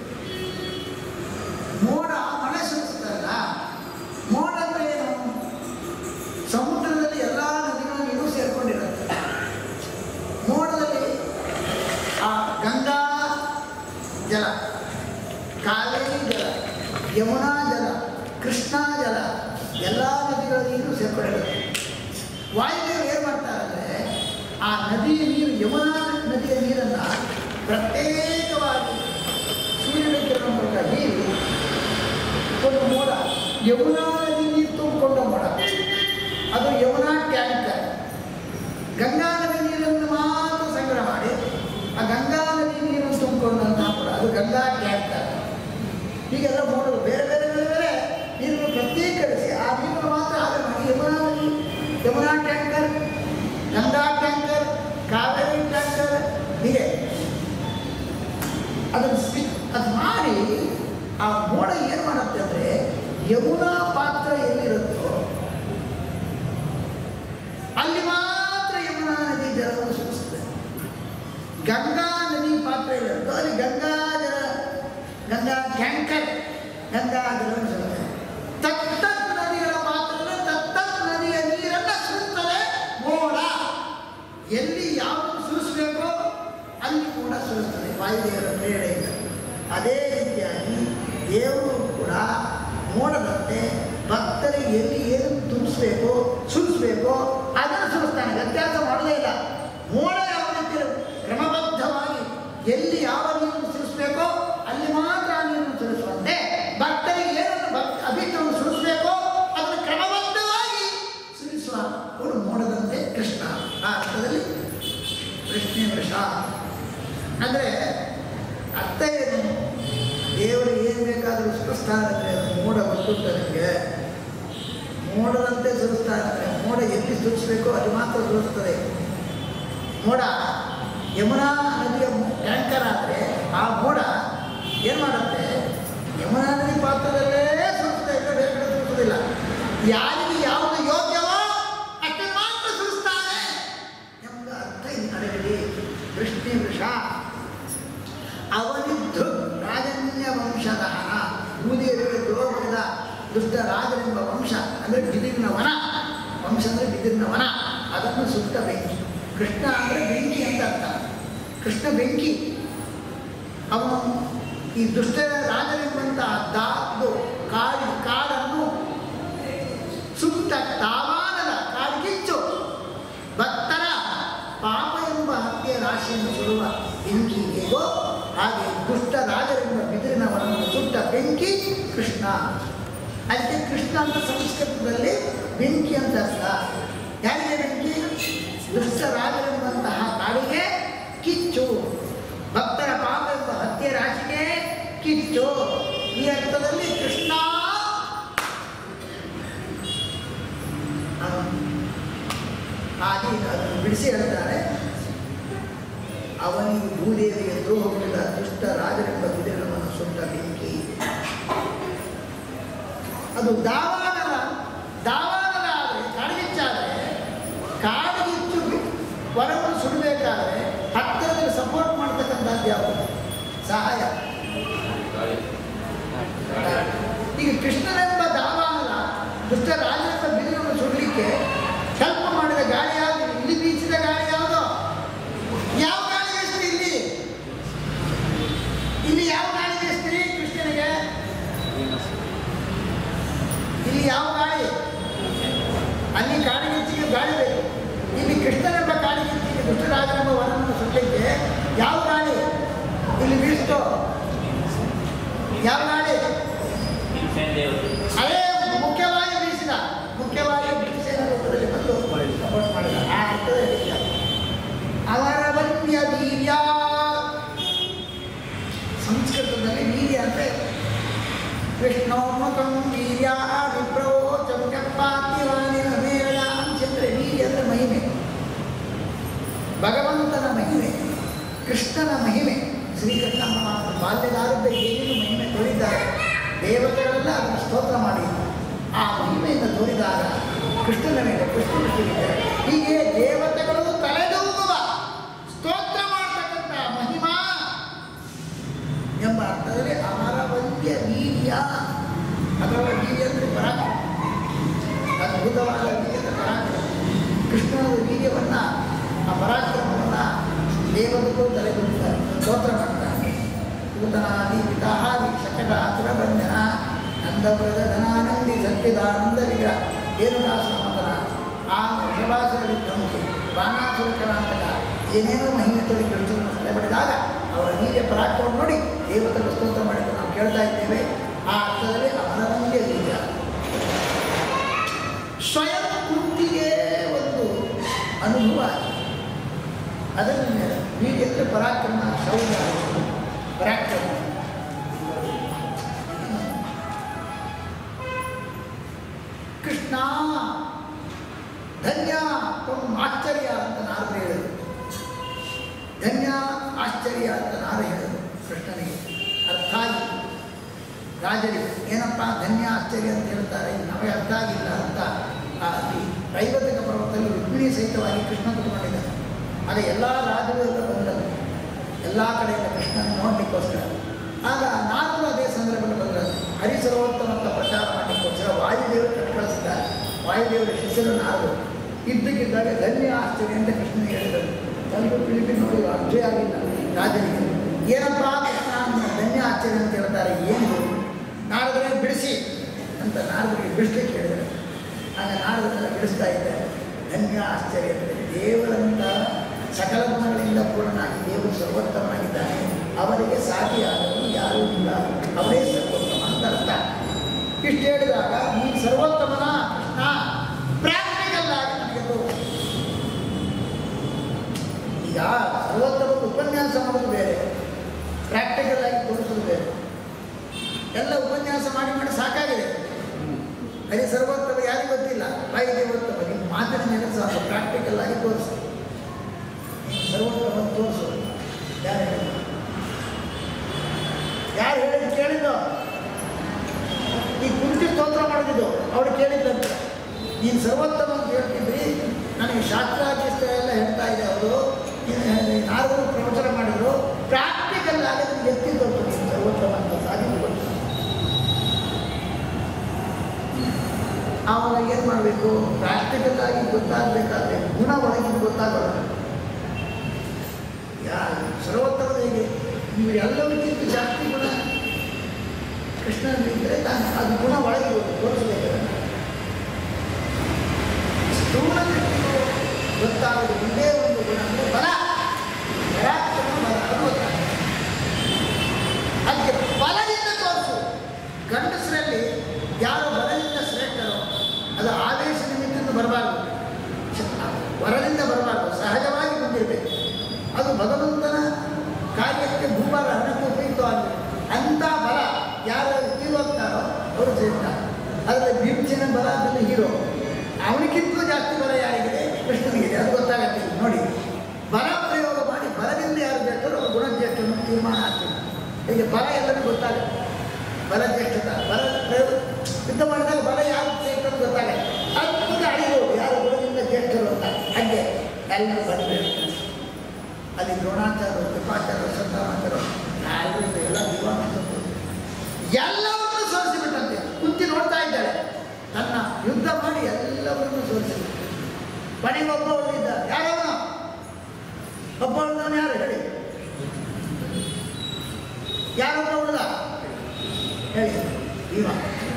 ಮೋಡ ಮಳೆ ಸುರಿಸ್ತಾರಲ್ಲ ಮೋಡ ಅಂದ್ರೆ ಏನು ಸಮುದ್ರದಲ್ಲಿ ಎಲ್ಲ ನದಿಗಳ ನೀರು ಸೇರ್ಕೊಂಡಿರುತ್ತೆ ಮೋಡದಲ್ಲಿ ಆ ಗಂಗಾ ಜಲ ಕಾವೇರಿ ಜಲ ಯಮುನಾ ಜಲ ಕೃಷ್ಣಾ ಜಲ ಎಲ್ಲ ನದಿಗಳ ನೀರು ಸೇರ್ಕೊಂಡಿರುತ್ತೆ ವಾಯುದೇವರು ಏನು ಮಾಡ್ತಾರೆ ಅಂದರೆ ಆ ನದಿಯ ನೀರು ಯಮುನಾ ನದಿಯ ನೀರನ್ನು ಪ್ರತ್ಯೇಕವಾಗಿ ಸೂರ್ಯನ ಕಿರಣ ಮೂಲಕ ಹೀರಿ ಒಂದು ಮೋಡ ಯಮುನಾ ನದಿ ನೀರು ತುಂಬಿಕೊಂಡ ಮೋಡ ಅದು ಯಮುನಾ ಟ್ಯಾಂಕರ್ ಗಂಗಾ ನದಿ ನೀರನ್ನು ಮಾತ್ರ ಸಂಗ್ರಹ ಮಾಡಿ ಆ ಗಂಗಾ ನದಿ ನೀರನ್ನು ತುಂಬಿಕೊಂಡಂತಹ ಮೋಡ ಅದು ಗಂಗಾ ಟ್ಯಾಂಕರ್ ಹೀಗೆಲ್ಲ ಮೋಡಗಳು ಬೇರೆ ಬೇರೆ ಬೇರೆ ಬೇರೆ ನೀರನ್ನು ಪ್ರತ್ಯೇಕರಿಸಿ ಆ ನೀರನ್ನು ಮಾತ್ರ ಆದ ಮಾಡಿ ಯಮುನಾ ನದಿ Yamuna tanker Ganga tanker Kaveri tanker ಹೀಗೆ ಅದನ್ನು ಸ್ವಿ ಅದು ಮಾಡಿ ಆ ಮೋಡ ಏನು ಮಾಡುತ್ತೆ ಅಂದರೆ ಯಮುನಾ ಪಾತ್ರ ಎಲ್ಲಿರುತ್ತೋ ಅಲ್ಲಿ ಮಾತ್ರ ಯಮುನಾ ನದಿ ಜಲವನ್ನು ಸುರಿಸ್ತದೆ ಗಂಗಾ ನದಿ ಪಾತ್ರ ಇರುತ್ತೋ ಅಲ್ಲಿ ಗಂಗಾ ಜಲ ಗಂಗಾ ಟ್ಯಾಂಕರ್ ಗಂಗಾ ಜಲವನ್ನು ಸುರಿಸ್ತದೆ ತತ್ತತ್ ನದಿಗಳ ಪಾತ್ರ ತತ್ತತ್ ನದಿಯ ನೀರನ್ನು ಸುರಿಸ್ತದೆ ಮೋಡ ಎಲ್ಲಿ ಯಾವುದು ಸುರಿಸಬೇಕೋ ಅಲ್ಲಿ ಕೂಡ ಸುರಿಸ್ತದೆ ವಾಯುದೇವರ ಪ್ರೇರಣೆಯಿಂದ ಅದೇ ರೀತಿಯಾಗಿ ದೇವರು ಕೂಡ ಮೋಡದಂತೆ ಭಕ್ತರಿಗೆ ಎಲ್ಲಿ ಏನು ತುಂಬಿಸ್ಬೇಕು ಸುರಿಸ್ಬೇಕು ಅದನ್ನು ಸುರಿಸ್ತಾನೆ ವ್ಯತ್ಯಾಸ ಮಾಡೋದೇ ಇಲ್ಲ ಮೋಡ ಯಾವ ರೀತಿ ಕ್ರಮಬದ್ಧವಾಗಿ ಎಲ್ಲಿ ಯಾವ ನೀರನ್ನು ಸುರಿಸ್ಬೇಕೋ ಅಲ್ಲಿ ಮಾತ್ರ ಆ ನೀರನ್ನು ಸುರಿಸುವಂತೆ ಭಕ್ತರಿಗೆ ಏನನ್ನು ಭಕ್ತ ಅಭಿಷ್ಟವನ್ನು ಸುರಿಸ್ಬೇಕೋ ಅದನ್ನು ಕ್ರಮಬದ್ಧವಾಗಿ ಸುರಿಸುವ ಅವನು ಮೋಡದಂತೆ ಕೃಷ್ಣ ಆ ಅರ್ಥದಲ್ಲಿ ಕೃಷ್ಣ ವೃಷ ಅಂದರೆ ಅರ್ಥ ಏನು ದೇವರು ಏನು ಬೇಕಾದರೂ ಸುರಿಸ್ತಾ ಇದ್ರೆ ಅದು ಮೋಡ ಗೊತ್ತುಂಟ ನಿಮಗೆ ಮೋಡದಂತೆ ಸುರಿಸ್ತಾ ಇರ್ತಾರೆ ಮೋಡ ಎಲ್ಲಿ ಸುರಿಸ್ಬೇಕೋ ಅಲ್ಲಿ ಮಾತ್ರ ಸುರಿಸ್ತದೆ ಮೋಡ ಯಮುನಾ ನದಿಯ ಟ್ಯಾಂಕರ್ ಆದರೆ ಆ ಮೋಡ ಏನು ಮಾಡುತ್ತೆ ಯಮುನಾ ನದಿ ಪಾತ್ರದಲ್ಲೇ ಸುರಿಸ್ತದೆ ಇಲ್ಲ ಬೇರೆ ಕಡೆ ಸುರಿಸೋದಿಲ್ಲ ಯಾರಿಗೆ ಯಾವುದು ಯೋಗ್ಯವೋ ಅಷ್ಟನ್ನು ಮಾತ್ರ ಸುರಿಸ್ತಾನೆ ಎಂಬ ಅರ್ಥ ಈ ನಡೆಯಲಿ ವೃಷ್ಣಿ ವೃಷ ಅವನಿದ್ದು ರಾಜನ್ಯ ವಂಶದ ಭೂದೇವಿಗೆ ದ್ರೋಹದ ದುಷ್ಟ ರಾಜನೆಂಬ ವಂಶ ಅಂದರೆ ಬಿದಿರಿನ ವನ ವಂಶ ಅಂದರೆ ಬಿದಿರಿನ ವನ ಅದನ್ನು ಸುಟ್ಟ ಬೆಂಕಿ ಕೃಷ್ಣ ಅಂದರೆ ಬೆಂಕಿ ಅಂತ ಅರ್ಥ ಕೃಷ್ಣ ಬೆಂಕಿ ಅವನು ಈ ದುಷ್ಟ ರಾಜನೆಂಬಂತಹ ದಾದು ಕಾಡಿ ಕಾಡನ್ನು ಸುಟ್ಟ ತಾವಾನದ ಕಾಡು ಕಿಚ್ಚು ಭಕ್ತರ ಪಾಪ ಎಂಬ ಹತ್ಯೆ ರಾಶಿಯನ್ನು ಸುಡುವ ಬೆಂಕಿ ಹೇಗೋ ಹಾಗೆ ದುಷ್ಟ ರಾಜರೆಂಬ ಬಿದಿರಿನ ವನವನ್ನು ಸುಟ್ಟ ಬೆಂಕಿ ಕೃಷ್ಣ ಅದಕ್ಕೆ ಕೃಷ್ಣ ಅಂತ ಸಂಸ್ಕೃತದಲ್ಲಿ ಬೆಂಕಿ ಅಂತ ಅರ್ಥ ಯಾರಿಗೆ ಬೆಂಕಿ ದುಷ್ಟ ರಾಜರೆಂಬಂತಹ ಕಾಡಿಗೆ ಕಿಚ್ಚು ಭಕ್ತರ ಪಾಪ ಎಂಬ ಹತ್ಯೆ ರಾಶಿಗೆ ಕಿಚ್ಚು ಈ ಅರ್ಥದಲ್ಲಿ ಕೃಷ್ಣ ಅವನು ಹಾಗೆ ಅದನ್ನು ಬಿಡಿಸಿ ಹೇಳ್ತಾರೆ ಅವನಿಗೆ ಭೂದೇವಿಗೆ ದ್ರೋಹವಿಲ್ಲ ದುಷ್ಟ ರಾಜರೆಂಬ ಬಿದಿರವನ್ನು ಸುಟ್ಟ ಬೆಂಕಿ ಅದು ದಾವಾನಲ ದಾವಾನಲ ಆದರೆ ಕಾಡ್ಗಿಚ್ಚಾದರೆ ಕಾಡ್ಗಿಚ್ಚು ವರವನ್ನು ಸುಡಬೇಕಾದ್ರೆ ಹತ್ತಿರದಲ್ಲಿ ಸಪೋರ್ಟ್ ಮಾಡ್ತಕ್ಕಂಥದ್ದು ಯಾವುದು ಸಹಾಯ ಈಗ ಕೃಷ್ಣನೆಂಬ ದಾವಾನಲ ದುಷ್ಟ ರಾಜನೆಂಬ ಬಿದಿರನ್ನು ಸುಡಲಿಕ್ಕೆ ಸ್ವಲ್ಪ ಮಾಡಿದ ಗಾಳಿ ಯಾವುದು ಇಲ್ಲಿ ಬೀಸಿದ ಗಾಳಿ ಯಾವುದು ಯಾವ ಗಾಳಿ ಬೀಸ್ತೀರಿ ಇಲ್ಲಿ ಇಲ್ಲಿ ಯಾವ ಗಾಳಿ ಬೀಸ್ತೀರಿ ಕೃಷ್ಣನಿಗೆ ಇಲ್ಲಿ ಯಾವ ಗಾಳಿ ಅಲ್ಲಿ ಕಾಡಿಗಿಚ್ಚಿಗೆ ಗಾಳಿ ಬೇಕು ಇಲ್ಲಿ ಕೃಷ್ಣನೆಂಬ ಕಾಡಿಗಿಚ್ಚಿಗೆ ದುಷ್ಟರಾಜನೆಂಬ ವರವನ್ನು ಸುಡಲಿಕ್ಕೆ ಯಾವ ಗಾಳಿ ಇಲ್ಲಿ ಬೀಸ್ತೋ ಯಾವ ಗಾಳಿ ಅದೇ ಮುಖ್ಯವಾಗಿ ಬೀಸಿದ ಮುಖ್ಯವಾಗಿ ಭೀಮಸೇನ ರೂಪದಲ್ಲಿ ಬಂದು ಸಪೋರ್ಟ್ ಮಾಡಿದ ಆ ಅರ್ಥದಲ್ಲಿ ಇಲ್ಲ. ಅವರ ವನ್ಯ ವೀರ್ಯ ಸಂಸ್ಕೃತದಲ್ಲಿ ವೀರ್ಯ ಅಂದರೆ ವಿಷ್ಣೋರ್ಮುಖಂ ವೀರ್ಯ ವಿಪ್ರವೋಚಂ ಕಪ್ಪಾತಿವಾನಿ ಮೇಳ ಅಂತಂದ್ರೆ ವೀರ್ಯ ಅಂದರೆ ಮಹಿಮೆ ಭಗವಂತನ ಮಹಿಮೆ ಕೃಷ್ಣನ ಮಹಿಮೆ ಶ್ರೀಕೃಷ್ಣ ಪರಮಾತ್ಮ ಬಾಲ್ಯದಾರದ್ದ ಏನೇನು ಮಹಿಮೆ ತೋರಿದ್ದಾರೆ ದೇವತೆಗಳೆಲ್ಲ ಅದನ್ನು ಸ್ತೋತ್ರ ಮಾಡಿ ಆ ಮಹಿಮೆಯನ್ನು ತೋರಿದಾಗ ಕೃಷ್ಣನ ಮೇಲೆ ಕೃಷ್ಣ ಬಿಟ್ಟಿದ್ದಾರೆ ಹೀಗೆ ದೇವತೆಗಳು ತಲೆದೂಗುವ ಸ್ತೋತ್ರ ಮಾಡತಕ್ಕಂಥ ಮಹಿಮಾ ಎಂಬ ಅರ್ಥದಲ್ಲಿ ಅಮರವಂದ್ಯ ವೀರ್ಯ ಅಥವಾ ವೀರ್ಯ ಅಂದರೆ ಪರಾಕ್ರಮ ಅದ್ಭುತವಾದ ವೀರ್ಯದ ಪರಾಕ್ರಮ ಕೃಷ್ಣನ ವೀರ್ಯವನ್ನು ಆ ಪರಾಕ್ರಮವನ್ನು ದೇವತೆಗಳು ತಲೆದೂಗುತ್ತಾರೆ ಸ್ತೋತ್ರ ಮಾಡ್ತಾರೆ ಭೂತನಾದಿ ಪಿತಾಹಾದಿ ಶಕಟ ಸುರಭಂಜನ ನಂದವ್ರತ ಧನಾನಂದಿ ಸತ್ಯದಾನಂದ ವಿಗ್ರಹ ರೇಣುಕಾಶ್ರಮತನ ಆ ವೃಷಭಾಸುರ ವಿಧ್ವಂಸಿ ಬಾಣಾಸುರ ಕರ್ನಾಟಕ ಏನೇನೋ ಮಹಿಮೆ ತೋರಿ ಕೃಷ್ಣನ ಸೆಲೆ ಬಡಿದಾಗ ಅವರ ವೀರ್ಯ ಪರಾಕ್ರಮ ನೋಡಿ ದೇವತೆಗಳು ಸ್ತೋತ್ರ ಮಾಡಿದ್ದು ನಾವು ಕೇಳ್ತಾ ಇದ್ದೇವೆ ಆ ಅರ್ಥದಲ್ಲಿ ಅಮರವಂದ್ಯ ವೀರ್ಯ ಸ್ವಯಂ ಕುಂತಿಗೆ ಒಂದು ಅನುಭವ ಅದನ್ನು ವೀರ್ಯ ಅಂದರೆ ಪರಾಕ್ರಮ ಶೌರ್ಯ ಪರಾಕ್ರಮ ಕೃಷ್ಣ ಧನ್ಯ ತ್ವಂ ಆಶ್ಚರ್ಯ ಅಂತ ನಾರದು ಹೇಳಿದರು ಧನ್ಯ ಆಶ್ಚರ್ಯ ಅಂತ ನಾರ ಹೇಳಿದರು ಕೃಷ್ಣನಿಗೆ ಅರ್ಥ ಆಯಿತು ರಾಜರಿಗೆ ಏನಪ್ಪ ಧನ್ಯ ಆಶ್ಚರ್ಯ ಅಂತ ಹೇಳ್ತಾರೆ ಇದು ನಮಗೆ ಅರ್ಥ ಆಗಿಲ್ಲ ಅಂತ ಆ ಈ ರೈವತಿಕ ಪರ್ವತದಲ್ಲಿ ರುಕ್ಮಿಣಿ ಸಹಿತವಾಗಿ ಕೃಷ್ಣ ಕುತ್ಕೊಂಡಿದ್ದಾನೆ ಆಗ ಎಲ್ಲ ರಾಜರು ಎಲ್ಲ ಬಂದರು ಎಲ್ಲ ಕಡೆಯಿಂದ ಕೃಷ್ಣನ ನೋಡಲಿಕ್ಕೋಸ್ಕರ ಆಗ ನಾಲ್ಕು ಅದೇ ಸಂದರ್ಭದಲ್ಲಿ ಬಂದರು ಹರಿಸರ್ವೋತ್ತಮ ಅಂತ ಪ್ರಚಾರ ಮಾಡಲಿಕ್ಕೋಸ್ಕರ ವಾಯುದೇವರು ಕಟ್ಟು ಕಳಿಸಿದ್ದಾರೆ ವಾಯುದೇವರ ಶಿಷ್ಯರು ನಾಲ್ಕು ಇದ್ದಕ್ಕಿದ್ದಾಗ ಧನ್ಯ ಆಶ್ಚರ್ಯ ಅಂತ ಕೃಷ್ಣನಿಗೆ ಹೇಳಿದರು ತನಗೂ ಪಿಲಿಪಿ ನೋಡಿ ಅರ್ಜೆ ಆಗಿಲ್ಲ ರಾಜನಿಗೆ ಏನಪ್ಪ ಕೃಷ್ಣ ಅಂತ ಧನ್ಯ ಆಶ್ಚರ್ಯ ಅಂತ ಹೇಳ್ತಾರೆ ಏನು ನಾರದರೇ ಬಿಡಿಸಿ ಅಂತ ನಾರದರಿಗೆ ಬಿಡಿಸ್ಲಿಕ್ಕೆ ಹೇಳಿದರು ಆಗ ನಾರದರೆಲ್ಲ ಬಿಡಿಸ್ತಾ ಇದ್ದಾರೆ ಧನ್ಯ ಆಶ್ಚರ್ಯ ಅಂದರೆ ದೇವರಂತ ಸಕಲ ಗುಣಗಳಿಂದ ಪೂರ್ಣನಾಗಿ ದೇವರು ಸರ್ವೋತ್ತಮನಾಗಿದ್ದಾನೆ ಅವರಿಗೆ ಸಾಟಿಯಾದವರು ಯಾರೂ ಇಲ್ಲ ಅವರೇ ಸರ್ವೋತ್ತಮ ಅಂತ ಅರ್ಥ ಇಷ್ಟು ಹೇಳಿದಾಗ ಈ ಸರ್ವೋತ್ತಮನ ಕೃಷ್ಣ ಪ್ರಾಕ್ಟಿಕಲ್ ಆಗಿ ನನಗೆ ತೋರಿಸು. ಈಗ ಸರ್ವೋತ್ತಮ ಉಪನ್ಯಾಸ ಮಾಡೋದು ಬೇರೆ ಪ್ರಾಕ್ಟಿಕಲ್ ಆಗಿ ತೋರಿಸೋದು ಬೇರೆ ಎಲ್ಲ ಉಪನ್ಯಾಸ ಮಾಡಿ ಮಾಡಿ ಸಾಕಾಗಿದೆ ಅದೇ ಸರ್ವೋತ್ತಮ ಯಾರಿಗೂ ಗೊತ್ತಿಲ್ಲ ಬಾಯಿಗೆ ಗೊತ್ತವ ನಿಮ್ಮ ಮಾತಿನ ಮೇಲೆ ಸಾಕು ಪ್ರಾಕ್ಟಿಕಲ್ ಆಗಿ ತೋರಿಸು ನೀನು ಸರ್ವೋತ್ತಮ ತೋರಿಸು ಯಾರು ಹೇಳಿದ್ದು ಯಾರು ಹೇಳಿದ್ದು ಕೇಳಿದ್ದು ಈ ಕುಂತಿ ಸ್ತೋತ್ರ ಮಾಡಿದ್ದು ಅವ್ರು ಕೇಳಿದ್ದಂತೆ ನೀನು ಸರ್ವೋತ್ತಮ ಅಂತ ಹೇಳ್ತಿದ್ರಿ ನನಗೆ ಶಾಸ್ತ್ರಾಧಿಸ್ತ ಎಲ್ಲ ಹೇಳ್ತಾ ಇದೆ ಅವರು ಯಾರು ಪ್ರವಚನ ಮಾಡಿದ್ರು ಪ್ರಾಕ್ಟಿಕಲ್ ಆಗಿ ನನಗೆ ಎತ್ತಿ ತೋರಿಸು ನೀನು ಸರ್ವೋತ್ತಮ ಅಂತ ಸಾಧಿಸಿ ಕೊಟ್ಟು ಆವಾಗ ಏನು ಮಾಡಬೇಕು ಪ್ರಾಕ್ಟಿಕಲ್ ಆಗಿ ಗೊತ್ತಾಗಬೇಕಾದ್ರೆ ಗುಣ ಒಳಗಿದ್ದು ಗೊತ್ತಾಗೋದು ಯಾ ಸರ್ವೋತ್ತಮ ಹೇಗೆ ನೀವು ಎಲ್ಲದಕ್ಕಿಂತ ಜಾಸ್ತಿ ಗುಣ ಕೃಷ್ಣನಿದ್ರೆ ತಾನು ಅದು ಗುಣ ಒಳಗೆ ತೋರಿಸಬೇಕು ಸ್ಥೂಲ ದೃಷ್ಟಿಗೂ ಗೊತ್ತಾಗೋದು ಒಂದೇ ಒಂದು ಗುಣ ಅಂದರೆ ಬಲ ಪರಾಕ್ರಮ ಬಲ ಅದು ಗೊತ್ತಾಗುತ್ತೆ ಅದಕ್ಕೆ ಬಲದಿಂದ ತೋರಿಸು ಗಂಡಸರಲ್ಲಿ ಯಾರು ಬಲದಿಂದ ಶ್ರೇಷ್ಠರೋ ಅದು ಆವೇಶ ನಿಮಿತ್ತದಿಂದ ಬರಬಾರ್ದು ವರದಿಂದ ಬರಬಾರ್ದು ಸಹಜವಾಗಿ ಬಂದಿರಬೇಕು ಅದು ಭಗವಂತನ ಕಾರ್ಯಕ್ಕೆ ಭೂಭಾರ ಹಣಕ್ಕೆ ಉಪಯುಕ್ತವಾಗಿದೆ ಅಂಥ ಬಲ ಯಾರು ಹೀರೋ ಆಗ್ತಾರೋ ಅವರು ಶ್ರೇಷ್ಠ ಅದರಲ್ಲಿ ಭೀಮಸೇನ ಬಲ ಅದನ್ನು ಹೀರೋ ಅವನಿಗಿಂತಲೂ ಜಾಸ್ತಿ ಬಲ ಯಾರಿಗಿದೆ ಕೃಷ್ಣನಿಗಿದೆ ಅದು ಗೊತ್ತಾಗತ್ತೆ ಈಗ ನೋಡಿ ಬಲ ಪ್ರಯೋಗ ಮಾಡಿ ಬಲದಿಂದ ಯಾರು ಜ್ಯೇಷ್ಠರು ಅವರು ಗುಣಜ್ಯೇಷ್ಠನು ತೀರ್ಮಾನ ಆಗ್ತದೆ ಹೀಗೆ ಬಲ ಎಲ್ಲರಿಗೂ ಗೊತ್ತಾಗುತ್ತೆ ಬಲ ಜ್ಯೇಷ್ಠತ ಬಲ ಪ್ರಯೋಗ ಯುದ್ಧ ಮಾಡಿದಾಗ ಬಲ ಯಾರು ಶ್ರೇಷ್ಠರು ಗೊತ್ತಾಗತ್ತೆ ಅದ್ಭುತ ಅಳಿಬೋದು ಯಾರು ಗುಣದಿಂದ ಜ್ಯೇಷ್ಠರು ಅಂತ ಹಾಗೆ ಎಲ್ಲರೂ ಬರಬೇಕು ಅಲ್ಲಿ ದ್ರೋಣಾಚಾರ್ಯರು ಕೃಪಾಚಾರ್ಯರು ಸಂತಾನಾಚಾರ್ಯರು ನಾಲ್ಕು ಎಲ್ಲ ದಿವಾಂಶರು ಎಲ್ಲವನ್ನೂ ಸೋಲಿಸಿಬಿಟ್ಟಂತೆ ಕುಂತಿ ನೋಡ್ತಾ ಇದ್ದಾಳೆ ತನ್ನ ಯುದ್ಧ ಮಾಡಿ ಎಲ್ಲವನ್ನೂ ಸೋಲಿಸಿಬಿಟ್ಟು ಕೊನೆಗೆ ಒಬ್ಬ ಉಳಿದಿದ್ದ ಯಾರವನು ಒಬ್ಬ ಉಳಿದವನು ಯಾರು ಹೇಳಿ ಯಾರೊಬ್ಬ ಉಳಿದ ಹೇಳಿ ಭೀಮ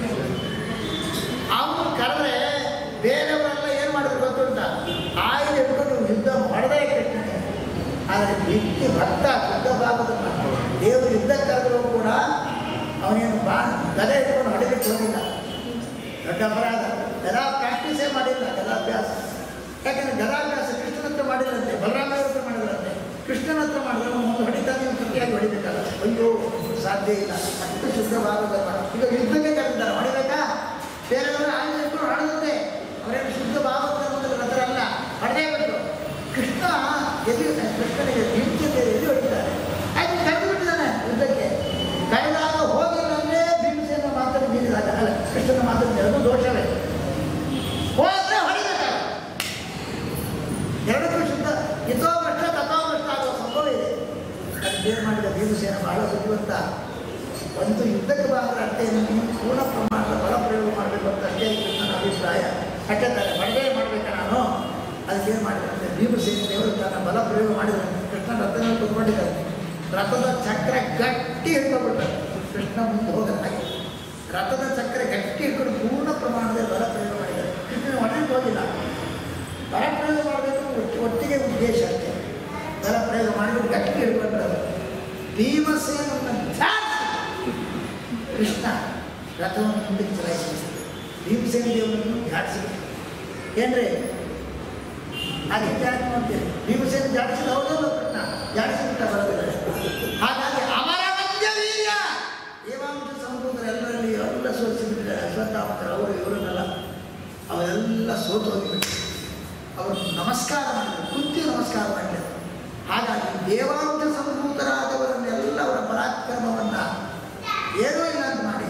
ಅವನು ಕರೆದ್ರೆ ಬೇರೆಯವರೆಲ್ಲ ಏನು ಮಾಡಿದ್ರು ಗೊತ್ತುಂಟ ಆಯುಧ ಹಿಡ್ಕೊಂಡು ಯುದ್ಧ ಮಾಡದೇ ಕೃಷ್ಣನಿಗೆ ಆದರೆ ವ್ಯಕ್ತಿ ಭಕ್ತ ಶುದ್ಧ ಭಾಗದನ್ನ ದೇವರು ಯುದ್ಧ ಕರೆದರೂ ಕೂಡ ಅವನೇನು ಬಾ ಗದೆ ಹಿಡ್ಕೊಂಡು ಹೊಡೆದಿಟ್ಟು ಹೋಗಿಲ್ಲ ದೊಡ್ಡ ಅಪರಾಧ ಗದಾ ಪ್ರಾಕ್ಟೀಸೇ ಮಾಡಿಲ್ಲ ಗದಾಭ್ಯಾಸ ಯಾಕಂದ್ರೆ ಗದಾಭ್ಯಾಸ ಕೃಷ್ಣನ ಹತ್ರ ಮಾಡಿಲ್ಲಂತೆ ಬಲರಾಮರ ಹತ್ರ ಮಾಡಿದ್ರಂತೆ ಕೃಷ್ಣನ ಹತ್ರ ಮಾಡಿದ್ರೆ ಅವನು ಒಂದು ಹೊಡಿತಾನೆ ಒಂದು ಪ್ರತಿಯಾಗಿ ಹೊಡಿಬೇಕಲ್ಲ ಅಯ್ಯೋ ಸಾಧ್ಯ ಇಲ್ಲ ಅಷ್ಟು ಶುದ್ಧವಾಗುವುದಲ್ಲ ಈಗ ಯುದ್ಧಕ್ಕೆ ಕರೆದಿದ್ದಾರೆ ಹೊಡಿಬೇಕಾ ಬೇರೆಯವರು ಆಯುಧ ಇಟ್ಕೊಂಡು ಹೊಡೆದಂತೆ ಅವರೇನು ಶುದ್ಧ ಭಾವದ ಹತ್ರ ಅಲ್ಲ ಹೊಡೆದೇ ಕೃಷ್ಣ ಎಲ್ಲಿ ಕೃಷ್ಣನಿಗೆ ಭೀಮಸೇನೆ ಎಲ್ಲಿ ಹೊಡಿತಾರೆ ಆಯ್ತು ಕರೆದು ಬಿಟ್ಟಿದ್ದಾನೆ ಯುದ್ಧಕ್ಕೆ ಕರೆದಾಗ ಹೋಗಿಲ್ಲ ಅಂದ್ರೆ ಭೀಮಸೇನ ಮಾತನ್ನು ಮೀರಿದಾಗ ಅಲ್ಲ ಕೃಷ್ಣನ ಮಾತನ್ನು ಮೀರೋದು ದೋಷವೇ ಹೋದ್ರೆ ಹೊಡಿಬೇಕಾಗ ಎರಡಕ್ಕೂ ಶುದ್ಧ ಇತೋ ಭ್ರಷ್ಟ ತಥೋ ಭ್ರಷ್ಟ ಆಗುವ ಸಂಭವ ಇದೆ ಅದೇನು ಮಾಡಿದ ಭೀಮಸೇನ ಬಹಳ ಬುದ್ಧಿವಂತ ಒಂದು ಯುದ್ಧಕ್ಕೆ ಬಾಂದ್ರೆ ಅಷ್ಟೇ ನೀನು ಪೂರ್ಣ ಪ್ರಮಾಣದ ಬಲ ಪ್ರಯೋಗ ಮಾಡಬೇಕು ಅಂತ ಅಷ್ಟೇ ಕೃಷ್ಣನ ಅಭಿಪ್ರಾಯ ಯಾಕಂತಾರೆ ಬಡದೇ ಮಾಡಬೇಕಾ ನಾನು ಅದಕ್ಕೆ ಏನು ಮಾಡಿದಂತೆ ಭೀಮಸೇನ ದೇವರು ತನ್ನ ಬಲ ಪ್ರಯೋಗ ಮಾಡಿದ್ರೆ ಕೃಷ್ಣ ರಥದಲ್ಲಿ ಕುತ್ಕೊಂಡಿದ್ದಾರೆ ರಥದ ಚಕ್ರ ಗಟ್ಟಿ ಹಿಡ್ಕೊಂಡ್ಬಿಟ್ರೆ ಕೃಷ್ಣ ಮುಂದೆ ಹೋಗದ ಹಾಗೆ ರಥದ ಚಕ್ರ ಗಟ್ಟಿ ಹಿಡ್ಕೊಂಡು ಪೂರ್ಣ ಪ್ರಮಾಣದ ಬಲ ಪ್ರಯೋಗ ಮಾಡಿದ್ದಾರೆ ಕೃಷ್ಣನ ಹೊಡೆಯಕ್ಕೆ ಹೋಗಿಲ್ಲ ಬಲ ಪ್ರಯೋಗ ಮಾಡಬೇಕು ಒಟ್ಟು- ಒಟ್ಟಿಗೆ ಉದ್ದೇಶ ಅಷ್ಟೇ ಬಲ ಪ್ರಯೋಗ ಮಾಡಿಬಿಟ್ಟು ಗಟ್ಟಿ ಹಿಡ್ಕೊಂಡ್ರೆ ಭೀಮಸೇನನ್ನು ಧ್ಯಾನಿಸಿ ಕೃಷ್ಣ ರಥವನ್ನು ಮುಂದಕ್ಕೆ ಚಲಾಯಿಸಿದ ಭೀಮಸೇನ ದೇವರನ್ನು ಧ್ಯಾನಿಸಿ ಏನ್ರಿ ಹಾಗೆ ಧ್ಯಾನ ಮಾಡ್ತೀರಿ ಭೀಮಸೇನ ಜಾಡಿಸಿದ ಹೌದಲ್ಲ ಕೃಷ್ಣ ಜಾಡಿಸಿಬಿಟ್ಟ ಬರೋದಿಲ್ಲ ಹಾಗಾಗಿ ಅಮರ ಮಂಜ ವೀರ್ಯ ದೇವಾಂಶ ಸಮುದ್ರ ಎಲ್ಲರಲ್ಲಿ ಎಲ್ಲ ಸೋಲಿಸಿಬಿಟ್ರೆ ಅಶ್ವತ್ಥಾಮಕರು ಅವರು ಇವರನ್ನೆಲ್ಲ ಅವರೆಲ್ಲ ಸೋತು ಹೋಗಿಬಿಟ್ರು ಅವರು ನಮಸ್ಕಾರ ಮಾಡಿದರು ಕುಂತಿ ನಮಸ್ಕಾರ ಮಾಡಿದರು ಹಾಗಾಗಿ ದೇವಾಂಶ ಸಂಭೂತರಾದವರನ್ನೆಲ್ಲ ಅವರ ಪರಾಕ್ರಮವನ್ನು ಏನೂ ಇಲ್ಲ ಅಂತ ಮಾಡಿ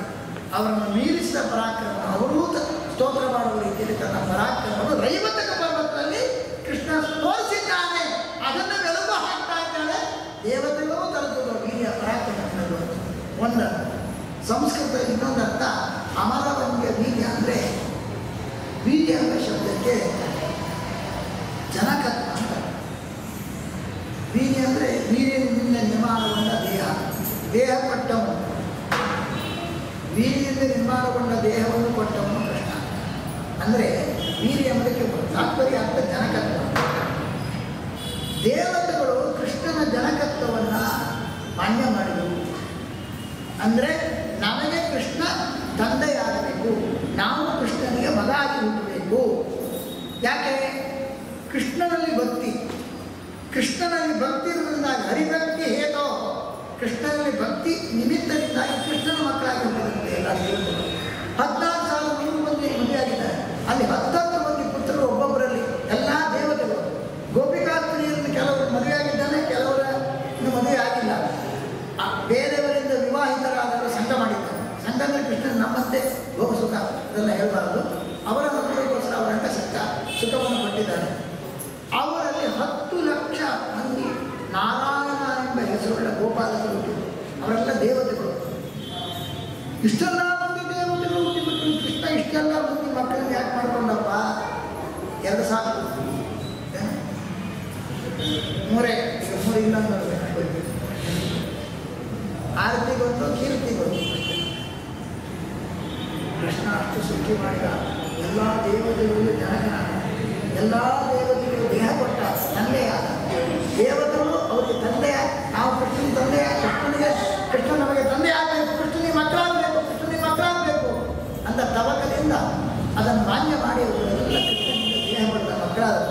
ಅವರನ್ನು ಮೀರಿಸಿದ ಪರಾಕ್ರಮ ಅವರೂ ತ- ಸ್ತೋತ್ರ ಮಾಡುವ ರೀತಿಯಲ್ಲಿ ತನ್ನ ಪರಾಕ್ರಮವನ್ನು ರೈವತಕ ಪರ್ವತದಲ್ಲಿ ಕೃಷ್ಣ ತೋರಿಸಿದ್ದಾನೆ ಅದನ್ನು ಮೆಲುಕು ಹಾಕ್ತಾ ಇದ್ದಾಳೆ ದೇವತೆಗಳು ತಲುಪುವ ವೀರ್ಯ ಪರಾಕ್ರಮ ಅನ್ನೋದು ಒಂದು ಸಂಸ್ಕೃತ ಇನ್ನೊಂದು ಅರ್ಥ ಅಮರವಂಗ್ಯ ವೀರ್ಯ ಅಂದರೆ ವೀರ್ಯ ಎಂಬ ಶಬ್ದಕ್ಕೆ ಜನಕತ್ವ ಅಂತ ವೀರ್ಯ ಅಂದರೆ ವೀರ್ಯದಿಂದ ನಿರ್ಮಾಣಗೊಂಡ ದೇಹ ದೇಹ ಕೊಟ್ಟವನು ವೀರ್ಯದಿಂದ ನಿರ್ಮಾಣಗೊಂಡ ದೇಹವನ್ನು ಕೊಟ್ಟವನು ಕೃಷ್ಣ ಅಂದರೆ ವೀರ್ಯ ಎಂಬುದಕ್ಕೆ ತಾತ್ಪರ್ಯ ಅಂತ ಜನಕತ್ವ ದೇವತೆಗಳು ಕೃಷ್ಣನ ಜನಕತ್ವವನ್ನು ಮಾನ್ಯ ಮಾಡಿದರು ಅಂದರೆ ನಮಗೆ ಕೃಷ್ಣ ತಂದೆಯಾಗಬೇಕು ನಾವು ಕೃಷ್ಣನಿಗೆ ಮಗ ಆಗಿ ಹುಟ್ಟಬೇಕು ಯಾಕೆ ಕೃಷ್ಣನಲ್ಲಿ ಭಕ್ತಿ ಕೃಷ್ಣನಲ್ಲಿ ಭಕ್ತಿ ಇರುವುದರಿಂದಾಗಿ ಹರಿಭಕ್ತಿ ಹೇತೋ ಕೃಷ್ಣನಲ್ಲಿ ಭಕ್ತಿ ನಿಮಿತ್ತದಿಂದಾಗಿ ಕೃಷ್ಣನ ಮಕ್ಕಳಾಗಿ ಹುಟ್ಟಿದಂತೆ ಎಲ್ಲ ದೇವತೆಗಳು ಹದಿನಾರು ಸಾವಿರ ನೂರು ಮಂದಿ ಮದುವೆಯಾಗಿದ್ದಾರೆ ಅಲ್ಲಿ ಹತ್ತತ್ತು ಮಂದಿ ಪುತ್ರರು ಒಬ್ಬೊಬ್ಬರಲ್ಲಿ ಎಲ್ಲ ದೇವತೆಗಳು ಗೋಪಿಕಾಸ್ತ್ರೀಯರನ್ನು ಕೆಲವರು ಮದುವೆಯಾಗಿದ್ದಾನೆ ಕೆಲವರ ಇನ್ನು ಮದುವೆ ಆಗಿಲ್ಲ ಆ ಬೇರೆಯವರಿಂದ ವಿವಾಹಿತರಾದವರು ಸಂಘ ಮಾಡಿದ್ದಾರೆ ಸಂಘ ಅಂದರೆ ಕೃಷ್ಣನ ನಮ್ಮಂತೆ ಭೋಗ ಸುಖ ಇದೆಲ್ಲ ಹೇಳಬಾರದು ಅವರ ಮಕ್ಕಳಿಗೋಸ್ಕರ ಅವರಂತ ಸುಖ ಸುಖವನ್ನು ಕೊಟ್ಟಿದ್ದಾರೆ ಅವರಲ್ಲಿ ಹತ್ತು ಲಕ್ಷ ಮಂದಿ ನಾರಾಯಣ ಎಂಬ ಹೆಸರುಳ್ಳ ಗೋಪಾಲಕರು ಹುಟ್ಟಿದ್ರು. ಅವರೆಲ್ಲ ದೇವತೆಗಳು ಇಷ್ಟೆಲ್ಲ ಮಂದಿ ದೇವತೆಗಳು ಹುಟ್ಟಿಬಿಟ್ಟು ಕೃಷ್ಣ ಇಷ್ಟೆಲ್ಲ ಮಂದಿ ಮಕ್ಕಳನ್ನ ಯಾಕೆ ಮಾಡ್ಕೊಂಡಪ್ಪ ಎರಡು ಸಾಕು ಏನು? ಮೂರೇ ಈಗ ಮೂರು ಇಲ್ಲ ಅನ್ನೋದು ಆರತಿಗೊಂದು ಕೀರ್ತಿಗೊಂದು ಕೃಷ್ಣ ಅಷ್ಟು ಸುಖಿ ಮಾಡಿದ ಎಲ್ಲ ದೇವತೆಗಳು ಜನಗಣ ಎಲ್ಲ ದೇವತೆಗಳು ದೇಹ ಕೊಟ್ಟ ತಂದೆಯಾದ ದೇವತೆಗಳು ಅವರಿಗೆ ತಂದೆಯ ನಾವು ಕೃಷ್ಣನ ತಂದೆಯ ಕೃಷ್ಣನಿಗೆ ಕೃಷ್ಣ ನಮಗೆ ತಂದೆ ಆಗಬೇಕು ಕೃಷ್ಣನಿಗೆ ಮಕ್ಕಳಾಗಬೇಕು ಕೃಷ್ಣನಿಗೆ ಮಕ್ಕಳಾಗಬೇಕು ಅಂತ ತವಕದಿಂದ ಅದನ್ನು ಮಾನ್ಯ ಮಾಡಿ ಅವರೆಲ್ಲ ಕೃಷ್ಣನಿಗೆ ದೇಹ ಕೊಟ್ಟ ಮಕ್ಕಳಾದ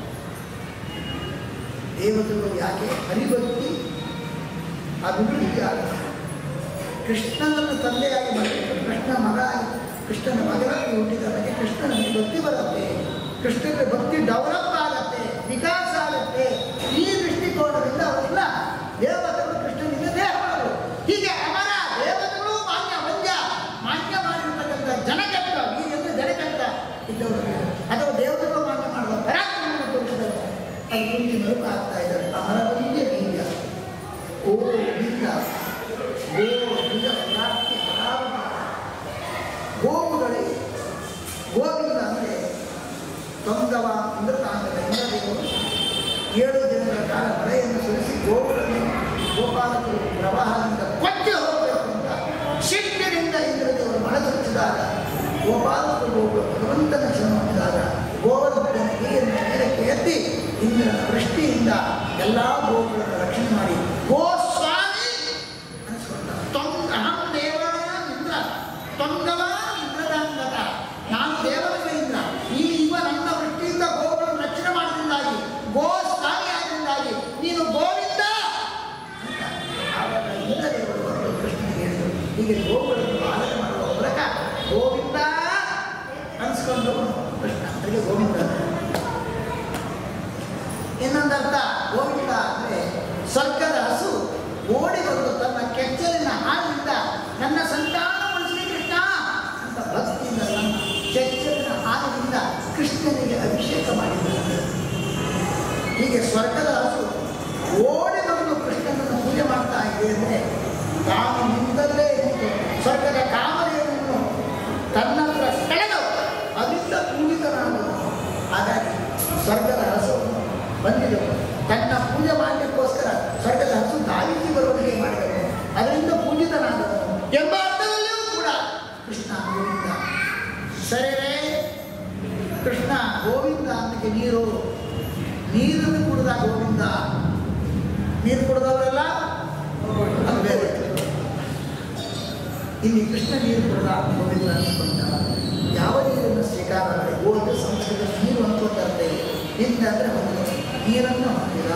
ದೇವತೆಗಳು ಯಾಕೆ ಹರಿಭಕ್ತಿ ಅಭಿವೃದ್ಧಿ ಆಗುತ್ತೆ ಕೃಷ್ಣನನ್ನು ತಂದೆಯಾಗಿ ಮಾಡಬೇಕು ಕೃಷ್ಣ ಮಗ ಆಗಿ ಕೃಷ್ಣನ ಮಗನಾಗಿ ಹುಟ್ಟಿದವನಿಗೆ ಕೃಷ್ಣನಲ್ಲಿ ಭಕ್ತಿ ಬರುತ್ತೆ ಕೃಷ್ಣನ ಭಕ್ತಿ ಡೆವಲಪ್ ಆಗುತ್ತೆ ವಿಕಾಸ ಆಗುತ್ತೆ ಈ ದೃಷ್ಟಿಕೋನದಿಂದ ಅವರೆಲ್ಲ ದೇವತೆಗಳು ಕೃಷ್ಣನಿಂದ ದೇಹಗಳು ಹೀಗೆ ಅಮರ ದೇವತೆಗಳು ಮಾನ್ಯ ವಂದ್ಯ ಮಾನ್ಯ ಮಾಡಿರ್ತಕ್ಕಂಥ ಜನಕತ್ತ ಈ ಎಂದು ಜನಕತ್ತ ಇದ್ದವರು ಅಥವಾ ದೇವತೆಗಳು ಮಾನ್ಯ ಮಾಡುವ ಪರಾಕ್ರಮವನ್ನು ತೋರಿಸಿದವರು ಅದು ಮುಂದೆ ಮರುಕು ಆಗ್ತಾ ಇದ್ದಾರೆ ಅಮರ ವಂದ್ಯ ವೀರ್ಯ ಓ ವೀರ್ಯ ಗೋ ನಿಜ ಪ್ರಾಪ್ತಿ ಹರಾವಣ ಗೋವುಗಳಿಗೆ ಗೋವಿಂದ ಅಂದರೆ ತೊಂದವ ಇಂದ್ರತಾಂಗದ ಇಂದ್ರದೇವರು ಏಳು ದಿನಗಳ ಕಾಲ ಮಳೆಯನ್ನು ಸುರಿಸಿ ಗೋವುಗಳನ್ನು ಗೋಪಾಲಕರು ಪ್ರವಾಹದಿಂದ ಕೊಚ್ಚಿ ಹೋಗಬೇಕು ಅಂತ ಶಿಟ್ಟಿನಿಂದ ಇಂದ್ರದೇವರು ಮಳೆ ಸುರಿಸಿದಾಗ ಗೋಪಾಲಕರು ಗೋಗಳು ಭಗವಂತನ ಶ್ರಮ ಮಾಡಿದಾಗ ಗೋವರ್ಧನ ನೀರನ್ನು ಮೇಲಕ್ಕೆ ಎತ್ತಿ ಇಂದ್ರನ ವೃಷ್ಟಿಯಿಂದ ಎಲ್ಲ ಗೋವುಗಳನ್ನು ರಕ್ಷಣೆ ಮಾಡಿ ಗೋಸ್ವಾಮಿ ಅನಿಸ್ಕೊಂಡ ತೊಂದ ಅಹಂ ದೇವಾನಾಂ ಇಂದ್ರ ತೊಂದವ ಇಂದ್ರದಾಂಗದ ನಾನು ದೇವರ ಇಂದ್ರ ಈ ಇವ ನನ್ನ ವೃತ್ತಿಯಿಂದ ಗೋಗಳನ್ನು ರಕ್ಷಣೆ ಮಾಡಿದಿಂದಾಗಿ ಗೋ ಸ್ವಾಮಿ ಆದ್ರಿಂದಾಗಿ ನೀನು ಗೋವಿಂದ ಅಂತ ಆವಾಗ ಇಂದ್ರದೇವರು ಬಂದು ಕೃಷ್ಣನಿಗೆ ಹೇಳಿದರು ಹೀಗೆ ಗೋಗಳನ್ನು ಪಾಲನೆ ಮಾಡುವ ಮೂಲಕ ಗೋವಿಂದ ಅನಿಸ್ಕೊಂಡು ಕೃಷ್ಣ ಅದಕ್ಕೆ ಗೋವಿಂದ ಇನ್ನೊಂದರ್ಥ ಗೋವಿಂದ ಅಂದರೆ ಸ್ವರ್ಗದ ಹಸು ಓಡಿ ಬಂದು ತನ್ನ ಕೆಚ್ಚಲಿನ ಹಾಲಿನಿಂದ ನನ್ನ ಸಂತಾನ ಉಳಿಸಿ ಕೃಷ್ಣ ಅಂತ ಭಕ್ತಿಯಿಂದ ತನ್ನ ಕೆಚ್ಚಲಿನ ಹಾಲಿನಿಂದ ಕೃಷ್ಣನಿಗೆ ಅಭಿಷೇಕ ಮಾಡಿದ್ದಾರೆ ಹೀಗೆ ಸ್ವರ್ಗದ ಹಸು ಓಡಿ ಬಂದು ಕೃಷ್ಣನನ್ನು ಪೂಜೆ ಮಾಡ್ತಾ ಇದೆ ಅಂದರೆ ತಾನು ನಿಂತಲ್ಲೇ ನಿಂತು ಸ್ವರ್ಗದ ಕಾಮಧೇಯನ್ನು ತನ್ನ ಹತ್ರ ಸೆಳೆದು ಅದರಿಂದ ಪೂಜಿತನಾದನು ಹಾಗಾಗಿ ಸ್ವರ್ಗದ ಹಸು ಬಂದಿದ್ದವು ತನ್ನ ಪೂಜೆ ಮಾಡಲಿಕ್ಕೋಸ್ಕರ ಸ್ವರ್ಗದ ಹಸು ದಾವಿಸಿ ಬರುವವರಿಗೆ ಮಾಡಿದನು ಅದರಿಂದ ಪೂಜಿತನಾದನು ಎಂಬ ಅರ್ಥದಲ್ಲಿಯೂ ಕೂಡ ಕೃಷ್ಣ ಗೋವಿಂದ ಸರಿರೇ ಕೃಷ್ಣ ಗೋವಿಂದ ಅನ್ನಕ್ಕೆ ನೀರು ನೀರನ್ನು ಕುಡಿದ ಗೋವಿಂದ ನೀರು ಕುಡಿದವರೆಲ್ಲ ಅದು ಬೇರೆ ಇಲ್ಲಿ ಕೃಷ್ಣ ನೀರು ಕುಡಿದ ಗೋವಿಂದ ಅನ್ಸ್ಕೊಂಡ ಯಾವ ನೀರನ್ನು ಸ್ವೀಕಾರ ಮಾಡಿ ಗೋವಿಂದ ಸಂಸ್ಕೃತ ನೀರು ಅನ್ಕೊಂಡಂತೆ ಹಿಂದೆ ಅಂದರೆ ಒಂದು ನೀರನ್ನು ಹೊಂದಿದ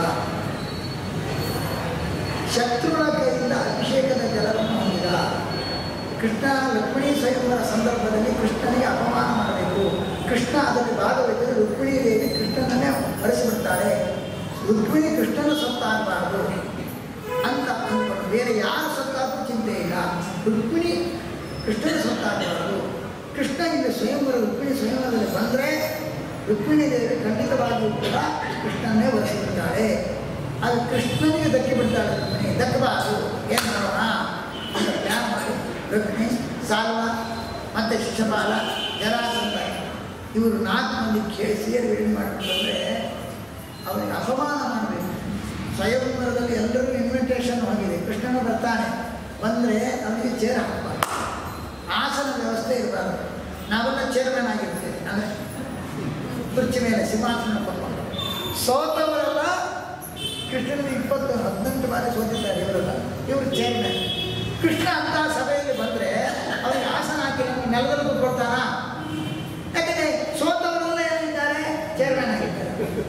ಶತ್ರುಗಳ ಕೈಯಿಂದ ಅಭಿಷೇಕದ ಜಲವನ್ನು ಹೊಂದಿದ ಕೃಷ್ಣ ಲಕ್ಷ್ಮೀ ಸ್ವಯಂವರ ಸಂದರ್ಭದಲ್ಲಿ ಕೃಷ್ಣನಿಗೆ ಅಪಮಾನ ಮಾಡಬೇಕು ಕೃಷ್ಣ ಅದರಲ್ಲಿ ಭಾಗವಹಿಸಿದರೆ ರುಕ್ಮಿಣಿ ದೇವಿ ಕೃಷ್ಣನನ್ನೇ ಹರಿಸಿಬಿಡ್ತಾಳೆ ರುಕ್ಮಿಣಿ ಕೃಷ್ಣನ ಸೊತ್ತಾಗಬಾರದು ಅಂತ ಅಂದ್ಕೊಂಡು ಬೇರೆ ಯಾರ ಸೊತ್ತಾದ್ರೂ ಚಿಂತೆ ಇಲ್ಲ ರುಕ್ಮಿಣಿ ಕೃಷ್ಣನ ಸೊತ್ತಾಗಬಾರದು ಕೃಷ್ಣ ಇಲ್ಲಿ ಸ್ವಯಂವರ ರುಕ್ಮಿಣಿ ಸ್ವಯಂವರದಲ್ಲಿ ಬಂದರೆ ರುಕ್ಮಿಣಿ ದೇವಿ ಖಂಡಿತವಾಗಿಯೂ ಕೂಡ ಕೃಷ್ಣನ್ನೇ ಒರೆಸಿಬಿಡ್ತಾಳೆ ಅದು ಕೃಷ್ಣನಿಗೆ ದಕ್ಕಿ ಬಿಡ್ತಾಳೆ ರುಕ್ಮಿಣಿ ದಕ್ಕಬಾರದು ಏನು ಮಾಡೋಣ ಅಂತ ಪ್ಲ್ಯಾನ್ ಮಾಡಿ ರುಕ್ಮಿಣಿ ಸಾಲ್ವ ಮತ್ತು ಶಿಶುಪಾಲ ಜರಾಸಂಧ ಇವರು ನಾಲ್ಕು ಮಂದಿ ಕೇಳಿ ಸೇರಿ ರೆಡಿ ಮಾಡಿಕೊಂಡ್ರೆ ಅವರಿಗೆ ಅಪಮಾನ ಮಾಡಬೇಕು ಸ್ವಯಂವರದಲ್ಲಿ ಎಲ್ಲರಿಗೂ ಇನ್ವಿಟೇಷನ್ ಹೋಗಿದೆ ಕೃಷ್ಣನು ಬರ್ತಾನೆ ಬಂದರೆ ಅವನಿಗೆ ಚೇರ್ ಹಾಕಬಾರ್ದು ಆಸನ ವ್ಯವಸ್ಥೆ ಇರಬಾರ್ದು ನಾವೆಲ್ಲ ಚೇರ್ಮನ್ ಆಗಿರ್ತೇವೆ ಅಂದರೆ ಕುರ್ಚಿ ಮೇಲೆ ಸಿಂಹಾಸನ ಕೊಟ್ಕೊಂಡು ಸೋತವರೆಲ್ಲ ಕೃಷ್ಣನಿಗೆ ಇಪ್ಪತ್ತು ಹದಿನೆಂಟು ಬಾರಿ ಸೋತಿದ್ದಾರೆ ಇವರೆಲ್ಲ ಇವರು ಚೇರ್ಮನ್ ಕೃಷ್ಣ ಅಂತ ಸಭೆಯಲ್ಲಿ ಬಂದರೆ ಅವರಿಗೆ ಆಸನ ಹಾಕಿ ನಮಗೆ ನೆಲದಲ್ಲಿ ಕೂತ್ಕೊಳ್ತಾರಾ ಯಾಕಂದರೆ ಸೋತವರೆಲ್ಲ ಏನಿದ್ದಾರೆ ಚೇರ್ಮನ್ ಆಗಿದ್ದಾರೆ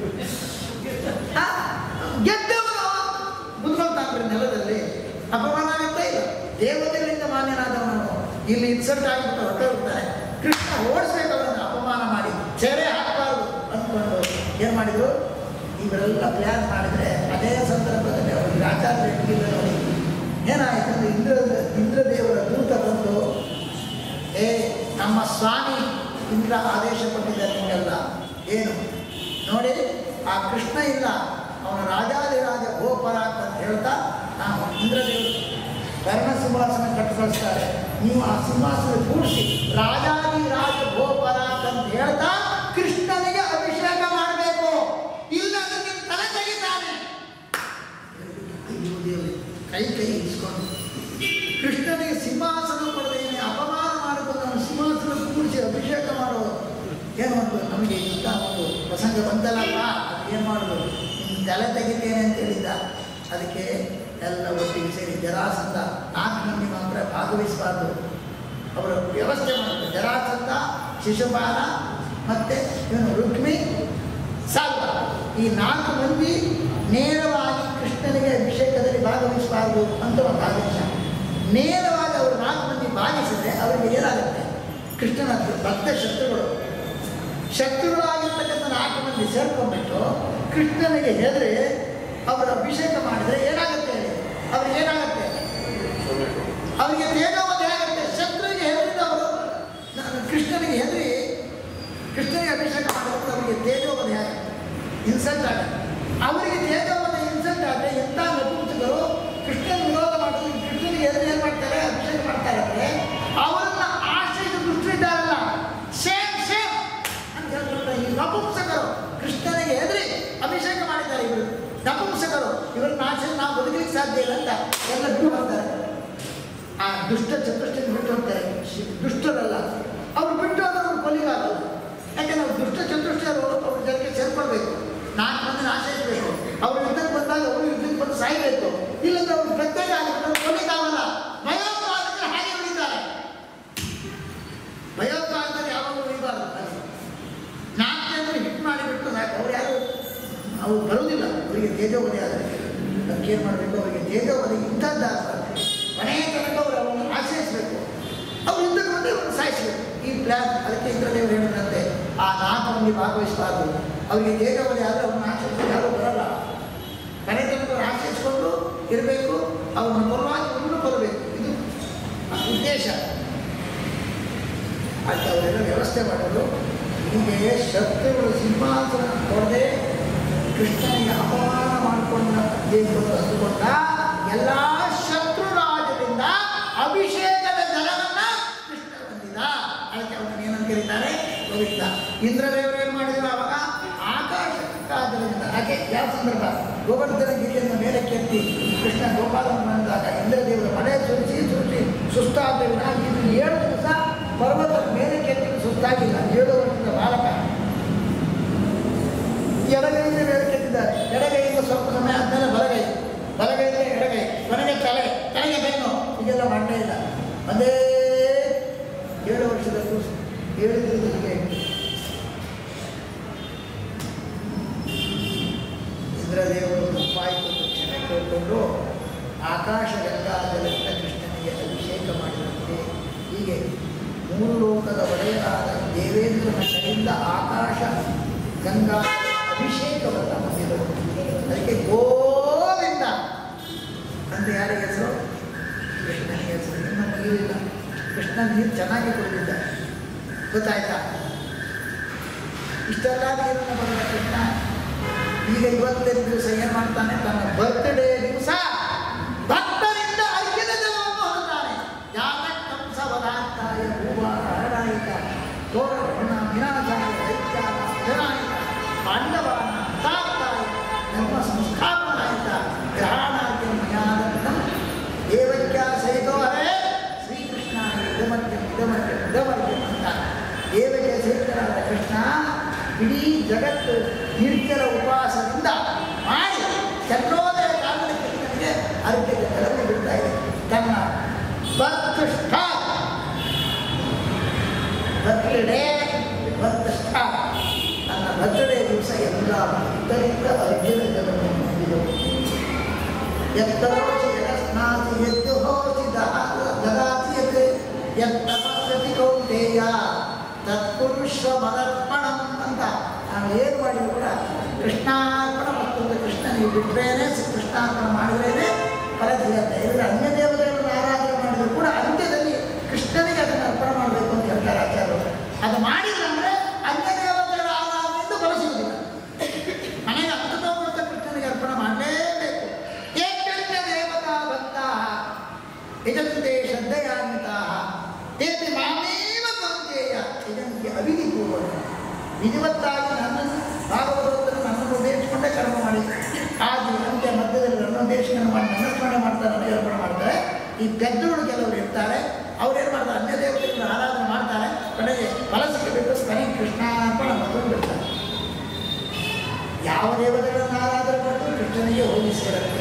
ಆ, ಗೆದ್ದವರು ಕುತ್ಕೊಳ್ತಾನ್ರಿ ನೆಲದಲ್ಲಿ ಅಪಮಾನ ಆಗುತ್ತಾ ಇಲ್ಲ ದೇವತೆಗಳಿಂದ ಮಾನ್ಯನಾದವನು ಇಲ್ಲಿ ಇನ್ಸಲ್ಟ್ ಆಗಿಬಿಟ್ಟು ಹೊರಟೆ ಹೋಗ್ತಾನೆ ಕೃಷ್ಣ ಓಡಿಸ್ಬೇಕು ಅವರನ್ನು ಅಪಮಾನ ಮಾಡಿ ಚೇರೆ ಹಾಕಬಾರ್ದು ಅಂದ್ಕೊಂಡು ಏನು ಮಾಡಿದ್ರು ಇವರೆಲ್ಲ ಪ್ಲ್ಯಾನ್ ಮಾಡಿದರೆ ಅದೇ ಸಂದರ್ಭದಲ್ಲಿ ಅವರಿಗೆ ಆಚಾರ್ಯ ಇಟ್ಟಿಲ್ಲ ನೋಡಿ ಏನಾಯಿತು ಅಂದ್ರೆ ಇಂದ್ರ ಇಂದ್ರದೇವರ ದೂತ ಬಂದು ಏ ನಮ್ಮ ಸ್ವಾಮಿ ಇಂದ್ರ ಆದೇಶ ಕೊಟ್ಟಿದ್ದಾರೆ ನಿಮಗೆಲ್ಲ ಏನು ನೋಡಿ ಆ ಕೃಷ್ಣ ಇಲ್ಲ ಅವನ ರಾಜಾದಿರಾಜ ಗೋಪರಾಕ್ ಅಂತ ಹೇಳ್ತಾ ನಾವು ಇಂದ್ರದೇವರು ಕರ್ಣ ಸಿಂಹಾಸನ ಕಟ್ಟು ಕಳಿಸ್ತಾರೆ ನೀವು ಆ ಸಿಂಹಾಸನ ಕೂಡಿಸಿ ರಾಜಾದಿರಾಜ ಗೋಪರಾಕ್ ಅಂತ ಹೇಳ್ತಾ ಕೃಷ್ಣನಿಗೆ ಅಭಿಷೇಕ ಮಾಡಬೇಕು ಇಲ್ಲ ಅಂದ್ರೆ ನಿಮ್ಮ ತಲೆ ತೆಗಿತಾನೆ ಅಯ್ಯೋ ದೇವ್ರೆ, ಕೈ ಕೈ ಇಸ್ಕೊಂಡು ಕೃಷ್ಣನಿಗೆ ಸಿಂಹಾಸನ ಕೊಡದೇನೆ ಅಪಮಾನ ಮಾಡಿಕೊಂಡು ಅವನು ಸಿಂಹಾಸನ ಕೂಡಿಸಿ ಅಭಿಷೇಕ ಮಾಡೋದು ಏನು ಮಾಡೋದು ನಮಗೆ ಇಂಥ ಒಂದು ಪ್ರಸಂಗ ಬಂತಲ್ಲಪ್ಪ ಅದು ಏನು ಮಾಡೋದು ನಿನ್ನ ತಲೆ ತೆಗಿತೇನೆ ಅಂತ ಹೇಳಿದ್ದ ಅದಕ್ಕೆ ಎಲ್ಲ ಒಟ್ಟಿಗೆ ಸೇರಿ ಜರಾಸಂಧ ನಾಲ್ಕು ಮಂದಿ ಮಾತ್ರ ಭಾಗವಹಿಸಬಾರ್ದು ಅವರ ವ್ಯವಸ್ಥೆ ಮಾಡಿದ್ರು ಜರಾಸಂಧ ಶಿಶುಪಾಲ ಮತ್ತು ಇವನು ರುಕ್ಮಿ ಸಾಲ್ವ ಈ ನಾಲ್ಕು ಮಂದಿ ನೇರವಾಗಿ ಕೃಷ್ಣನಿಗೆ ಅಭಿಷೇಕದಲ್ಲಿ ಭಾಗವಹಿಸಬಾರದು ಅಂತ ಒಂದು ಆದೇಶ ನೇರವಾಗಿ ಅವರು ನಾಲ್ಕು ಮಂದಿ ಭಾಗಿಸಿದ್ರೆ ಅವರಿಗೆ ಏನಾಗುತ್ತೆ ಕೃಷ್ಣನ ಭಕ್ತ ಶತ್ರುಗಳು ಶತ್ರುಗಳಾಗಿರ್ತಕ್ಕಂಥ ನಾಲ್ಕು ಮಂದಿ ಸೇರ್ಕೊಂಡ್ಬಿಟ್ಟು ಕೃಷ್ಣನಿಗೆ ಹೆದರಿ ಅವರ ಅಭಿಷೇಕ ಮಾಡಿದರೆ ಏನಾಗುತ್ತೆ ಹೇಳಿ ಅವ್ರಿಗೆ ಏನಾಗುತ್ತೆ ಅವರಿಗೆ ತೇಜೋವಧೆ ಆಗುತ್ತೆ ಶತ್ರುವಿಗೆ ಹೆದರಿದವರು ನಾನು ಕೃಷ್ಣನಿಗೆ ಹೆದರಿ ಕೃಷ್ಣನಿಗೆ ಅಭಿಷೇಕ ಮಾಡೋದು ಅವರಿಗೆ ತೇಜೋವಧೆ ಆಗುತ್ತೆ ಇನ್ಸಲ್ಟ್ ಆಗುತ್ತೆ ಅವರಿಗೆ ತೇಜೋವಧೆ ಇನ್ಸಲ್ಟ್ ಆದರೆ ಎಂಥ ನಪುಂಸಕರು ಕೃಷ್ಣನ ವಿರೋಧ ಮಾಡೋದು ಕೃಷ್ಣನಿಗೆ ಹೆದರಿ ಏನು ಮಾಡ್ತಾರೆ ಅಭಿಷೇಕ ಮಾಡ್ತಾರೆ ಅಂದರೆ ಅವರನ್ನ ಆಶ್ರಯಿಸಿ ದುಷ್ಟರಿದ್ದಾರಲ್ಲ ಸೇಮ್ ಸೇಮ್ ಅಂತ ಹೇಳ್ತಾರೆ ಈ ನಪುಂಸಕರು ಕೃಷ್ಣನಿಗೆ ಹೆದರಿ ಅಭಿಷೇಕ ಮಾಡಿದ್ದಾರೆ ಇವರು ನಪುಂಸಕರು ಇವರನ್ನ ಆಶ್ರಯ ನಾವು ಬದುಕಲಿಕ್ಕೆ ಸಾಧ್ಯ ಇಲ್ಲ ಅಂತ ಎಲ್ಲ ಬಿಟ್ಟು ಬರ್ತಾರೆ ಆ ದುಷ್ಟ ಚತುಷ್ಟನ್ನು ಬಿಟ್ಟು ಹೋಗ್ತಾರೆ ಶಿ- ದುಷ್ಟರಲ್ಲ ಅವ್ರು ಬಿಟ್ಟು ಹೋದವ್ರು ಕೊಲಿಗಾಗಲ್ಲ ಯಾಕಂದ್ರೆ ಅವ್ರು ದುಷ್ಟ ಚತುಷ್ಟರು ಅವ್ರ ಜನಕ್ಕೆ ಸೇರ್ಕೊಳ್ಬೇಕು ನಾಲ್ಕು ಮಂದಿನ ಆಶ್ರಯಿಸಬೇಕು ಅವ್ರು ಯುದ್ಧಕ್ಕೆ ಬಂದಾಗ ಅವರು ಯುದ್ಧಕ್ಕೆ ಬಂದು ಸಾಯ್ಬೇಕು ಇಲ್ಲಂದ್ರೆ ಅವ್ರು ಪ್ರತ್ಯೇಕ ಆಗಿಬಿಟ್ಟು ಕೊಲಿಗಾಗಲ್ಲ ಭಯೋತ್ಪಾದಕರು ಹಾಗೆ ಉಳಿತಾರೆ ಭಯೋತ್ಪಾದಕರು ಯಾವಾಗಲೂ ಉಳಿಬಾರ್ದು ನಾಲ್ಕು ಜನರು ಹಿಟ್ ಮಾಡಿಬಿಟ್ಟು ಸಾಕು ಅವ್ರು ಯಾರು ಅವ್ರು ಬರುವುದಿಲ್ಲ ಅವರಿಗೆ ತೇಜೋವಧೆ ಆದರೆ ಅದಕ್ಕೆ ಏನು ಮಾಡಬೇಕು ಅವರಿಗೆ ತೇಜೋವಧೆ ಇಂಥದ್ದಾಗಬಾರ್ದು ಕೊನೆಯ ತನಕ ಅವರು ಅವರನ್ನು ಆಶ್ರಯಿಸಬೇಕು ಅವ್ರು ಯುದ್ಧಕ್ಕೆ ಬಂದರೆ ಅವ್ರನ್ನ ಸಾಯಿಸಬೇಕು ಈ ಪ್ಲ್ಯಾನ್ ಅದಕ್ಕೆ ಇಂದ್ರದೇವರು ಹೇಳಿದಂತೆ ಆ ನಾಲ್ಕು ಮಂದಿ ಭಾಗವಹಿಸಬಾರ್ದು ಅವರಿಗೆ ತೇಜೋವಧೆ ಆದರೆ ಅವ್ರನ್ನ ಆಶ್ರಯಿಸಲು ಯಾರೂ ಬರಲ್ಲ ಕೊನೆ ತನಕ ಅವ್ರು ಆಶ್ರಯಿಸಿಕೊಂಡು ಇರಬೇಕು ಅವ್ರನ್ನ ಕೊಲ್ಲುವಾಗ ಇವ್ರನ್ನೂ ಕೊಲ್ಲಬೇಕು ಇದು ಉದ್ದೇಶ ಅದಕ್ಕೆ ಅವರೆಲ್ಲ ವ್ಯವಸ್ಥೆ ಮಾಡೋದು ಹೀಗೆ ಶತ್ರುಗಳು ಸಿಂಹಾಸನ ಕೊಡದೆ ಕೃಷ್ಣನಿಗೆ ಅಪಮಾನ ಮಾಡಿಕೊಂಡ ದೇವರು ಅಂದುಕೊಂಡ ಎಲ್ಲ ಶತ್ರು ರಾಜರಿಂದ ಅಭಿಷೇಕದ ಜಲವನ್ನ ಕೃಷ್ಣ ಬಂದಿದ ಅದಕ್ಕೆ ಅವನನ್ನು ಏನಂತ ಕರೀತಾರೆ ಗೋವಿಂದ ಇಂದ್ರದೇವರು ಏನು ಮಾಡಿದ್ರು ಅವಾಗ ಆಕಾಶ ಕಾದರಿಂದ ಹಾಗೆ ಯಾವ ಸಂದರ್ಭ ಗೋವರ್ಧನ ಗಿರಿಯನ್ನು ಮೇಲೆ ಕೆತ್ತಿ ಕೃಷ್ಣ ಗೋಪಾಲನ ಬಂದಾಗ ಇಂದ್ರದೇವರು ಮಳೆ ಸುರಿಸಿ ಸುರಿಸಿ ಸುಸ್ತಾದ ಇದು ಏಳು ದಿವಸ ಪರ್ವತದ ಮೇಲೆ ಕೆತ್ತಿ ಸುಸ್ತಾಗಿಲ್ಲ ಏಳು ವರ್ಷದ ಬಾಲಕ ಎಡಗೈಯಿಂದ ಮೇಲೆ ಕೆತ್ತಿದ್ದಾರೆ ಎಡಗೈಯಿಂದ ಸ್ವಲ್ಪ ಸಮಯ ಆದಮೇಲೆ ಬಲಗೈ ಬಲಗೈಯಿಂದ ಎಡಗೈ ಕೊನೆಗೆ ತಲೆ ತಲೆಗೆ ಬೆನ್ನು ಹೀಗೆಲ್ಲ ಮಾಡಲೇ ಇಲ್ಲ ಒಂದೇ ಏಳು ವರ್ಷದ ಕೂಸು ಏಳು ದಿನದಲ್ಲಿಗೆ ಇಂದ್ರದೇವರು ತಪ್ಪಾಯಿತು ಅಂತ ಕ್ಷಮೆ ಕೇಳಿಕೊಂಡು ಆಕಾಶ ಗಂಗಾಜಲದಿಂದ ಕೃಷ್ಣನಿಗೆ ಅಭಿಷೇಕ ಮಾಡಿದಂತೆ ಹೀಗೆ ಮೂರು ಲೋಕದ ಒಡೆಯರಾದ ದೇವೇಂದ್ರನ ಕೈಯಿಂದ ಆಕಾಶ ಗಂಗಾ ಅಭಿಷೇಕವನ್ನು ಹೊಂದಿದರು ಅದಕ್ಕೆ ಗೋವಿಂದ ಅಂತ ಯಾರಿಗೆ ಹೆಸರು ಕೃಷ್ಣನಿಗೆ ಹೆಸರು ಇನ್ನು ಮುಗಿಲಿಲ್ಲ ಕೃಷ್ಣ ನೀರು ಚೆನ್ನಾಗಿ ಕುಡಿದಿದ್ದ ಗೊತ್ತಾಯ್ತಾ ಇಷ್ಟೆಲ್ಲ ನೀರನ್ನು ಬರೆದ ಕೃಷ್ಣ ಈಗ ಇವತ್ತಿನ ದಿವಸ ಏನು ಮಾಡ್ತಾನೆ ತನ್ನ ಬರ್ತ್ಡೇ ದಿವಸ ಭಕ್ತರಿಂದ ಅರ್ಘ್ಯದ ಜಲವನ್ನು ಹೊರತಾನೆ ಯಾಗ ಕಂಸವದಾತ್ತಾಯ ಹೂವ ಹರಡಾಯಿತ ತೋರಣ ವಿನಾಶಾಯ ದೈತ್ಯಾನ ವಿಧನಾಯಿತ ಪಾಂಡವಾನ ಹತಾತ್ತಾಯ ಧರ್ಮ ಸಂಸ್ಥಾಪನಾಯಿತ ಗ್ರಹಣಾದ್ಯ ಮಯಾದತ್ತಂ ದೇವಕ್ಯ ಸಹಿತೋ ಹರೇ ಶ್ರೀಕೃಷ್ಣ ಇದಮರ್ಗ್ಯಂ ಇದಮರ್ಗ್ಯಂ ಇದಮರ್ಗ್ಯಂ ಅಂತ ದೇವಕ್ಕೆ ಸಹಿತನಾದ ಕೃಷ್ಣ ಇಡೀ ಜಗತ್ತು ನಿರ್ಜಲ ಉಪವಾಸದಿಂದ ಮಾಡಿ ಚಂದ್ರೋದಯ ಕಾಲದಲ್ಲಿ ಕೃಷ್ಣನಿಗೆ ಅರ್ಘ್ಯದ ಜಲವನ್ನು ಬಿಡ್ತಾ ಇದೆ ತನ್ನ ಭಕ್ತೃಷ್ಠ ಬರ್ತ್ಡೇ ಭಕ್ತೃಷ್ಠ ನನ್ನ ಬರ್ತ್ಡೇ ದಿವಸ ಎಲ್ಲ ಭಕ್ತರಿಂದ ಅರ್ಘ್ಯದ ಜಲವನ್ನು ಹೊಂದಿದವು ಎತ್ತರೋಚಿ ಯಸ್ನಾತಿ ಎದ್ದು ಹೋಚಿ ದದಾತಿ ಯತ್ ಯತ್ತಪಸ್ಯತಿ ಕೌಂತೇಯ ತತ್ಪುರುಷ ಮದರ್ಪಣಂ ಅಂತ ನಾವು ಏನು ಮಾಡಿದ್ರು ಕೂಡ ಕೃಷ್ಣಾರ್ಪಣ ಮತ್ತೊಂದು ಕೃಷ್ಣನಿಗೆ ಬಿಟ್ಟರೇನೆ ಕೃಷ್ಣಾರ್ಪಣ ಮಾಡಿದ್ರೇನೆ ಫಲ ಸಿಗತ್ತೆ ಇದ್ರೆ ಅನ್ಯ ದೇವತೆಗಳನ್ನು ಆರಾಧನೆ ಮಾಡಿದ್ರು ಕೂಡ ಅಂತ್ಯದಲ್ಲಿ ಕೃಷ್ಣನಿಗೆ ಅದನ್ನು ಅರ್ಪಣೆ ಮಾಡಬೇಕು ಅಂತ ಹೇಳ್ತಾರೆ ಆಚಾರ್ಯರು ಅದು ಮಾಡಿದ್ರಂದ್ರೆ ಅನ್ಯ ದೇವತೆಗಳ ಆರಾಧನೆಯಿಂದ ಫಲ ಸಿಗುವುದಿಲ್ಲ ಮನೆಗೆ ಅಂತದವೃತ್ತ ಕೃಷ್ಣನಿಗೆ ಅರ್ಪಣೆ ಮಾಡಲೇಬೇಕು ಏಕಂಚ ದೇವತಾ ಭಕ್ತಾ ಇದಂತೆ ಶ್ರದ್ಧೆಯಾನ್ವಿತಾ ತೇಪಿ ಮಾಮೇವ ಕೌಂತೇಯ ಇದಕ್ಕೆ ಅವಿಧಿಪೂರ್ವಕ ವಿಧಿವತ್ತಾಗಿ ನನ್ನನ್ನು ಭಾಗವತನ್ನು ನನ್ನನ್ನು ಉದ್ದೇಶಿಸಿಕೊಂಡೇ ಕರ್ಮ ಮಾಡಿ ಆದಿ ಅಂತ್ಯ ಮಧ್ಯದಲ್ಲಿ ನನ್ನ ಉದ್ದೇಶವನ್ನು ಮಾಡಿ ನನ್ನ ಸ್ಮರಣೆ ಮಾಡ್ತಾರೆ ನನಗೆ ಅರ್ಪಣೆ ಮಾಡ್ತಾರೆ ಈ ಪೆದ್ದಗಳು ಕೆಲವರು ಇರ್ತಾರೆ ಅವ್ರೇನು ಮಾಡ್ತಾರೆ ಅನ್ಯ ದೇವತೆಗಳನ್ನು ಆರಾಧನೆ ಮಾಡ್ತಾರೆ ಕಡೆಗೆ ಫಲ ಸಿಗಬೇಕು ಕೊನೆಗೆ ಕೃಷ್ಣಾರ್ಪಣ ಮತ್ತೊಂದು ಬಿಡ್ತಾರೆ ಯಾವ ದೇವತೆಗಳನ್ನು ಆರಾಧನೆ ಮಾಡಿದ್ರು ಕೃಷ್ಣನಿಗೆ ಹೋಗಿ ಸೇರುತ್ತೆ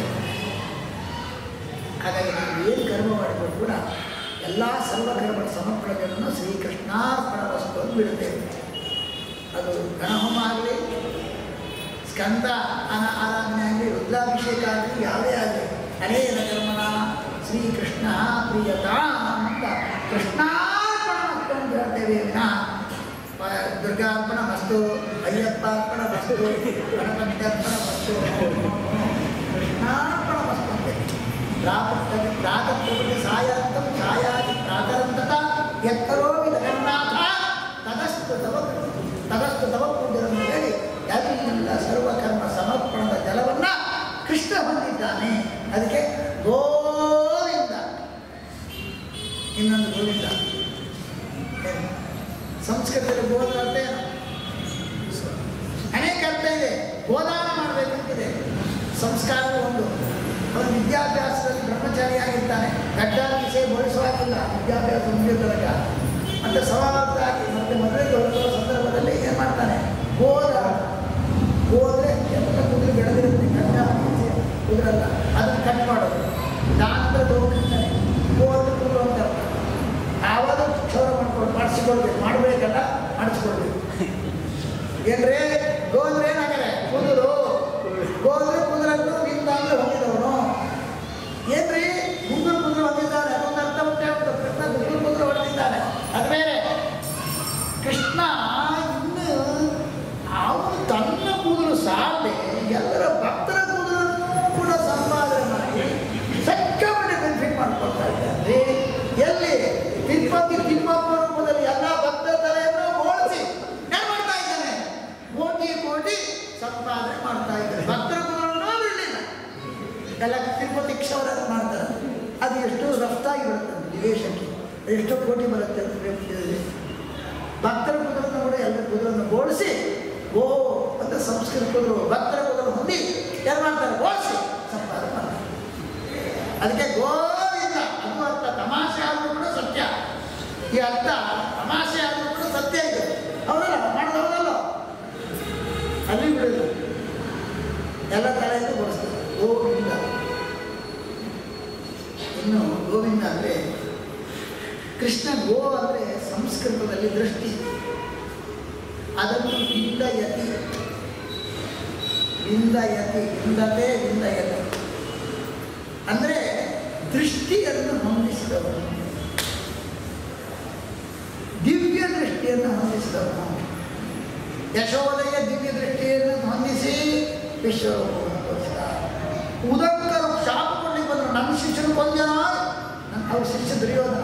ಹಾಗಾಗಿ ನಾವು ಏನು ಕರ್ಮ ಮಾಡಿದ್ರು ಕೂಡ ಎಲ್ಲ ಸರ್ವಕರ್ಮ ಸಮರ್ಪಣೆಗಳನ್ನು ಶ್ರೀಕೃಷ್ಣಾರ್ಪಣ ವಸ್ತು ಅಂತ ಬಿಡುತ್ತೇವೆ ಅದು ಗಣಹೋಮ ಆಗಲಿ ಸ್ಕಂದ ಅನ ಆರಾಧನೆ ಆಗಲಿ ರುದ್ರಾಭಿಷೇಕ ಆಗಲಿ ಯಾವುದೇ ಆಗಲಿ ಹರೇನ ಕರ್ಮನ ಶ್ರೀಕೃಷ್ಣ ಪ್ರಿಯತಾ ಅಂತ ಕೃಷ್ಣಾರ್ಪಣ ವಸ್ತು ಅಂತ ಹೇಳ್ತೇವೆ ವಿನ ಪ- ದುರ್ಗಾರ್ಪಣ ವಸ್ತು ಅಯ್ಯಪ್ಪಾರ್ಪಣ ವಸ್ತು ಗಣಪತ್ಯರ್ಪಣ ವಸ್ತು ಕೃಷ್ಣಾರ್ಪಣ ವಸ್ತು ಅಂತೇವೆ ಪ್ರಾಪತ್ತಗೆ ಪ್ರಾತಪ್ರಭೃತಿ ಸಾಯಾಂತಂ ಸಾಯಾದಿ ಪ್ರಾತರಂತತ ಎತ್ತರೋವಿ ಜಗನ್ನಾಥ ತದಸ್ತು ತವ ತದಸ್ತು ತವ ಪೂಜೆಯನ್ನು ಹೇಳಿ ಎಲ್ಲ ಸರ್ವಕರ್ಮ ಸಮರ್ಪಣದ ಜಲವನ್ನ ಕೃಷ್ಣ ಹೊಂದಿದ್ದಾನೆ ಅದಕ್ಕೆ ಗೋವಿಂದ ಇನ್ನೊಂದು ಗೋವಿಂದ ಏನು? ಸಂಸ್ಕೃತದಲ್ಲಿ ಗೋವಿಂದ ಅರ್ಥ ಏನು ಅನೇಕ ಅರ್ಥ ಇದೆ ಗೋದಾನ ಮಾಡಬೇಕಂತಿದೆ ಸಂಸ್ಕಾರ ಒಂದು ಅವನು ವಿದ್ಯಾಭ್ಯಾಸದಲ್ಲಿ ಬ್ರಹ್ಮಚಾರಿಯಾಗಿರ್ತಾನೆ ಗಡ್ಡ ವಿಷಯ ಬೋಳಿಸುವಾಗಿಲ್ಲ ವಿದ್ಯಾಭ್ಯಾಸ ಮುಗಿದ ತನಕ ಮತ್ತೆ ಸಮಾಪ್ತಾಗಿ ಮತ್ತೆ ಮದುವೆಗೆ ಹೊರಡುವ ಸಂದರ್ಭದಲ್ಲಿ ಏನು ಮಾಡ್ತಾನೆ ಗೋದ ಹೋದ್ರೆ ಎಲ್ಲ ಕುದುರೆ ಬೆಳೆದಿರುತ್ತೆ ಗಡ್ಡ ಮೀಸೆ ಕುದುರಲ್ಲ ಅದನ್ನು ಕಟ್ ಮಾಡೋದು ದಾನದ ಹೋಗ್ತಾನೆ ಹೋದ್ರೆ ಕುದುರೆ ಅಂತ ಅರ್ಥ. ಆವಾಗ ಕ್ಷೌರ ಮಾಡ್ಕೊಂಡು ಮಾಡಿಸ್ಕೊಳ್ಬೇಕು ಮಾಡಬೇಕಲ್ಲ ಮಾಡಿಸ್ಕೊಳ್ಬೇಕು ಏನ್ರಿ ಗೋದ್ರೆ ಏನಾಗರೆ ಕುದುರು ಗೋದ್ರೆ ಕುದುರನ್ನು ನಿಂದ ಅಂದ್ರೆ ಹೊಂದಿದವನು ಏನ್ರಿ ಗುಂಗುರು ಕುದುರೆ ಹೊಂದಿದ್ದಾನೆ ಅದೊಂದು ಅರ್ಥ ಉಂಟೆ ಉಂಟು ಕೃಷ್ಣ ಗುಂಗುರು ಕುದುರೆ ಹೊಡೆದಿದ್ದಾನೆ ಅದು ಬೇರೆ ಕೃಷ್ಣ ಇನ್ನು ಅವನು ತನ್ನ ಕುದುರು ಸಾಲದೆ ಎಲ್ಲರ ಭಕ್ತರ ಕುದುರನ್ನು ಕೂಡ ಸಂಪಾದನೆ ಮಾಡಿ ಸಕ್ಕಮಟ್ಟೆ ಬೆನಿಫಿಟ್ ಮಾಡ್ಕೊಳ್ತಾ ಇದ್ದಾರೆ ಎಲ್ಲಿ ತಿರುಪತಿ ತಿಮ್ಮಪ್ಪ ರೂಪದಲ್ಲಿ ಎಲ್ಲ ಭಕ್ತರ ತಲೆಯನ್ನು ಓಡಿಸಿ ಏನು ಮಾಡ್ತಾ ಇದ್ದಾನೆ ಕೋಟಿ ಕೋಟಿ ಸಂಪಾದನೆ ಮಾಡ್ತಾ ಇದ್ದಾರೆ ಭಕ್ತರ ಕುದುರನ್ನು ಬಿಡಲಿಲ್ಲ ಎಲ್ಲ ತಿರುಪತಿ ಕ್ಷೌರ ಮಾಡ್ತಾರೆ ಅದು ಎಷ್ಟು ರಫ್ತಾಗಿ ಬರುತ್ತೆ ವಿದೇಶಕ್ಕೆ ಎಷ್ಟು ಕೋಟಿ ಬರುತ್ತೆ ಅಂತ ಹೇಳ್ತಿದ್ದೀವಿ. ಭಕ್ತರ ಕುದುರನ್ನು ಕೂಡ ಎಲ್ಲ ಕುದುರನ್ನು ಓಡಿಸಿ ಓ ಅಂತ ಸಂಸ್ಕೃತ ಕುದುರು ಭಕ್ತರ ಕುದುರೆ ಹೊಂದಿ ಏನು ಮಾಡ್ತಾರೆ ಓಡಿಸಿ ಸಂಪಾದನೆ ಮಾಡ್ತಾರೆ ಅದಕ್ಕೆ ಗೋವಿಂದ ಅದು ಅರ್ಥ ತಮಾಷೆ ಆದರೂ ಕೂಡ ಸತ್ಯ ಈ ಅರ್ಥ ತಮಾಷೆ ಆದರೂ ಕೂಡ ಸತ್ಯ ಇದೆ ಹೌದಲ್ಲ ಮಾಡಿದವರಲ್ಲ ಅಲ್ಲಿ ಬಿಡೋದು ಎಲ್ಲ ತಲೆಯಿಂದ ಬಡಿಸ್ತಾರೆ ಗೋವಿಂದ ಇನ್ನು ಗೋವಿಂದ ಅಂದರೆ ಕೃಷ್ಣ ಗೋ ಅಂದರೆ ಸಂಸ್ಕೃತದಲ್ಲಿ ದೃಷ್ಟಿ ಅದನ್ನು ವಿಂದಯತಿ ವಿಂದಯತಿ ವಿಂದತೆ ವಿಂದಯತಿ ಅಂದರೆ ದೃಷ್ಟಿಯನ್ನು ಹೊಂದಿಸಿದವನು ದಿವ್ಯ ದೃಷ್ಟಿಯನ್ನು ಹೊಂದಿಸಿದವನು ಯಶೋದಯ ದಿವ್ಯ ದೃಷ್ಟಿಯನ್ನು ಹೊಂದಿಸಿ ವಿಶ್ವರೂಪವನ್ನು ತೋರಿಸಿದ ಉದಂಕರು ಶಾಪ ಕೊಡ್ಲಿಕ್ಕೆ ಬಂದರು ನನ್ನ ಶಿಷ್ಯನು ಕೊಂದನ ನನ್ನ ಅವ್ರ ಶಿಷ್ಯ ದುರ್ಯೋಧನ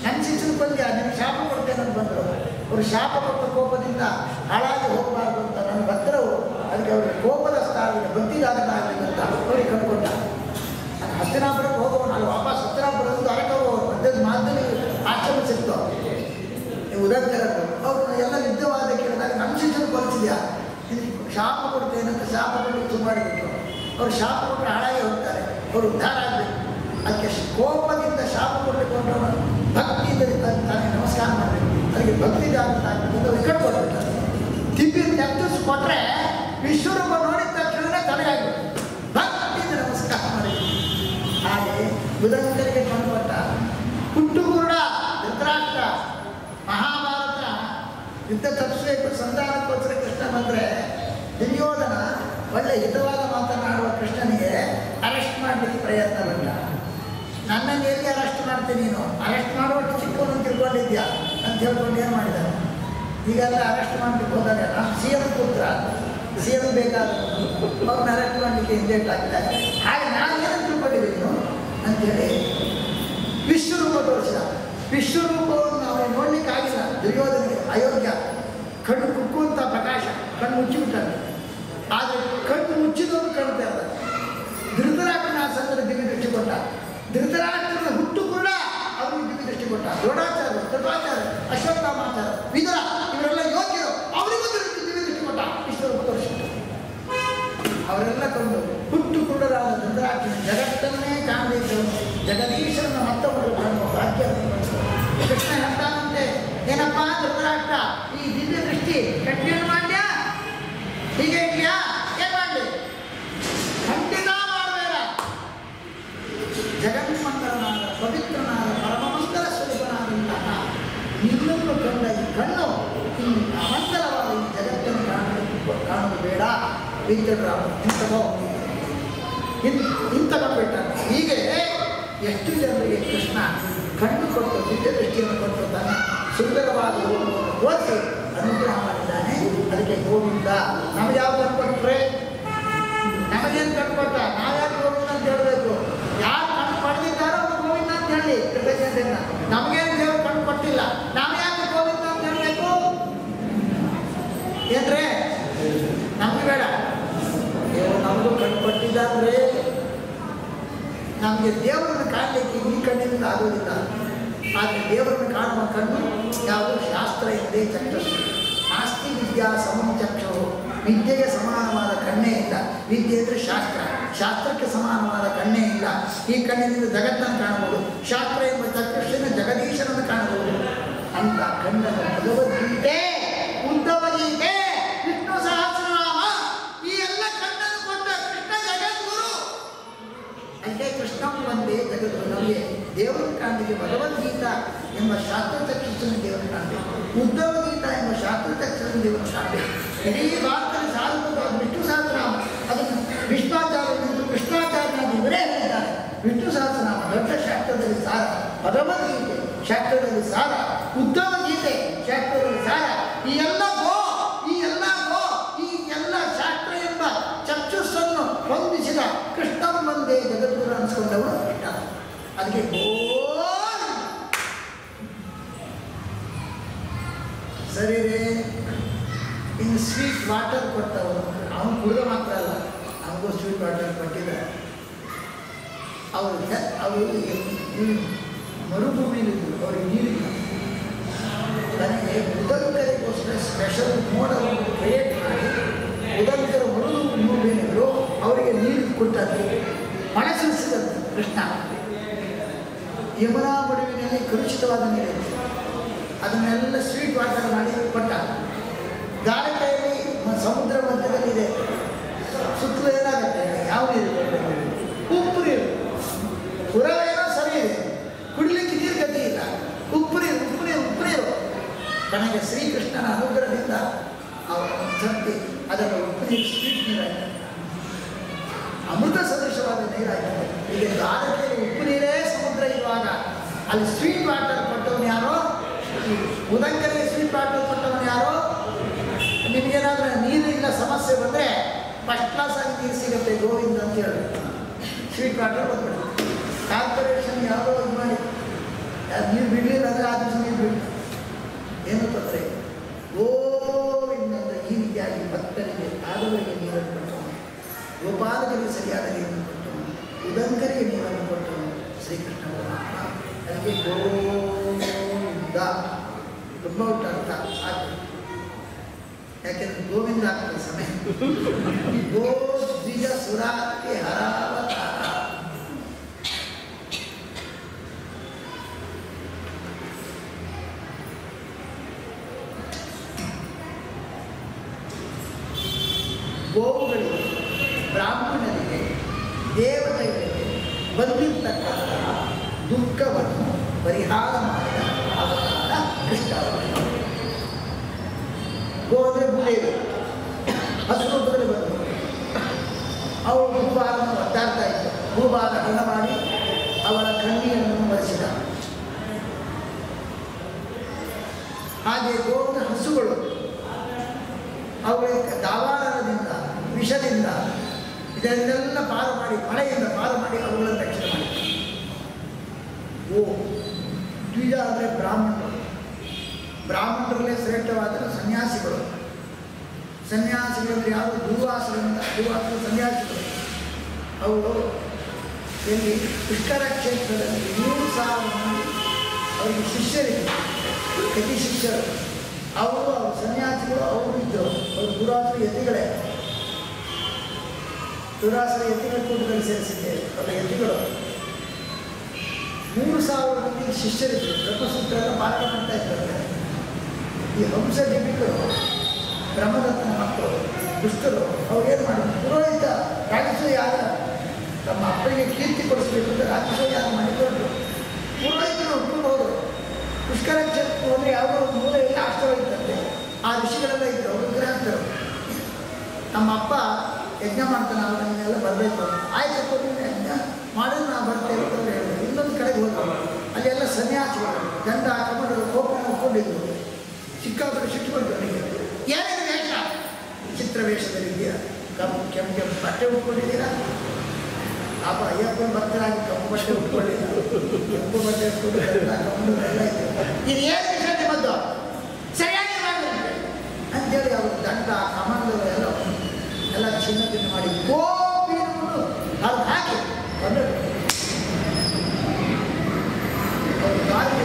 ನನ್ನ ಶಿಕ್ಷಣ ಬಂದ್ಯ ನಿನಗೆ ಶಾಪ ಕೊಡ್ತೇನೆ ಅಂತ ಬಂದರು ಅವರು ಶಾಪ ಕೊಟ್ಟ ಕೋಪದಿಂದ ಹಾಳಾಗಿ ಹೋಗಬಾರ್ದು ಅಂತ ನನ್ನ ಭಕ್ತರು ಅದಕ್ಕೆ ಅವ್ರಿಗೆ ಕೋಪದ ಸ್ಥಾನದಿಂದ ಭಕ್ತಿದಾರನಾಗಲಿ ಅಂತ ಅವ್ರಿಗೆ ಕಟ್ಕೊಂಡ ನಾನು ಹಸ್ತಿನಾಪುರಕ್ಕೆ ಹೋಗೋನು ಅಲ್ಲಿ ವಾಪಸ್ ಹಸ್ತಿನಾಪುರದಿಂದ ಅರಕ ಹೋಗೋನು ಮಧ್ಯದ ಮಾತಲ್ಲಿ ಆಶ್ರಮ ಸಿಕ್ತು ಉದಕ್ಕರರು ಅವ್ರು ಎಲ್ಲ ನಿದ್ಯವಾದ ಕೇಳಿದಾಗ ನಮ್ಮ ಶಿಕ್ಷಣ ಕೊಲಿಸಿದ್ಯಾ ನಿನಗೆ ಶಾಪ ಕೊಡ್ತೇನೆ ಅಂತ ಶಾಪ ಕೊಟ್ಟು ಸುಮಾಡಿಬಿಟ್ರು ಅವ್ರು ಶಾಪ ಕೊಟ್ಟರೆ ಹಾಳಾಗಿ ಹೋಗ್ತಾರೆ ಅವರು ಉದ್ಧಾರ ಆಗಬೇಕು ಅದಕ್ಕೆ ಕೋಪದಿಂದ ಶಾಪ ಕೊಟ್ಟುಕೊಂಡು ಭಕ್ತಿಯಿಂದ ತಾನು ತಾನೇ ನಮಸ್ಕಾರ ಮಾಡಬೇಕು ಅದಕ್ಕೆ ಭಕ್ತಿ ಜಾಗೃತ ಆಗಬೇಕು ಅಂತ ವಿಕಟ್ ಕೊಟ್ಬಿಟ್ಟಾರೆ ತಿಪ್ಪಿ ತೆಗೆದು ಕೊಟ್ಟರೆ ವಿಶ್ವರೂಪ ನೋಡಿದ ತಕ್ಷಣ ತಲೆಯಾಗಬೇಕು ಭಕ್ತಿಯಿಂದ ನಮಸ್ಕಾರ ಮಾಡಬೇಕು ಹಾಗೆ ಬುಧಂಕರಿಗೆ ಕಂಡುಪಟ್ಟ ಹುಟ್ಟು ಕೂಡ ಧೃತರಾಷ್ಟ್ರ ಮಹಾಭಾರತ ಯುದ್ಧ ತಪ್ಪಿಸಬೇಕು ಸಂಧಾನಕ್ಕೋಸ್ಕರ ಕೃಷ್ಣ ಬಂದರೆ ದುರ್ಯೋಧನ ಒಳ್ಳೆ ಹಿತವಾದ ಮಾತನಾಡುವ ಕೃಷ್ಣನಿಗೆ ಅರೆಸ್ಟ್ ಮಾಡಲಿಕ್ಕೆ ಪ್ರಯತ್ನ ಪಟ್ಟ ನನ್ನನ್ನು ಎಲ್ಲಿ ಅರೆಸ್ಟ್ ಮಾಡ್ತೀನಿ ನೀನು ಅರೆಸ್ಟ್ ಮಾಡುವಷ್ಟು ಚಿಕ್ಕವನು ತಿಳ್ಕೊಂಡಿದ್ಯಾ ಅಂತ ಹೇಳ್ಕೊಂಡು ಏನು ಮಾಡಿದ್ದಾರೆ ಈಗೆಲ್ಲ ಅರೆಸ್ಟ್ ಮಾಡಲಿಕ್ಕೆ ಹೋದಾಗ ನಾನು ಸಿ ಎಂ ಪುತ್ರ ಸಿ ಎಂ ಬೇಕಾದವನು ಅವ್ರನ್ನ ಅರೆಸ್ಟ್ ಮಾಡಲಿಕ್ಕೆ ಹಿಂದೇಟ್ ಆಗ್ತಾರೆ ಹಾಗೆ ನಾನು ಏನು ತಿಳ್ಕೊಂಡಿದ್ದೀನಿ ನೀನು ಅಂತೇಳಿ ವಿಶ್ವರೂಪ ತೋರಿಸಿದ ವಿಶ್ವರೂಪವನ್ನು ನಾವು ನೋಡ್ಲಿಕ್ಕೆ ಆಗಿಲ್ಲ ದುರ್ಯೋಧನಿಗೆ ಅಯೋಗ್ಯ ಕಣ್ಣು ಕುಕ್ಕುವಂಥ ಪ್ರಕಾಶ ಕಣ್ಣು ಮುಚ್ಚಿಬಿಟ್ಟಾನೆ ಆದರೆ ಕಣ್ಣು ಮುಚ್ಚಿದವನು ಕಾಣ್ತಾ ಇರ್ತಾರೆ ಧೃತರಾಷ್ಟ್ರನ ಆ ಸಂದರ್ಭ ದಿವ್ಯ ದೃಷ್ಟಿ ಕೊಟ್ಟ ಧೃತರಾಷ್ಟ್ರನ ಹುಟ್ಟು ಕೂಡ ಅವನಿಗೆ ದಿವ್ಯ ದೃಷ್ಟಿ ಕೊಟ್ಟ ದ್ರೋಣಾಚಾರ್ಯ ಕೃಪಾಚಾರ್ಯ ಅಶ್ವತ್ಥಾಮಾಚಾರ್ಯ ವಿದುರ ಇವರೆಲ್ಲ ಯೋಗ್ಯರು ಅವರಿಗೂ ದಿವ್ಯ ದಿವ್ಯ ದೃಷ್ಟಿ ಕೊಟ್ಟ ವಿಶ್ವರೂಪ ತೋರಿಸಿಬಿಟ್ಟ ಅವರೆಲ್ಲ ಕೊಂಡು ಹುಟ್ಟು ಕುರುಡರಾದ ಧೃತರಾಷ್ಟ್ರನ ಜಗತ್ತನ್ನೇ ಕಾಣಬೇಕವನು ಜಗದೀಶರನ್ನ ಮತ್ತೊಬ್ಬರು ಕಾಣುವ ಭಾಗ್ಯ ಅವನಿಗೆ ಬಂತು. ಕೃಷ್ಣ ಹೇಳ್ತಾನಂತೆ ಏನಪ್ಪ ಧೃತರಾಷ್ಟ್ರ ಈ ದಿವ್ಯ ದೃಷ್ಟಿ ಕಟ್ಟಿಯನ್ನು ಮಾಡ್ಯಾ ಹೀಗೆ ಇದೆಯಾ ಏನ್ ಮಾಡಲಿ ಖಂಡಿತ ಮಾಡಬೇಡ ಜಗನ್ಮಂಗಲನಾದ ಪವಿತ್ರನಾದ ಪರಮಮಂಗಲ ಸ್ವರೂಪನಾದಂತಹ ನಿನ್ನನ್ನು ಕಂಡ ಈ ಕಣ್ಣು ಈ ಅಮಂಗಲವಾದ ಈ ಜಗತ್ತನ್ನು ಕಾಣಲು ಕಾಣಲು ಬೇಡ ವಿದ್ಯುರಾಮ ಇಂಥವೋ ಇನ್ ಇಂತಕೊಂಡ್ಬಿಟ್ಟ ಹೀಗೆ ಎಷ್ಟು ಜನರಿಗೆ ಕೃಷ್ಣ ಕಣ್ಣು ಕೊಟ್ಟು ದಿವ್ಯ ದೃಷ್ಟಿಯನ್ನು ಕೊಟ್ಟು ತನ್ನ ಸುಂದರವಾದ ರೂಪವನ್ನು ತೋರಿಸಿ ಅನುಗ್ರಹ ಮಾಡಿದ್ದಾನೆ ಅದಕ್ಕೆ ಗೋವಿಂದ ನಮ್ಗೆ ಯಾವ ಕಣ್ಣು ಕೊಟ್ಟರೆ ನಮಗೇನು ಕಣ್ಣು ಕೊಟ್ಟ ನಾವ್ಯಾಕೆ ಗೋವಿಂದ ಅಂತ ಹೇಳಬೇಕು ಯಾರು ಕಣ್ಣು ಪಡೆದಿದ್ದಾರೋ ಅವ್ರು ಗೋವಿಂದ ಅಂತ ಹೇಳಿ ಕೃತಜ್ಞತೆಯಿಂದ ನಮಗೇನು ದೇವರು ಕಣ್ಣು ಕೊಟ್ಟಿಲ್ಲ ನಾವು ಯಾಕೆ ಗೋವಿಂದ ಅಂತ ಹೇಳಬೇಕು ಏನ್ರೇ ನಮ್ಗೆ ಬೇಡ ದೇವರು ನಮಗೂ ಕಣ್ಣು ಕೊಟ್ಟಿದ್ದಾರೆ ನಮಗೆ ದೇವರನ್ನು ಕಾಣಲಿಕ್ಕೆ ಈ ಕಣ್ಣಿನಿಂದ ಆಗೋದಿಲ್ಲ ಆದರೆ ದೇವರನ್ನು ಕಾಣುವ ಕಣ್ಣು ಯಾವುದು ಶಾಸ್ತ್ರ ಇಲ್ಲದೆ ಚಕ್ಷಸ್ಸು ನಾಸ್ತಿ ವಿದ್ಯಾ ಸಮಂ ಚಕ್ಷು ವಿದ್ಯೆಗೆ ಸಮಾನವಾದ ಕಣ್ಣೇ ಇಲ್ಲ ವಿದ್ಯೆ ಅಂದರೆ ಶಾಸ್ತ್ರ ಶಾಸ್ತ್ರಕ್ಕೆ ಸಮಾನವಾದ ಕಣ್ಣೇ ಇಲ್ಲ ಈ ಕಣ್ಣಿನಿಂದ ಜಗತ್ತನ್ನು ಕಾಣಬಹುದು ಶಾಸ್ತ್ರ ಎಂಬ ಚಕ್ಷುಷಿನ ಜಗದೀಶನನ್ನು ಕಾಣಬಹುದು ಅಂತ ಕಣ್ಣನ್ನು ಭಗವದ್ಗೀತೆ ಉದ್ದವ ಗೀತೆ ವಿಷ್ಣು ಸಹಸ್ರನಾಮ ಈ ಎಲ್ಲ ಕಣ್ಣನ್ನು ಕೊಟ್ಟ ಕೃಷ್ಣ ಜಗದ್ಗುರು ಅಲ್ಲೇ ಕೃಷ್ಣ ಒಂದೇ ಜಗತ್ತು ನಮಗೆ ದೇವರು ಕಾಣಲಿಕ್ಕೆ ಭಗವದ್ಗೀತಾ ಎಂಬ ಶಾಸ್ತ್ರ ಚಕ್ಷುಷನ್ನು ದೇವರು ಕಾಣಬೇಕು ಉದ್ದವ ಗೀತಾ ಎಂಬ ಶಾಸ್ತ್ರ ಚಕ್ಷುಷನ್ನು ದೇವರು ಕಾಣಬೇಕು ಇಡೀ ಭಾರತದಲ್ಲಿ ಸಾಧುವುದು ಅದು ವಿಷ್ಣು ಸಹಸ್ರನಾಮ ಅದನ್ನು ವಿಷ್ಣಾಚಾರ್ಯನೆಂದು ಕೃಷ್ಣಾಚಾರ್ಯನಾಗಿ ಇವರೇ ಹೇಳಿದ್ದಾರೆ ವಿಷ್ಣು ಸಹಸ್ರನಾಮ ದೊಡ್ಡ ಶಾಸ್ತ್ರದಲ್ಲಿ ಸಾರ ಭಗವದ್ಗೀತೆ ಶಾಸ್ತ್ರದಲ್ಲಿ ಸಾರ ಉದ್ದವ ಗೀತೆ ಶಾಸ್ತ್ರದಲ್ಲಿ ಸಾರ ಈ ಎಲ್ಲ ಗೋ ಈ ಎಲ್ಲ ಗೋ ಈ ಎಲ್ಲ ಶಾಸ್ತ್ರ ಎಂಬ ಚಕ್ಷುಸ್ಸನ್ನು ಹೊಂದಿಸಿದ ಕೃಷ್ಣನ ಮುಂದೆ ಜಗದ್ಗುರು ಅನಿಸ್ಕೊಂಡವನು ಕೃಷ್ಣ ಅದಕ್ಕೆ ಗೋವಿಂದ. ಸರಿ ರೇ ಇನ್ನು ಸ್ವೀಟ್ ವಾಟರ್ ಕೊಟ್ಟವನು ಅವನು ಕುಡಿದ ಮಾತ್ರ ಅಲ್ಲ ಅವನಿಗೂ ಸ್ವೀಟ್ ವಾಟರ್ ಕೊಟ್ಟಿದ್ದಾರೆ ಅವರು ಅವರು ಮರುಭೂಮಿಯಲ್ಲಿದ್ದರು ಅವ್ರಿಗೆ ನೀರಿಲ್ಲ ನನಗೆ ಉದಂಕರಿಗೋಸ್ಕರ ಸ್ಪೆಷಲ್ ಮೋಡವನ್ನು ಕ್ರಿಯೇಟ್ ಮಾಡಿ ಉದಂಕರ ಮರುಳು ಭೂಮಿಯಲ್ಲೂ ಅವರಿಗೆ ನೀರು ಕೊಟ್ಟದ್ದು ಮಳೆ ಸುರಿಸಿದಂತೆ ಕೃಷ್ಣ ಯಮುನಾ ಬಡುವಿನಲ್ಲಿ ಕಲುಷಿತವಾದ ನೀರಿದೆ ಅದನ್ನೆಲ್ಲ ಸ್ವೀಟ್ ವಾಟರ್ ಮಾಡಿ ಕೊಟ್ಟ ದಾರಿಕೆಯಲ್ಲಿ ಮ- ಸಮುದ್ರ ಮಧ್ಯದಲ್ಲಿದೆ ಸುತ್ತಲೂ ಏನಾಗುತ್ತೆ ಯಾವ ನೀರು ಉಪ್ಪು ನೀರು ಪುರವೇನೋ ಸರಿ ಇದೆ ಕುಡಿಲಿಕ್ಕೆ ನೀರು ಗತಿ ಇಲ್ಲ ಉಪ್ಪು ನೀರು ಉಪ್ಪು ನೀರು ಉಪ್ಪು ನೀರು ಕಣಗೆ ಶ್ರೀಕೃಷ್ಣನ ಅನುಗ್ರಹದಿಂದ ಅವರ ಶಕ್ತಿ ಅದನ್ನು ಉಪ್ಪು ನೀರು ಸ್ವೀಟ್ ನೀರಾಗಿದೆ ಅಮೃತ ಸದೃಶವಾದ ನೀರಾಗಿದೆ ಈಗ ದ್ವಾರಕೆಯಲ್ಲಿ ಉಪ್ಪು ನೀರೇ ಸಮುದ್ರ ಇರುವಾಗ ಅಲ್ಲಿ ಸ್ವೀಟ್ ವಾಟರ್ ಕೊಟ್ಟವನು ಯಾರೋ ಉದಂಕರಿಗೆ ಸ್ವೀಟ್ ವಾಟರ್ ಕೊಟ್ಟವನು ಯಾರೋ ನಿಮಗೇನಾದ್ರೂ ನೀರಿಲ್ಲ ಸಮಸ್ಯೆ ಬಂದರೆ ಫಸ್ಟ್ ಕ್ಲಾಸ್ ಆಗಿ ನೀರು ಸಿಗುತ್ತೆ ಗೋವಿಂದ ಅಂತ ಹೇಳಿ ಸ್ವೀಟ್ ವಾಟರ್ ಬಂದ್ಬಿಡುತ್ತೆ ಕಾರ್ಪೊರೇಷನ್ ಯಾವುದೋ ಇದು ಮಾಡಿ ಯಾರು ನೀರು ಬಿಡಲಿಲ್ಲ ಅಂದರೆ ಆ ದಿವಸ ನೀರು ಬಿಡ್ತಾರೆ ಏನು ತೊಂದರೆ ಇಲ್ಲ. ಗೋವಿಂದ ಈ ರೀತಿಯಾಗಿ ಭಕ್ತರಿಗೆ ಕಾಲುಗಳಿಗೆ ನೀರನ್ನು ಕೊಟ್ಟವನು ಗೋಪಾಲಕರಿಗೆ ಸರಿಯಾದ ನೀರನ್ನು ಕೊಟ್ಟವನು ಉದಂಕರಿಗೆ ನೀರನ್ನು ಕೊಟ್ಟವನು ಶ್ರೀಕೃಷ್ಣ ಪರಮಾತ್ಮ ಅದಕ್ಕೆ ಗೋವಿಂದ ತುಂಬ ಉಂಟು ಅರ್ಥ ಸಾಕು ಯಾಕೆಂದ್ರೆ ಗೋವಿಂದ ಆಗ್ತದೆ ಸಮಯ ಗೋ ದ್ವಿಜ ಸುರಾಕ್ಕೆ ಹರಾವತಾರ ಗೋವುಗಳಿಗೆ ಬ್ರಾಹ್ಮಣರಿಗೆ ದೇವತೆಗಳಿಗೆ ಬಂದಿರತಕ್ಕಂತಹ ದುಃಖವನ್ನು ಪರಿಹಾರ ಮಾಡಿದ ಅವತಾರ ಕೃಷ್ಣ ಗೋ ಅಂದರೆ ಭೂದೇವಿ ಹಸುರೂಪದಲ್ಲಿ ಬಂದರು ಅವಳು ಭೂಭಾರವನ್ನು ಒದ್ದಾಡ್ತಾ ಇದ್ದರು ಭೂಭಾರ ಹಣ ಮಾಡಿ ಅವಳ ಕಣ್ಣಿಯನ್ನು ಮರೆಸಿದ ಹಾಗೆ ಗೋವಿನ ಹಸುಗಳು ಅವುಗಳಿಗೆ ದಾವಾನದಿಂದ ವಿಷದಿಂದ ಇದನ್ನೆಲ್ಲ ಪಾರು ಮಾಡಿ ಮಳೆಯಿಂದ ಪಾರು ಮಾಡಿ ಅವುಗಳನ್ನು ರಕ್ಷಣೆ ಮಾಡಿ ಓ ದ್ವಿಜ ಅಂದರೆ ಬ್ರಾಹ್ಮಣರು ಬ್ರಾಹ್ಮಣರಲ್ಲೇ ಶ್ರೇಷ್ಠವಾದ ಸನ್ಯಾಸಿಗಳು ಸನ್ಯಾಸಿಗಳಂದ್ರೆ ಯಾವುದು ದುರ್ವಾಸಗಳಿಂದ ದುರ್ವಾಸಗಳು ಸನ್ಯಾಸಿಗಳು ಅವರು ಎಲ್ಲಿ ಪುಷ್ಕರ ಕ್ಷೇತ್ರದಲ್ಲಿ ನೂರು ಸಾವಿರ ಮಂದಿ ಅವರಿಗೆ ಶಿಷ್ಯರಿದೆ ಗತಿ ಶಿಷ್ಯರು ಅವರು ಅವ್ರ ಸನ್ಯಾಸಿಗಳು ಅವರು ಇದ್ದರು ಅವರು ದುರಾಸರ ಯತಿಗಳೇ ದುರಾಸರ ಯತಿಗಳ ಕೂಟದಲ್ಲಿ ಸೇರಿಸಿದ್ದೇವೆ ಅವರ ಯತಿಗಳು ಮೂರು ಸಾವಿರ ಮಂದಿ ಶಿಷ್ಯರಿದ್ದರು ಬ್ರಹ್ಮಸೂತ್ರ ಎಲ್ಲ ಪಾಠ ಮಾಡ್ತಾ ಇದ್ದಾರೆ ಈ ಹಂಸ ಜಪಿಕರು ಬ್ರಹ್ಮದತ್ತನ ಮಕ್ಕಳು ದುಷ್ಟರು ಅವ್ರೇನು ಮಾಡಿದ್ರು ಪುರೋಹಿತ ರಾಜಸೂಯ ಯಾಗ ತಮ್ಮ ಅಪ್ಪನಿಗೆ ಕೀರ್ತಿ ಕೊಡಿಸ್ಬೇಕು ಅಂತ ರಾಜಸೂಯ ಯಾಗ ಮಾಡಿಕೊಂಡು ಪುರೋಹಿತರು ಒಪ್ಪಿಬಹುದು ಪುಷ್ಕರ ಕ್ಷೇತ್ರ ಹೋದರೆ ಯಾವುದೋ ಒಂದು ಮೂಲೆಯಲ್ಲಿ ಆಶ್ರಯ ಇರ್ತಂತೆ ಆ ಋಷಿಗಳೆಲ್ಲ ಇದ್ದರು ಅವರು ಗೃಹಸ್ಥರು ನಮ್ಮ ಅಪ್ಪ ಯಜ್ಞ ಮಾಡ್ತಾನೆ ಅವನ್ನೆಲ್ಲ ಬರಬೇಕು ಆಯ್ತಪ್ಪ ನೀವು ಯಜ್ಞ ಮಾಡಿದ್ರೆ ನಾವು ಬರ್ತೇವೆ ಅಂತ ಹೇಳಿದ್ರು ಇನ್ನೊಂದು ಕಡೆಗೆ ಹೋದ್ರು ಅಲ್ಲೆಲ್ಲ ಸನ್ಯಾಸಿಗಳು ಗಂಡ ಹಾಕೊಂಡು ಕೋಪ ಒಪ್ಕೊಂಡಿದ್ರು ಸಿಕ್ಕಾಪಟ್ಟೆ ಸಿಟ್ಟು ಬಂತು ನನಗೆ ಏನೇನು ವೇಷ ಚಿತ್ರ ವೇಷದಲ್ಲಿದ್ದೀರಾ ಕಪ್ಪು ಕೆಂಪು ಕೆಂಪು ಬಟ್ಟೆ ಉಟ್ಕೊಂಡಿದ್ದೀರಾ ಪಾಪ ಅಯ್ಯಪ್ಪನ ಭಕ್ತರಾಗಿ ಕಪ್ಪು ಬಟ್ಟೆ ಉಟ್ಕೊಂಡಿಲ್ಲ ಕೆಂಪು ಬಟ್ಟೆ ಉಟ್ಕೊಂಡು ಎಲ್ಲ ಕಮ್ಮು ಎಲ್ಲ ಇದೆ ಇದು ಏನು ವಿಷಯ ನಿಮ್ಮದು ಸರಿಯಾಗಿ ಮಾಡಿ ಅಂತೇಳಿ ಅವರು ದಂಡ ಕಮಂಡಲು ಎಲ್ಲ ಎಲ್ಲ ಚಿನ್ನ ಭಿನ್ನ ಮಾಡಿ ಗೋಪಿಯನ್ನು ಅಲ್ಲಿ ಹಾಕಿ ಬಂದರು ಅವ್ರು ದಾರಿ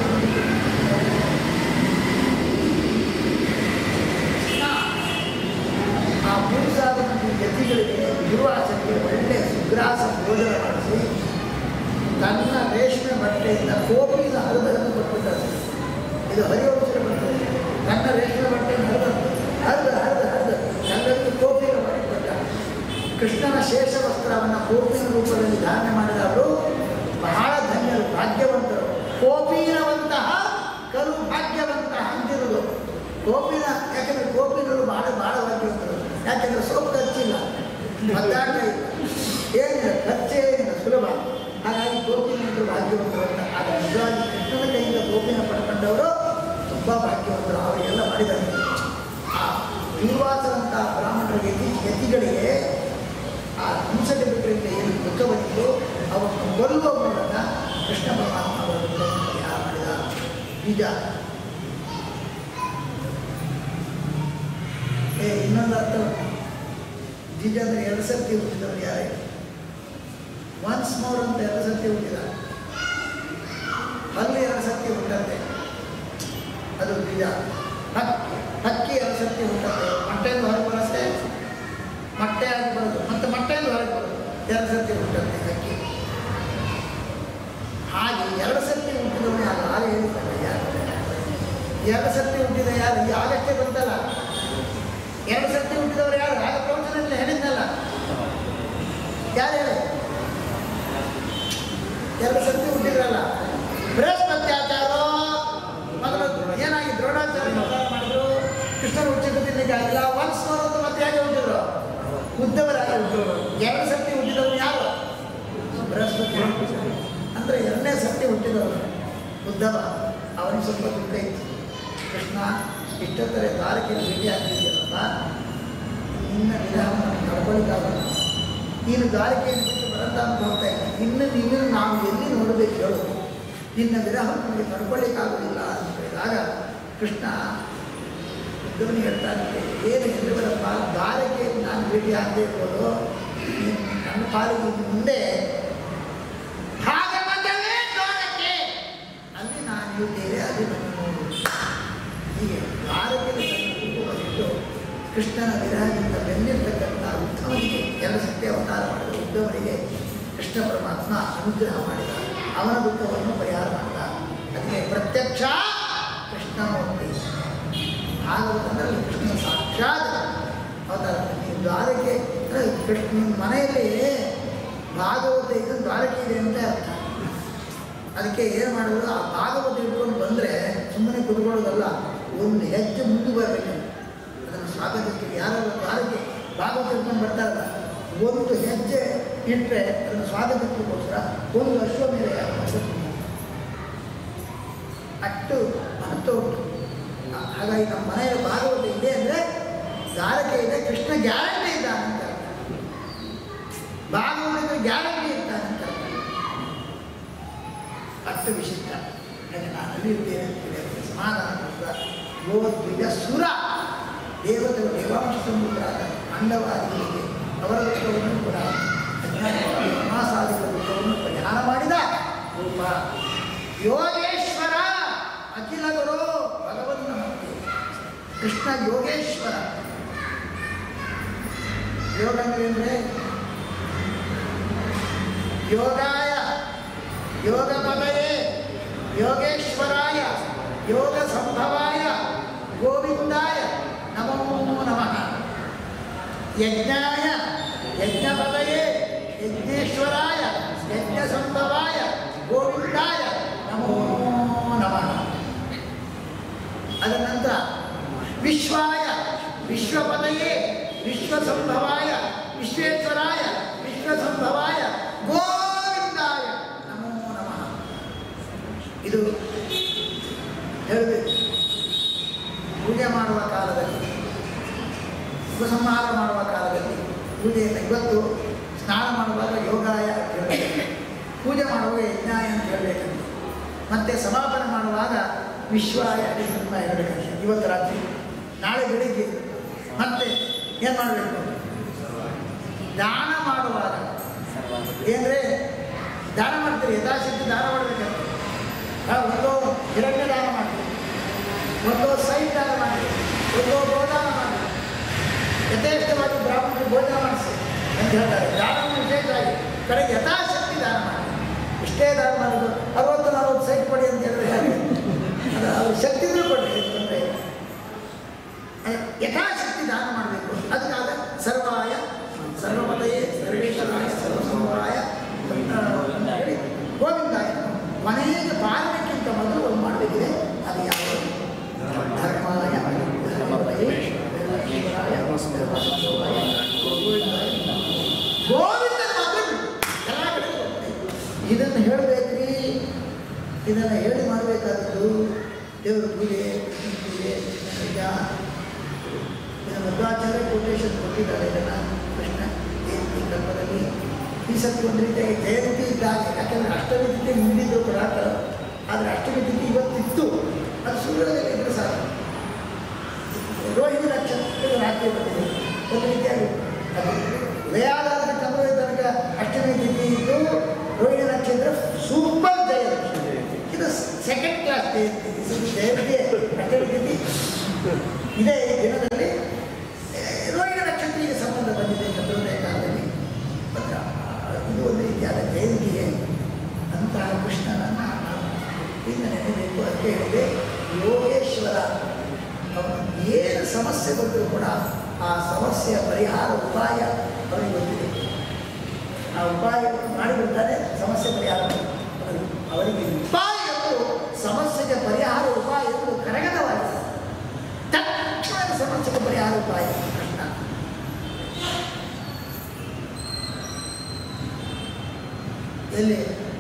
ಆ ಮೂರು ಸಾವಿರ ಮಂದಿ ಯತಿಗಳಿಗೆ ದುರ್ವಾಸನೆಗೆ ಒಳ್ಳೆ ಸುಗ್ರಾಸ ಭೋಜನ ಮಾಡಿಸಿ ತನ್ನ ರೇಷ್ಮೆ ಬಟ್ಟೆಯಿಂದ ಕೋಪಿನ ಹರಿದನ್ನು ಕೊಟ್ಬಿಟ್ಟಾರೆ ಇದು ಹರಿವಂಶದ ಬಟ್ಟೆ ತನ್ನ ರೇಷ್ಮೆ ಬಟ್ಟೆಯನ್ನು ಹರಿದ ಹರಿದ ಹರಿದ ಹರಿದ ಎಲ್ಲರಿಗೂ ಕೋಪಿನ ಮಾಡಿಕೊಟ್ಟ ಕೃಷ್ಣನ ಶೇಷ ವಸ್ತ್ರವನ್ನು ಕೋಪಿನ ರೂಪದಲ್ಲಿ ಧಾರಣೆ ಮಾಡಿದವರು ಬಹಳ ಧನ್ಯರು ಭಾಗ್ಯವಂತರು ಕೋಪಿನವಂತಹ ಕರು ಭಾಗ್ಯವಂತಹ ಅಂತಿರುವುದು ಕೋಪಿನ ಯಾಕಂದ್ರೆ ಕೋಪಿನರು ಬಹಳ ಬಹಳ ಭಾಗ್ಯವಂತರು ಯಾಕಂದ್ರೆ ಸೋಪ್ ಖರ್ಚಿಲ್ಲ ಮದ್ದಾಟ ಇಲ್ಲ ಏನಿಲ್ಲ ಖರ್ಚೇ ಏನಿಲ್ಲ ಸುಲಭ ಹಾಗಾಗಿ ಗೋಪಿನಂತರು ಭಾಗ್ಯವಂತರು ಅಂತ ಆದರೆ ನಿಜವಾಗಿ ಕೃಷ್ಣನ ಕೈಯಿಂದ ಗೋಪಿನ ಪಡ್ಕೊಂಡವರು ತುಂಬ ಭಾಗ್ಯವಂತರು ಅವರಿಗೆಲ್ಲ ಮಾಡಿದ್ದಾರೆ ಆ ದುರ್ವಾಸರಂತಹ ಬ್ರಾಹ್ಮಣರ ಯತಿ ಯತಿಗಳಿಗೆ ಆ ಹಿಂಸಕ ಬಿಟ್ಟರಿಂದ ಏನು ದುಃಖ ಬಂದಿತ್ತು ಅವರನ್ನು ಕೊಲ್ಲುವ ಮೂಲಕ ಕೃಷ್ಣ ಪರಮಾತ್ಮ ಅವರ ದುಃಖವನ್ನು ಪರಿಹಾರ ಮಾಡಿದ ನಿಜ ಏ ಇನ್ನೊಂದು ಅರ್ಥ ಉಂಟು. ಜಿಜ ಅಂದರೆ ಎರಡು ಸರ್ತಿ ಹುಟ್ಟಿದವರು ಯಾರೇ ಒನ್ಸ್ ಮೋರ್ ಅಂತ ಎರಡು ಸರ್ತಿ ಹುಟ್ಟಿದ ಅಲ್ಲಿ ಎರಡು ಸರ್ತಿ ಹುಟ್ಟಂತೆ ಅದು ನಿಜ ಹಕ್ಕಿ ಹಕ್ಕಿ ಎರಡು ಸರ್ತಿ ಹುಟ್ಟಂತೆ ಮೊಟ್ಟೆಯಿಂದ ಹೊರಗೆ ಬರುತ್ತೆ ಮೊಟ್ಟೆ ಆಗಿ ಬರೋದು ಮತ್ತೆ ಮೊಟ್ಟೆಯಿಂದ ಹೊರಗೆ ಬರೋದು ಎರಡು ಸರ್ತಿ ಹುಟ್ಟಂತೆ ಹಕ್ಕಿ ಹಾಗೆ ಎರಡು ಸರ್ತಿ ಹುಟ್ಟಿದವನು ಯಾರು ಯಾರು ಹೇಳಿದ್ದಾರೆ ಯಾರು ಎರಡು ಸರ್ತಿ ಹುಟ್ಟಿದ ಯಾರು ಈ ಆಗಷ್ಟೇ ಬಂತಲ್ಲ ಎರಡು ಸರ್ತಿ ಹುಟ್ಟಿದವರು ಯಾರು ಆಗ ಪ್ರವಚನದಲ್ಲಿ ಹೇಳಿದ್ನಲ್ಲ ಯಾರು ಹೇಳಿ ಎರಡು ಸರ್ತಿ ಹುಟ್ಟಿದ್ರಲ್ಲ ಬೃಹಸ್ಪತ್ಯಾಚಾರ ಮೊದಲು ಏನಾಗಿ ದ್ರೋಣಾಚಾರ್ಯ ಅವತಾರ ಮಾಡಿದ್ರು ಕೃಷ್ಣನ ಹುಟ್ಟಿದ್ದಕ್ಕೆ ಆಗಿಲ್ಲ ಒನ್ಸ್ ನೋಡೋದು ಮತ್ತೆ ಹೇಗೆ ಹುಟ್ಟಿದ್ರು ಉದ್ದವರಾಗಿ ಹುಟ್ಟಿದ್ರು ಎರಡು ಸರ್ತಿ ಹುಟ್ಟಿದವರು ಯಾರು ಬೃಹಸ್ಪತಿ ಅಂದರೆ ಎರಡನೇ ಸರ್ತಿ ಹುಟ್ಟಿದವರು ಉದ್ದವ ಅವನಿಗೆ ಸ್ವಲ್ಪ ದುಃಖ ಇತ್ತು ಕೃಷ್ಣ ಇಷ್ಟೊತ್ತರೆ ದ್ವಾರಕೆಯಲ್ಲಿ ಭೇಟಿ ಆಗ್ತಿದ್ದೀರಲ್ಲ ನಿನ್ನ ವಿಧಾನವನ್ನು ನಡ್ಕೊಳಿಕ್ಕಾಗಲ್ಲ ನೀನು ದ್ವಾರಕೆಯನ್ನು ಬಿಟ್ಟು ಬರಂತ ಅಂತ ಹೋಗ್ತಾ ಇಲ್ಲ ಇನ್ನು ನೀನು ನಾವು ಎಲ್ಲಿ ನೋಡಬೇಕು ಹೇಳು ನಿನ್ನ ವಿರಹ ನನಗೆ ತಡ್ಕೊಳ್ಳಿಕ್ಕಾಗೋದಿಲ್ಲ ಅಂತ ಹೇಳಿದಾಗ ಕೃಷ್ಣ ಉದ್ದವನಿಗೆ ಹೇಳ್ತಾನೆ ಏನು ಎಂದುವರಪ್ಪ ದಾರಿಗೆ ನಾನು ಭೇಟಿ ಆಗದೆ ಇರ್ಬೋದು ನೀನು ನನ್ನ ಪಾಲಿಗೆ ಇನ್ನು ಮುಂದೆ ಭಾಗವತವೇ ನೋಡಕ್ಕೆ ಅಲ್ಲಿ ನಾನು ಇದ್ದೇನೆ ಅಲ್ಲಿ ನನ್ನ ನೋಡು ಹೀಗೆ ದ್ವಾರಕೆಗೆ ತನ್ನ ಬಂದಿಟ್ಟು ಕೃಷ್ಣನ ವಿರಹದಿಂದ ಬೆನ್ನಿರ್ತಕ್ಕಂಥ ಉದ್ಧವನಿಗೆ ಎಲ್ಲ ಸತ್ಯ ಅವತಾರ ಮಾಡಿದ ಉದ್ಧವನಿಗೆ ಕೃಷ್ಣ ಪರಮಾತ್ಮ ಅನುಗ್ರಹ ಮಾಡಿದ ಅವನ ದುಃಖವನ್ನು ಪರಿಹಾರ ಮಾಡಿದ ಅದಕ್ಕೆ ಪ್ರತ್ಯಕ್ಷ ಕೃಷ್ಣಮೂರ್ತಿ ಭಾಗವತದಲ್ಲಿ ಕೃಷ್ಣ ಸಾಕ್ಷಾತ್ ಅವತಾರ ನೀವು ದ್ವಾರಕೆ ಅಂದರೆ ಕೃಷ್ಣ ನಿಮ್ಮ ಮನೆಯಲ್ಲಿ ಭಾಗವತ ಇದು ದ್ವಾರಕೆ ಇದೆ ಅಂತ ಅರ್ಥ ಅದಕ್ಕೆ ಏನು ಮಾಡೋದು ಆ ಭಾಗವತ ಇಟ್ಕೊಂಡು ಬಂದರೆ ಸುಮ್ಮನೆ ಕುತ್ಕೊಳ್ಳೋದಲ್ಲ ಒಂದು ಹೆಜ್ಜೆ ಮುಂದೆ ಬರಬೇಕು ಅದನ್ನು ಸ್ವಾಗತಿಸ್ತೀವಿ ಯಾರಾದ್ರೂ ದ್ವಾರಕ್ಕೆ ಭಾಗವತ ಇಟ್ಕೊಂಡು ಬರ್ತಾರಲ್ಲ ಒಂದು ಹೆಜ್ಜೆ ಇಟ್ಟರೆ ಅದನ್ನು ಸ್ವಾಗತಿಸಲಿಕ್ಕೋಸ್ಕರ ಒಂದು ಅಶ್ವ ಮೇಲೆ ಹಾಕ್ಬೇಕು. ಅಷ್ಟು ಮಹತ್ವ ಉಂಟು ಆ- ಹಾಗಾಗಿ ನಮ್ಮ ಮನೆಯಲ್ಲಿ ಭಾಗವತ ಇದೆ ಅಂದರೆ ದ್ವಾರಕೆ ಇದೆ ಕೃಷ್ಣ ಗ್ಯಾರಂಟಿ ಇದ್ದಾನೆ ಅಂತ ಅರ್ಥ. ಭಾಗವತ ಗ್ಯಾರಂಟಿ ಇರ್ತಾನೆ ಅಂತ ಅರ್ಥ. ಅಷ್ಟು ವಿಶಿಷ್ಟ ಹಾಗೆ ನಾನು ಅಲ್ಲಿರ್ತೇನೆ ಅಂತೇಳಿ ಅವರಿಗೆ ಸಮಾಧಾನ ಕೊಡ್ತಾ ಗೋದ್ವಿಜ ಸುರ ದೇವತೆಗಳು ದೇವಾಂಶ ಸಮುದ್ರಾದ ಅಂಡವಾದಿಗಳಿಗೆ ಅವರ ದುಃಖವನ್ನು ಕೂಡ ಅಜ್ಞಾನವಾದ ಸಮಾಸಾದಿಗಳ ದುಃಖವನ್ನು ಪರಿಹಾರ ಮಾಡಿದ ರೂಪ ಯೋಗೇಶ್ವರ ಅಖಿಲ ಗುರು ಭಗವನ್ನ ಮೂರ್ತಿ. ಕೃಷ್ಣ ಯೋಗೇಶ್ವರ ಯೋಗ ಅಂದ್ರೆ ಏನ್ರಿ? ಯೋಗಾಯ ಯೋಗ ಪದಯೇ ಯೋಗೇಶ್ವರಾಯ ಯೋಗ ಸಂಭವಾಯ ಗೋವಿಂದಾಯ ನಮೋ ನಮಃ ಯಜ್ಞಾಯ ಯಜ್ಞಪದಯೇ ಯಜ್ಞೇಶ್ವರಾಯ ಯಜ್ಞ ಸಂಭವಾಯ ಗೋವಿಂದಾಯ ನಮೋ ನಮಃ ಅದರ ನಂತರ ವಿಶ್ವಾಯ ವಿಶ್ವಪದಯೇ ವಿಶ್ವಸಂಭವಾಯ ವಿಶ್ವೇಶ್ವರಾಯ ವಿಶ್ವಸಂಭವಾಯ ಗೋವಿಂದಾಯ ನಮೋ ನಮಃ ಇದು ಹೇಳಬೇಕು ಪೂಜೆ ಮಾಡುವ ಕಾಲದಲ್ಲಿ ಉಪಸಂಹಾರ ಮಾಡುವ ಕಾಲದಲ್ಲಿ ಪೂಜೆಯನ್ನು ಇವತ್ತು ಸ್ನಾನ ಮಾಡುವಾಗ ಯೋಗಾಯ ಅಂತ ಹೇಳಬೇಕು ಪೂಜೆ ಮಾಡುವಾಗ ಯಜ್ಞಾಯ ಅಂತ ಹೇಳಬೇಕಂತೆ ಮತ್ತೆ ಸಮಾಪನ ಮಾಡುವಾಗ ವಿಶ್ವಾಯ ಅಂತ ಹೇಳಬೇಕಂತೆ ಇವತ್ತು ರಾತ್ರಿ ನಾಳೆ ಬೆಳಿಗ್ಗೆ ಮತ್ತೆ ಏನು ಮಾಡಬೇಕು ದಾನ ಮಾಡುವಾಗ ಏನ್ರೆ ದಾನ ಮಾಡ್ತೀರಿ ಯಥಾಶಕ್ತಿ ದಾನ ಮಾಡಬೇಕಂತೆ ಆ, ಒಂದು ಹಿರಣ್ಯ ದಾನ ಮಾಡ್ತೀವಿ ಒಂದು ಸೈಟ್ ದಾನ ಮಾಡಿ ಒಂದು ಗೋದಾನ ಮಾಡಿ ಯಥೇಷ್ಟವಾಗಿ ಬ್ರಾಹ್ಮಣರಿಗೆ ಭೋಜನ ಮಾಡಿಸಿ ಅಂತ ಹೇಳ್ತಾರೆ ದಾನವನ್ನು ವಿಶೇಷವಾಗಿ ಕಡೆಗೆ ಯಥಾಶಕ್ತಿ ದಾನ ಮಾಡಿ ಇಷ್ಟೇ ದಾನ ಮಾಡೋದು ಅರವತ್ತು ನಲವತ್ತು ಸೈಟ್ ಕೊಡಿ ಅಂತ ಹೇಳಿದ್ರೆ ಹೇಗೆ ಅದು ಅವ್ರ ಶಕ್ತಿ ಇದ್ರೂ ಕೊಡಿ ತೊಂದರೆ ಇಲ್ಲ. ಅದೇ ಯಥಾಶಕ್ತಿ ದಾನ ಮಾಡಬೇಕು ಅದಕ್ಕಾಗ ಸರ್ವಾಯ ಸರ್ವಪದಯೇ ಸರ್ವೇಶ್ವರಾಯ ಸರ್ವಸಮವಾಯ ಅಂತ ಹೇಳಿ ಗೋವಿಂದಾಯ ಮನೆಗೆ ಬಾರಬೇಕಿಂತ ಮೊದಲು ಒಂದು ಮಾಡಬೇಕಿದೆ ಅದು ಯಾವುದು ಧರ್ಮಾಯ ಧರ್ಮಪದಯೇ ಸರ್ವೇಶ್ವರಾಯ ಸರ್ವಸಮವಾಯ ಗೋವಿಂದಾಯ ಗೋವಿಂದನ ಮಗನು ಎಲ್ಲ ಕಡೆ ಹೋಗ್ತದೆ. ಇದನ್ನು ಹೇಳಬೇಕ್ರಿ ಇದನ್ನು ಹೇಳಿ ಮಾಡಬೇಕಾದದ್ದು ದೇವರ ಪೂಜೆ ಕೃಷ್ಣನ ಪೂಜೆ ನಿಜ ಇದನ್ನು ಮಧ್ವಾಚಾರ್ಯ ಕೊಟೇಶನ್ ಕೊಟ್ಟಿದ್ದಾರೆ ಇದನ್ನು ಕೃಷ್ಣ ಜಯಂತಿ ಕಲ್ಪದಲ್ಲಿ ಈ ಸತಿ ಒಂದು ರೀತಿಯಾಗಿ ಜಯಂತಿ ಇದ್ದಾಗ ಯಾಕೆಂದರೆ ಅಷ್ಟಮಿ ತಿಥಿ ಮುಂದಿದ್ದು ಕೂಡ ಆದರೆ ಅಷ್ಟಮಿ ತಿಥಿ ಇವತ್ತಿತ್ತು ಅದು ಸೂರ್ಯೋದಯ ಇದ್ರೆ ಸಾಕು ರೋಹಿಣಿ ನಕ್ಷತ್ರ ರಾತ್ರಿ ಬಂದಿದೆ ಒಂದು ರೀತಿಯಾಗಿ ಅದು ಉದಯಾದ ಚಂದ್ರ ತನಕ ಅಷ್ಟಮಿ ತಿಥಿ ಇದ್ದು ರೋಹಿಣಿ ನಕ್ಷತ್ರ ಸೂಪರ್ ಜಯಂತಿ ಇದು ಸೆಕೆಂಡ್ ಕ್ಲಾಸ್ ಜಯಂತಿ ಇದು ಜಯಂತಿ ಅಷ್ಟಮಿ ತಿಥಿ ಇದೇ ದಿನದಲ್ಲಿ ಆ, ರೋಹಿಣಿ ನಕ್ಷತ್ರಿಗೆ ಸಂಬಂಧ ಬಂದಿದೆ ಚಂದ್ರೋದಯ ಕಾಲದಲ್ಲಿ ಮತ್ತು ಆ, ಇದು ಒಂದು ರೀತಿಯಾದ ಜಯಂತಿಗೆ ಅಂತಹ ಕೃಷ್ಣನನ್ನು ನಾವು ಭಕ್ತಿಯಿಂದ ನೆನೆಬೇಕು ಅಂತ ಹೇಳಿದೆ ಯೋಗೇಶ್ವರ ಅವನು ಏನು ಸಮಸ್ಯೆ ಬಂದರೂ ಕೂಡ ಆ ಸಮಸ್ಯೆಯ ಪರಿಹಾರ ಉಪಾಯ ಅವನಿಗೆ ಗೊತ್ತಿದೆ ಆ ಉಪಾಯ ಮಾಡಿಬಿಡ್ತಾರೆ ಸಮಸ್ಯೆ ಪರಿಹಾರ ಅದು ಅವರಿಗೆ ಉಪಾಯ ಎಂದು ಸಮಸ್ಯೆಗೆ ಪರಿಹಾರ ಉಪಾಯ ಎಂದು ಕರಗತವಾಗಿದೆ ತಕ್ಷಣದ ಸಮಸ್ಯೆಗೆ ಪರಿಹಾರ ಉಪಾಯ ಕೃಷ್ಣ ಎಲ್ಲಿ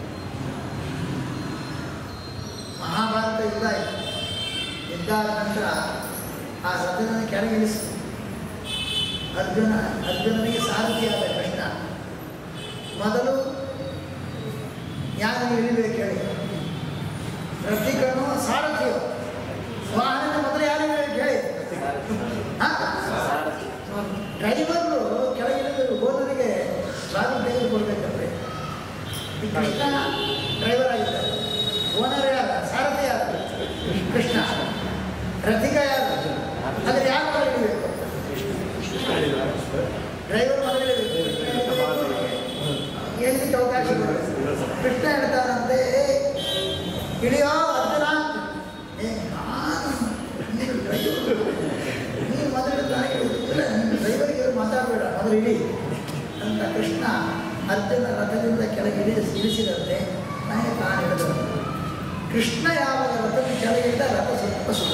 ಮಹಾಭಾರತ ಯುದ್ಧ ಆಯಿತು ಯುದ್ಧ ಆದ ನಂತರ ಆ ರಥವನ್ನು ಕೆಳಗಿಳಿಸಿ ಅರ್ಜುನ ಅರ್ಜುನನಿಗೆ ಸಾರಥಿಯಾದ ಕೃಷ್ಣ ಮೊದಲು ಯಾರು ಇಳಿಬೇಕು ಹೇಳಿ ರಥಿಕನು ಸಾರಥಿಯು ವಾಹನದ ಮೊದಲು ಯಾರು ಹೇಳಿ ಡ್ರೈವರು ಕೆಳಗಿಳಿದು ಓನರಿಗೆ ಸ್ವಾಗತ ತೆಗೆದುಕೊಳ್ಬೇಕಂದ್ರೆ ಈ ಕೃಷ್ಣ ಡ್ರೈವರ್ ಆಗಿದ್ದಾರೆ ಓನರ್ ಯಾರು ಸಾರಥಿ ಯಾರು ಕೃಷ್ಣ ರಥಿಕ ಯಾರು ಅಂದ್ರೆ ಯಾರು ಮೊದಲು ಇಳಿಬೇಕು ಡ್ರೈವರ್ ಮೊದಲು ಇಳಿಬೇಕು ಏನಿಗೆ ಅವಕಾಶ ಕೊಡಬೇಕು ಕೃಷ್ಣ ಹೇಳ್ತಾನಂತೆ "ಏ, ಇಳಿಯೋ ಅರ್ಜುನ ಏ ನಾನು ನೀನು ಡ್ರೈವರ್ ನೀನು ಮೊದಲು ಇಳಿತಾನೆ ಇಲ್ಲ ನೀನು ಡ್ರೈವರ್ಗೆ ಮಾತಾಡಬೇಡ ಮೊದಲು ಇಳಿ ಅಂತ ಕೃಷ್ಣ ಅರ್ಜುನ ರಥದಿಂದ ಕೆಳಗೆ ಇಳಿಸಿ ಇಳಿಸಿದಂತೆ ನನಗೆ ತಾನು ಹೇಳಿದನು ಕೃಷ್ಣ ಯಾವಾಗ ರಥದ ಕೆಳಗಿದ್ದ ರಥ ಸ್ವಲ್ಪ ಸುಳ್ಳು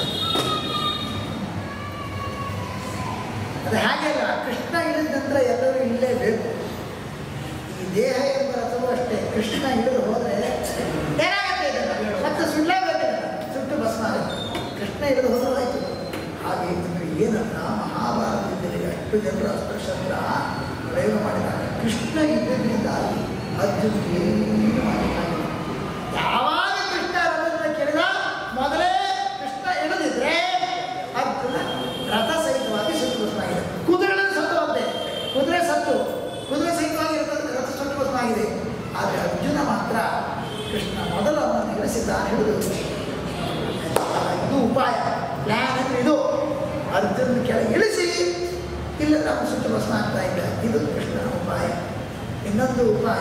ಅದು ಹಾಗೆಲ್ಲ ಕೃಷ್ಣ ಇಳಿದ ನಂತರ ಎಲ್ಲರೂ ಇಲ್ಲೇಬೇಕು ಈ ದೇಹ ಎಂಬ ರಥವೂ ಅಷ್ಟೇ ಕೃಷ್ಣ ಹಿಡಿದು ಹೋದ್ರೆ ಏನಾಗುತ್ತೆ ಇದನ್ನ? ಮತ್ತೆ ಸುಳ್ಳೇಬೇಕು ಇದನ್ನ. ಸುಟ್ಟು ಭಸ್ಮ ಆಗುತ್ತೆ ಕೃಷ್ಣ ಹಿಡಿದು ಹೋದ್ರೂ ಆಯ್ತು ಹಾಗೆ ಇದ್ರೆ ಏನನ್ನ ಮಹಾಭಾರತದಲ್ಲಿ ಅಷ್ಟು ಜನರ ಅಸ್ತ್ರಶಸ್ತ್ರ ಪ್ರಯೋಗ ಮಾಡಿದಾಗ ಕೃಷ್ಣ ಇದ್ದರಿಂದಾಗಿ ಅರ್ಜುನ್ ಏನು ಮಾಡಲಿಕ್ಕಾಗಿಲ್ಲ ಯಾವಾಗ ಕೃಷ್ಣ ರಥದಿಂದ ಕೆಳಗ ಮೊದಲೇ ಕೃಷ್ಣ ಇಳಿದಿದ್ರೆ ಅರ್ಜುನ ರಥ ಸಹಿತವಾಗಿ ಸುಟ್ಟು ಭಸ್ಮ ಆಗಿದೆ ಕುದುರೆಗಳನ್ನು ಸತ್ತುವಂತೆ ಕುದುರೆ ಸತ್ತು ಕುದುರೆ ಸಹಿತವಾಗಿ ಇರ್ತದೆ ರಥ ಸುಟ್ಟು ಭಸ್ಮ ಆಗಿದೆ ಆದರೆ ಅರ್ಜುನ ಮಾತ್ರ ಕೃಷ್ಣ ಮೊದಲು ಅವನನ್ನು ಇಳಿಸಿದ್ದ ಹಿಡಿದು ಇದು ಉಪಾಯ ಪ್ಲಾನ್ ಅಂದ್ರೆ ಇದು ಅರ್ಜುನ ಕೆಳಗೆ ಇಳಿಸಿ ಇಲ್ಲದ್ರೆ ಅವನು ಸುಟ್ಟು ಭಸ್ಮ ಆಗ್ತಾ ಇಲ್ಲ ಇದು ಕೃಷ್ಣನ ಉಪಾಯ ಇನ್ನೊಂದು ಉಪಾಯ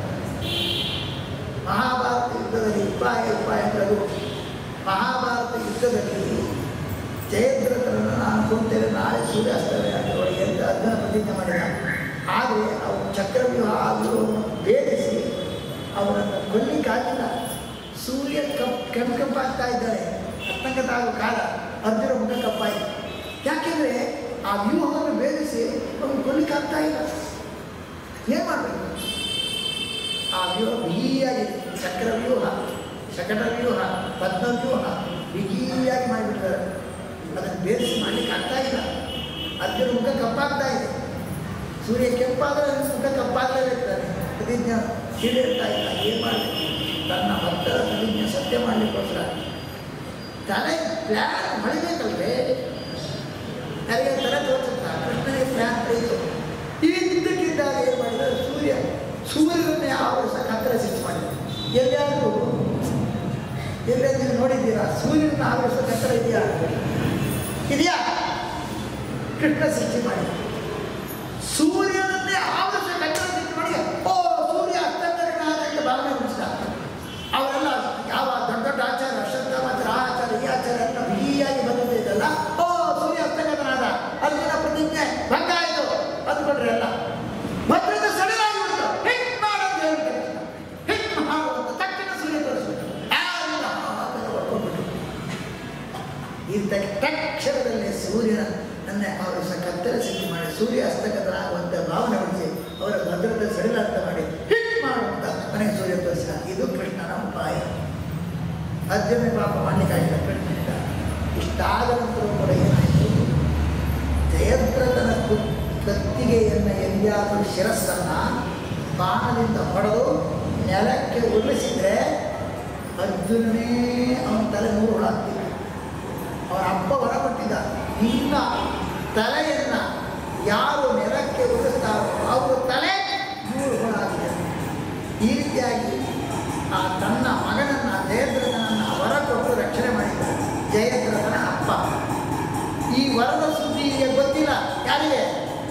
ಮಹಾಭಾರತ ಯುದ್ಧದಲ್ಲಿ ಉಪಾಯ ಉಪಾಯ ಅಂದ್ರೆ ಅದು ಮಹಾಭಾರತ ಯುದ್ಧದಲ್ಲಿ ಜಯದ್ರಥರನ್ನು ನಾನು ಕೊಡ್ತೇನೆ ನಾಳೆ ಸೂರ್ಯಾಸ್ತವೇ ಒಳಗೆ ಅಂತ ಅರ್ಜುನ ಪ್ರತಿಜ್ಞೆ ಮಾಡಿದ ಆದರೆ ಅವರು ಚಕ್ರವ್ಯೂಹ ಆದರೂ ಭೇದಿಸಿ ಅವರನ್ನು ಕೊಲ್ಲಿಕ್ಕಾಗಿಲ್ಲ ಸೂರ್ಯ ಕಪ್ ಕೆಂಪು ಕೆಂಪಾಗ್ತಾ ಇದ್ದಾರೆ ಅತ್ತಂಗತ ಆಗೋ ಕಾಲ ಅರ್ಜುನ ಮುಖ ಕಪ್ಪಾಯಿತು ಯಾಕೆಂದರೆ ಆ ವ್ಯೂಹವನ್ನು ಭೇದಿಸಿ ಅವನು ಕೊಲ್ಲಿಕ್ಕಾಗ್ತಾ ಇಲ್ಲ ಏನು ಮಾಡಬೇಕು ಆ ವ್ಯೂಹ ಬಿಗಿಯಾಗಿದೆ ಚಕ್ರವ್ಯೂಹ ಶಕಟ ವ್ಯೂಹ ಪದ್ಮವ್ಯೂಹ ಬಿಗಿಯಾಗಿ ಮಾಡಿಬಿಟ್ಟಿದ್ದಾರೆ ಅದನ್ನು ಬೇರಿಸಿ ಮಾಡಲಿಕ್ಕೆ ಆಗ್ತಾ ಇಲ್ಲ ಅರ್ಜುನ ಮುಖ ಕಪ್ಪಾಗ್ತಾ ಇದೆ ಸೂರ್ಯ ಕೆಂಪಾದರೆ ಮುಖ ಕಪ್ಪಾಗಲೇಬೇಕಾನೆ ಪ್ರತಿಜ್ಞೆ ಈಡೇರ್ತಾ ಇಲ್ಲ ಏನು ಮಾಡಲಿ ತನ್ನ ಭಕ್ತರ ಪ್ರತಿಜ್ಞೆ ಸತ್ಯ ಮಾಡಲಿಕ್ಕೋಸ್ಕರ ತಲೆ ಪ್ಲ್ಯಾನ್ ಹೊಳಿಬೇಕಲ್ವೇ ನನಗೆ ತಲೆ ತೋರಿಸುತ್ತಾ ಕೃಷ್ಣನಿಗೆ ಪ್ಲ್ಯಾನ್ ತಿಳಿಯಿತು ಇದ್ದಕ್ಕಿದ್ದಾಗ ಏನು ಮಾಡಿದರೆ ಸೂರ್ಯ ಸೂರ್ಯನನ್ನೇ ಆವರಿಸ ಕತ್ತಲ ಸಿಟ್ಟು ಮಾಡಿದ ಎಲ್ಲಿಯಾದರೂ ಎಲ್ಲೆಲ್ಲಿ ನೀವು ನೋಡಿದ್ದೀರಾ ಸೂರ್ಯನ ಆವರಿಸೋ ಕತ್ತಲ ಇದೆಯಾ ಇದೆಯಾ ಕೃಷ್ಣ ಸೃಷ್ಟಿ ಮಾಡಿದ ಸೂರ್ಯನನ್ನೇ ಆವರಿಸ ಕತ್ತಲ ಸಿಟ್ಟು ಮಾಡಿ ಓ ಸೂರ್ಯ ಅಸ್ತಂತರನಾದ ಅಂತ ಭಾವನೆ ಬಿಡಿಸಿದ ಅವರೆಲ್ಲ ಯಾವ ದೊಡ್ಡ ದೊಡ್ಡ ಆಚಾರ ಅಶ್ವತ್ಥಾಮಾಚಾರ ಆ ಆಚಾರ ಈ ಆಚಾರ ಎಲ್ಲ ಬಿಗಿಯಾಗಿ ಬಂದಿದ್ದಲ್ಲ ಓ ಸೂರ್ಯ ಅಸ್ತಂಗತನಾದ ಅರ್ಜುನ ಪ್ರತಿಜ್ಞೆ ಭಂಗ ಆಯಿತು ಅಂದ್ಕೊಂಡ್ರೆ ಎಲ್ಲ ಭದ್ರದ ಸಡಲಾಗಿಬಿಟ್ಟು ಹಿಟ್ ಮಾಡಂತ ಹೇಳ್ತಾರೆ ಹಿಟ್ ಮಾಡುವಂತ ತಕ್ಷಣ ಸೂರ್ಯ ತೋರಿಸ್ಬಿಟ್ಟು ಯಾರಿಂದ ಹಾಗೆಲ್ಲ ಹೊಡ್ಕೊಂಡ್ಬಿಟ್ಟು ಇಂಥ ತಕ್ಷಣದಲ್ಲೇ ಸೂರ್ಯನ ನನ್ನ ಅವರು ಸಹ ಕತ್ತಲ ಸಿದ್ಧಿ ಮಾಡಿ ಸೂರ್ಯ ಹಸ್ತಗತನಾಗುವಂಥ ಭಾವನೆ ಬಿಡಿಸಿ ಅವರ ಭದ್ರದ ಸಡಿಲಾರ್ಥ ಮಾಡಿ ಹಿಟ್ ಮಾಡುವಂತ ನನಗೆ ಸೂರ್ಯ ತೋರಿಸಿದ ಇದು ಕೃಷ್ಣನ ಉಪಾಯ ಅರ್ಜುನ ಪಾಪ ಮಾಡಲಿಕ್ಕಾಗಿಲ್ಲ ಕೃಷ್ಣನಿಂದ ಇಷ್ಟಾದ ನಂತರ ಕೂಡ ಏನಾಯಿತು ಜಯದ್ರಥನ ಕು- ಕತ್ತಿಗೆಯನ್ನು ಎಲ್ಲಿಯಾದರೂ ಶಿರಸ್ಸನ್ನು ಬಾಣದಿಂದ ಹೊಡೆದು ನೆಲಕ್ಕೆ ಉರುಳಿಸಿದ್ರೆ ಅರ್ಜುನನೇ ಅವನ ತಲೆ ನೂರು ಹುಳಾಗ್ತಿದ್ದ ಅವರ ಅಪ್ಪ ಹೊರಪಟ್ಟಿದ್ದ ನಿನ್ನ ತಲೆಯನ್ನು ಯಾರು ನೆಲಕ್ಕೆ ಉರುಳಿಸ್ತಾರೋ ಅವರು ತಲೆ ನೂರು ಹುಳಾಗಿದೆ ಈ ರೀತಿಯಾಗಿ ಆ ತನ್ನ ಮಗನನ್ನು ಜಯದ್ರಥನನ್ನು ವರ ಕೊಟ್ಟು ರಕ್ಷಣೆ ಮಾಡಿದ ಜಯದ್ರಥನ ಅಪ್ಪ ಈ ವರದ ಸುದ್ದಿ ಈಗ ಗೊತ್ತಿಲ್ಲ ಯಾರಿಗೆ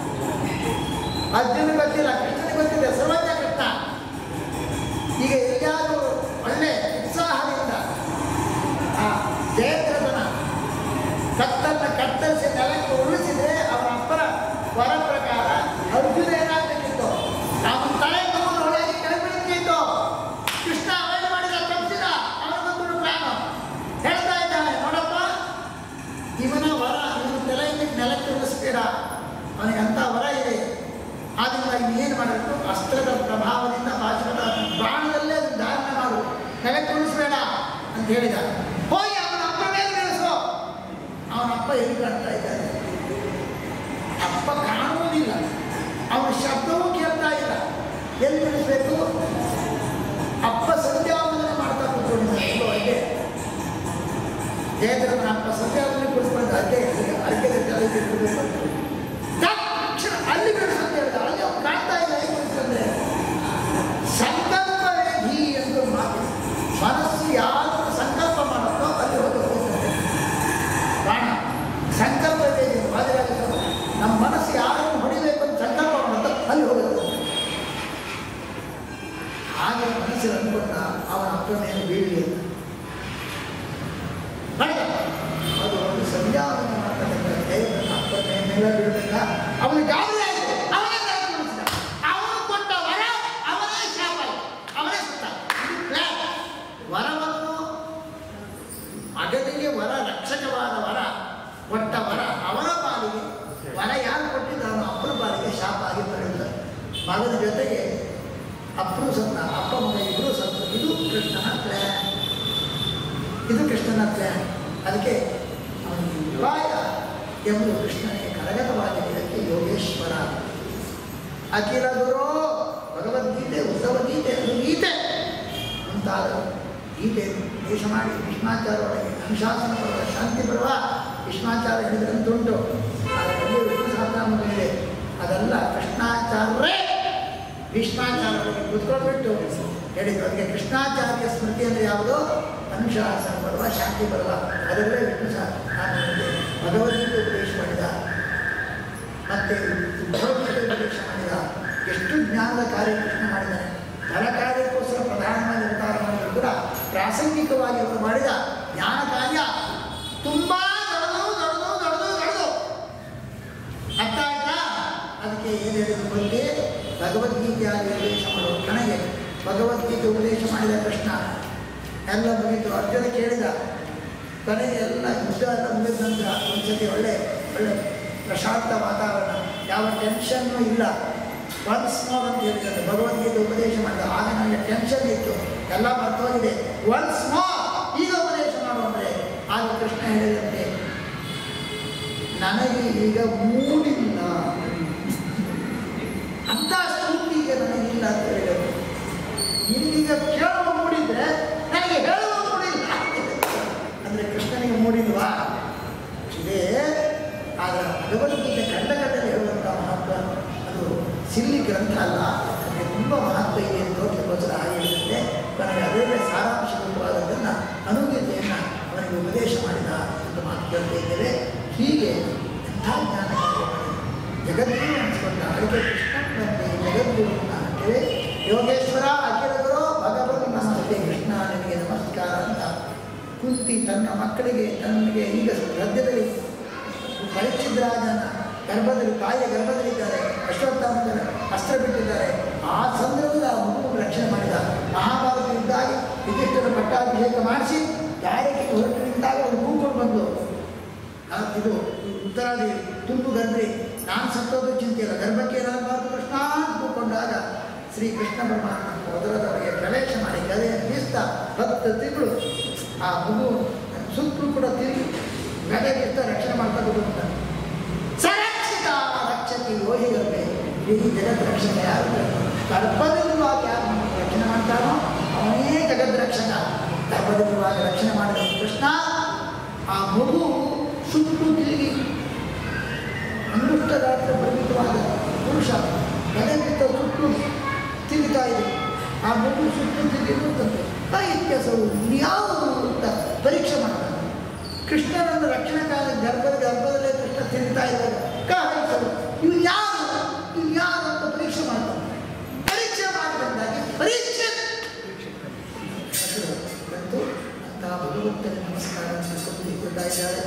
ಅರ್ಜುನ ಗೊತ್ತಿಲ್ಲ ಕೃಷ್ಣನಿಗೆ ಗೊತ್ತಿದೆ ಸರ್ವಜ್ಞ ಕೃಷ್ಣ ಈಗ ಎಲ್ಲಿಯಾದರೂ ಒಳ್ಳೆ ಉತ್ಸಾಹದಿಂದ ಆ ಜಯದ್ರಥನ ಕತ್ತನ್ನು ಕತ್ತರಿಸಿ ನೆಲಕ್ಕೆ ಉರುಳಿಸಿದ್ರೆ ಅವರ ಅಪ್ಪರ ವರ ಪ್ರಕಾರ ಅರ್ಜುನ ಏನಾಗಬೇಕಿತ್ತು ಅವನ ತಲೆ ತಗೊಂಡು ಒಳಗೆ ಕೆಳಬಿಡುತ್ತಿತ್ತು ಕೃಷ್ಣ ಅವಾಯ್ಡ್ ಮಾಡಿದ ತಪ್ಪಿಸಿದ ಅವನಿಗೊಂದು ಪ್ಲಾನ್ ಹೇಳ್ತಾ ಇದ್ದಾನೆ ನೋಡಪ್ಪ ಇವನ ವರ ಇವನ ತಲೆಯಿಂದ ನೆಲಕ್ಕೆ ಉಳಿಸ್ಬೇಡ ಅವನಿಗೆ ಅಂಥ ವರ ಇದೆ ಆದ್ದರಿಂದ ಇನ್ನೇನು ಮಾಡಬೇಕು ಅಸ್ತ್ರದ ಪ್ರಭಾವದಿಂದ ಪಾಶುಪತ ಬಾಣದಲ್ಲೇ ಅದನ್ನು ಧಾರಣ ಮಾಡು ನೆಲಕ್ಕೆ ಉಳಿಸ್ಬೇಡ ಅಂತ ಹೇಳಿದ ಹೋಗಿ ಅವನ ಅಪ್ಪ ಮೇಲೆ ನಿಲ್ಲಿಸು ಅವನ ಅಪ್ಪ ಎಲ್ಲಿ ಕಾಣ್ತಾ ಇದ್ದಾನೆ ಅಪ್ಪ ಕಾಣುವುದಿಲ್ಲ ಅವನ ಶಬ್ದವೂ ಕೇಳ್ತಾ ಇಲ್ಲ ಎಲ್ಲಿ ನಿಲ್ಲಿಸ್ಬೇಕು ಅಪ್ಪ ಸಂಧ್ಯಾವಂದನೆ ಮಾಡ್ತಾ ಕೂತ್ಕೊಂಡಿದ್ದಾನೆ ಎಲ್ಲೋ ಇದೆ ಜಯದ್ರಮನ ಅಪ್ಪ ಸತ್ಯಾಗ್ರಹ ಕುಡಿಸ್ಕೊಂಡು ಅಡ್ಡೆ ಅಡ್ಡೆ ತಕ್ಷಣ ಅಲ್ಲಿ ಬಿಡಿಸಂತ ಹೇಳಿದ ಅಲ್ಲಿ ಅವ್ನು ಕಾಣ್ತಾ ಇಲ್ಲ ಹೇಗೆ ಬಿಡಿಸ್ತಂದ್ರೆ ಸಂಕಲ್ಪ ವೇದಿ ಎಂದು ಮಾತು ಮನಸ್ಸು ಯಾರು ಸಂಕಲ್ಪ ಮಾಡುತ್ತೋ ಅಲ್ಲಿ ಹೋಗಿ ಹೋಗ್ತದೆ ಪ್ರಾಣ ಸಂಕಲ್ಪ ವೇದಿ ವಾದಿರಾಜ ನಮ್ಮ ಮನಸ್ಸು ಯಾರನ್ನು ಹೊಡಿಬೇಕು ಅಂತ ಸಂಕಲ್ಪ ಮಾಡುತ್ತೋ ಅಲ್ಲಿ ಹೋಗುತ್ತೆ ಹಾಗೆ ಮನಸ್ಸಲ್ಲಿ ಅಂದ್ಕೊಂಡ ಅವನ ಅಪ್ಪನೇನು ಬೀಳಲಿ ಅಂತ ಮಾಡಿದ ಅದು ಒಂದು ಸಂಧ್ಯಾವಂತ ಮಾಡ್ತಕ್ಕಂಥ ದೇವರನ್ನ ಅಪ್ಪನೇ ಮೇಲೆ ಬೀಳಬೇಕ ಅವನಿಗೆ ಗಾಬರಿ ಆಯಿತು ಅವನೇ ಪ್ರಯತ್ನಿಸಿದ ಅವನು ಕೊಟ್ಟ ವರ ಅವನೇ ಶಾಪ ಆಯ್ತು. ಅವನೇ ಸುತ್ತ ಇದು plan. ವರವನ್ನು ಮಗನಿಗೆ ವರ ರಕ್ಷಕವಾದ ವರ ಕೊಟ್ಟ ವರ ಅವನ ಪಾಲಿಗೆ ವರ ಯಾರು ಕೊಟ್ಟಿದ್ದಾನೋ ಅಪ್ಪನ ಪಾಲಿಗೆ ಶಾಪ ಆಗಿ ಪರಿಣಿತ ಮಗನ ಜೊತೆಗೆ ಅಪ್ಪನು ಸತ್ತ ಅಪ್ಪ ಮಗ ಇಬ್ಬರು ಸತ್ತು ಇದು ಕೃಷ್ಣನ ಪ್ಲ್ಯಾನ್ ಇದು ಕೃಷ್ಣನ ಪ್ಲ್ಯಾನ್ ಅದಕ್ಕೆ ಅವನಿಗೆ ಉಪಾಯ ಎಂಬುದು ಕೃಷ್ಣನಿಗೆ ಕರಗತವಾಗಿದ್ದಕ್ಕೆ ಯೋಗೇಶ್ವರ ಅಖಿಲ ಗುರು ಭಗವದ್ಗೀತೆ ಉತ್ಸವ ಗೀತೆ ಅದು ಗೀತೆ ಮುಂತಾದ ಗೀತೆ ದೇಶ ಮಾಡಿ ಭೀಷ್ಮಾಚಾರ ಒಳಗೆ ಅನುಶಾಸನ ಪರ್ವ ಶಾಂತಿ ಪರ್ವ ಭೀಷ್ಮಾಚಾರ ಹೇಳಿದ್ರಂತುಂಟು ಅದರಲ್ಲಿ ವಿಷ್ಣು ಸಹಸ್ರನಾಮಗಳಿದೆ ಅದೆಲ್ಲ ಕೃಷ್ಣಾಚಾರ್ಯರೇ ಭೀಷ್ಮಾಚಾರ್ಯರಿಗೆ ಕೂತ್ಕೊಂಡ್ಬಿಟ್ಟು ಹೇಳಿದ್ರು ಅದಕ್ಕೆ ಕೃಷ್ಣಾಚಾರ್ಯ ಸ್ಮೃತಿ ಅಂದರೆ ಯಾವುದು ಅನುಶಾಸನ ಪರ್ವ ಶಾಂತಿ ಪರ್ವ ಅದರಲ್ಲೇ ವಿಷ್ಣು ಸಹಸ್ರನಾಮಗಳಿಗೆ ಭಗವದ್ಗೀತೆ ಉಪದೇಶ ಮಾಡಿದ ಮತ್ತೆ ಉದ್ಧವಗೀತೆ ಉಪದೇಶ ಮಾಡಿದ ಎಷ್ಟು ಜ್ಞಾನದ ಕಾರ್ಯ ಕೃಷ್ಣ ಮಾಡಿದ್ದಾನೆ ಫಲ ಕಾರ್ಯಕ್ಕೋಸ್ಕರ ಪ್ರಧಾನವಾಗಿ ಅವತಾರ ಮಾಡಿದ್ರು ಕೂಡ ಪ್ರಾಸಂಗಿಕವಾಗಿ ಅವರು ಮಾಡಿದ ಜ್ಞಾನ ಕಾರ್ಯ ತುಂಬಾ ದೊಡ್ಡದು ದೊಡ್ಡದು ದೊಡ್ಡದು ದೊಡ್ಡದು ಅರ್ಥ ಆಯ್ತಾ ಅದಕ್ಕೆ ಏನು ಹೇಳಿದ್ರು ಬಗ್ಗೆ ಭಗವದ್ಗೀತೆಯಾಗಿ ಉಪದೇಶ ಮಾಡುವ ಕಣಗೆ ಭಗವದ್ಗೀತೆ ಉಪದೇಶ ಮಾಡಿದ ಕೃಷ್ಣ ಎಲ್ಲ ಮುಗಿತು ಅರ್ಜುನ ಕೇಳಿದ ಕೊನೆಗೆ ಎಲ್ಲ ಯುದ್ಧ ಎಲ್ಲ ಮುಗಿದ ನಂತರ ಒಂದ್ಸತಿ ಒಳ್ಳೆ ಒಳ್ಳೆ ಪ್ರಶಾಂತ ವಾತಾವರಣ ಯಾವ ಟೆನ್ಷನ್ನು ಇಲ್ಲ ಒನ್ಸ್ ಮೋರ್ ಅಂತ ಹೇಳಿದ್ದಾರೆ ಭಗವದ್ಗೀತೆ ಉಪದೇಶ ಮಾಡಿದ ಆಗ ನನಗೆ ಟೆನ್ಷನ್ ಇತ್ತು ಎಲ್ಲ ಮರ್ತೋಗಿದೆ ಒನ್ಸ್ ಮೋರ್ ಈಗ ಉಪದೇಶ ಮಾಡು ಅಂದರೆ ಆಗ ಕೃಷ್ಣ ಹೇಳಿದಂತೆ ನನಗೆ ಈಗ ಮೂಡಿಲ್ಲ ಅಂತ ಸ್ಥಿತಿ ಈಗ ನನಗಿಲ್ಲ ಅಂತ ಹೇಳಿದರು ನಿನ್ನೀಗ ಕೇಳುವ ಮೂಡಿದ್ರೆ ನನಗೆ ಹೇಳುವ ಮೂಡಿಲ್ಲ ಅಂದರೆ ಕೃಷ್ಣನಿಗೆ ಮೂಡಿಲ್ವಾ ಇದೇ ಆದರೆ ಭಗವದ್ಗೀತೆ ಕಂಡ ಕಂಡಲ್ಲಿ ಹೇಳುವಂಥ ಮಹತ್ವ ಅದು ಸಿಲ್ಲಿ ಗ್ರಂಥ ಅಲ್ಲ ಅದಕ್ಕೆ ತುಂಬ ಮಹತ್ವ ಇದೆ ಅಂತ ತೋರಿಸೋಸ್ಕರ ಹಾಗೆ ಹೇಳಿದಂತೆ ನನಗೆ ಅದರಲ್ಲೇ ಸಾರಾಂಶವಾದದ್ದನ್ನು ಅನುಗೀತೆಯನ್ನು ಅವನಿಗೆ ಉಪದೇಶ ಮಾಡಿದ ಅಂತ ಮಾತು ಕೇಳ್ತಾ ಇದ್ದೇವೆ ಹೀಗೆ ಎಂಥ ಜ್ಞಾನ ಜಗದ್ಗುರು ಅನಿಸ್ಕೊಂಡ ಅದಕ್ಕೆ ಕೃಷ್ಣನಂತೆ ಜಗದ್ಗುರುವನ್ನ ಅಂತೇಳಿ ಯೋಗೇಶ್ವರ ಅಖಿಲಗುರು ಭಗವಂತ ನಮಸ್ತೆ ಕೃಷ್ಣ ನಿನಗೆ ನಮಸ್ಕಾರ ಅಂತ ಕುಂತಿ ತನ್ನ ಮಕ್ಕಳಿಗೆ ತನಗೆ ಈಗ ಸದ್ಯದಲ್ಲಿ ಪರೀಕ್ಷಿದ್ರಾಜನ ಗರ್ಭದಲ್ಲಿ ತಾಯಿಯ ಗರ್ಭದಲ್ಲಿದ್ದಾರೆ ಅಶ್ವತ್ಥಾಮಂತರ ಅಸ್ತ್ರ ಬಿಟ್ಟಿದ್ದಾರೆ ಆ ಸಂದರ್ಭದಲ್ಲಿ ಆ ಮಗು ರಕ್ಷಣೆ ಮಾಡಿದ ಮಹಾಭಾರತ ಯುದ್ಧಾಗಿ ಯುಧಿಷ್ಠರ ಪಟ್ಟಾಭಿಷೇಕ ಮಾಡಿಸಿ ದಾರಿಗೆ ಹೊರಟು ನಿಂತಾಗ ಅವನು ಕೂತ್ಕೊಂಡು ಬಂದು ಆ, ಇದು ಉತ್ತರಾದಿ ತುಂಬು ಗರ್ಭಿ ನಾನು ಸತ್ತೋದು ಚಿಂತೆ ಇಲ್ಲ ಗರ್ಭಕ್ಕೆ ಏನಾಗಬಾರ್ದು ಕೃಷ್ಣ ಅಂತ ಕೂತ್ಕೊಂಡಾಗ ಶ್ರೀ ಕೃಷ್ಣ ಪರಮಾತ್ಮ ಮೊದಲದವರಿಗೆ ಪ್ರವೇಶ ಮಾಡಿ ಗದೆಯನ್ನು ಬೀಸ್ತಾ ಹತ್ತು ತಿಂಗಳು ಆ ಮಗು ಸುತ್ತಲೂ ಕೂಡ ತಿರುಗಿ ಗದೆ ಬೀಸ್ತಾ ರಕ್ಷಣೆ ಮಾಡ್ತಾ ಕೂತ್ಕೊಂಡ ಸರಕ್ಷಿತ ರಕ್ಷತಿ ಯೋಹಿ ಗರ್ಭೆ ಈ ಜಗತ್ ರಕ್ಷಕ ಯಾರು ಗರ್ಭದಲ್ಲಿರುವಾಗ ಯಾರು ನಮ್ಮನ್ನು ರಕ್ಷಣೆ ಮಾಡ್ತಾನೋ ಅವನೇ ಜಗದ್ ರಕ್ಷಕ ಗರ್ಭದಲ್ಲಿರುವಾಗ ರಕ್ಷಣೆ ಮಾಡಿದ ಕೃಷ್ಣ ಆ ಮಗು ಸುತ್ತು ತಿರುಗಿ ಅಂಗುಷ್ಟದಾತ್ರ ಪರಿಮಿತವಾದ ಪುರುಷ ಗದೆ ಬಿದ್ದ ಸುತ್ತು ತಿರುಗುತ್ತಾ ಇದೆ ಆ ಮಗು ಸುತ್ತು ತಿರುಗಿರುತ್ತಂತೆ ಆ ಇತ್ಯಾಸವು ಯಾವುದು ಅಂತ ಪರೀಕ್ಷೆ ಮಾಡ್ತಾನೆ ಕೃಷ್ಣನನ್ನು ರಕ್ಷಣೆ ಕಾಲ ಗರ್ಭದ ಗರ್ಭದಲ್ಲೇ ಕೃಷ್ಣ ತಿರುಗ್ತಾ ಇದ್ದಾಗ ಕಾಯಿಸಲು ಇವು ಯಾರು ಇವು ಯಾರು ಅಂತ ಪರೀಕ್ಷೆ ಮಾಡ್ತಾನೆ ಪರೀಕ್ಷೆ ಮಾಡಿದಂದಾಗಿ ಪರೀಕ್ಷೆ ಬಂತು ಅಂತ ಭಗವಂತನ ನಮಸ್ಕಾರ ಕೊಡ್ತಾ ಇದ್ದಾರೆ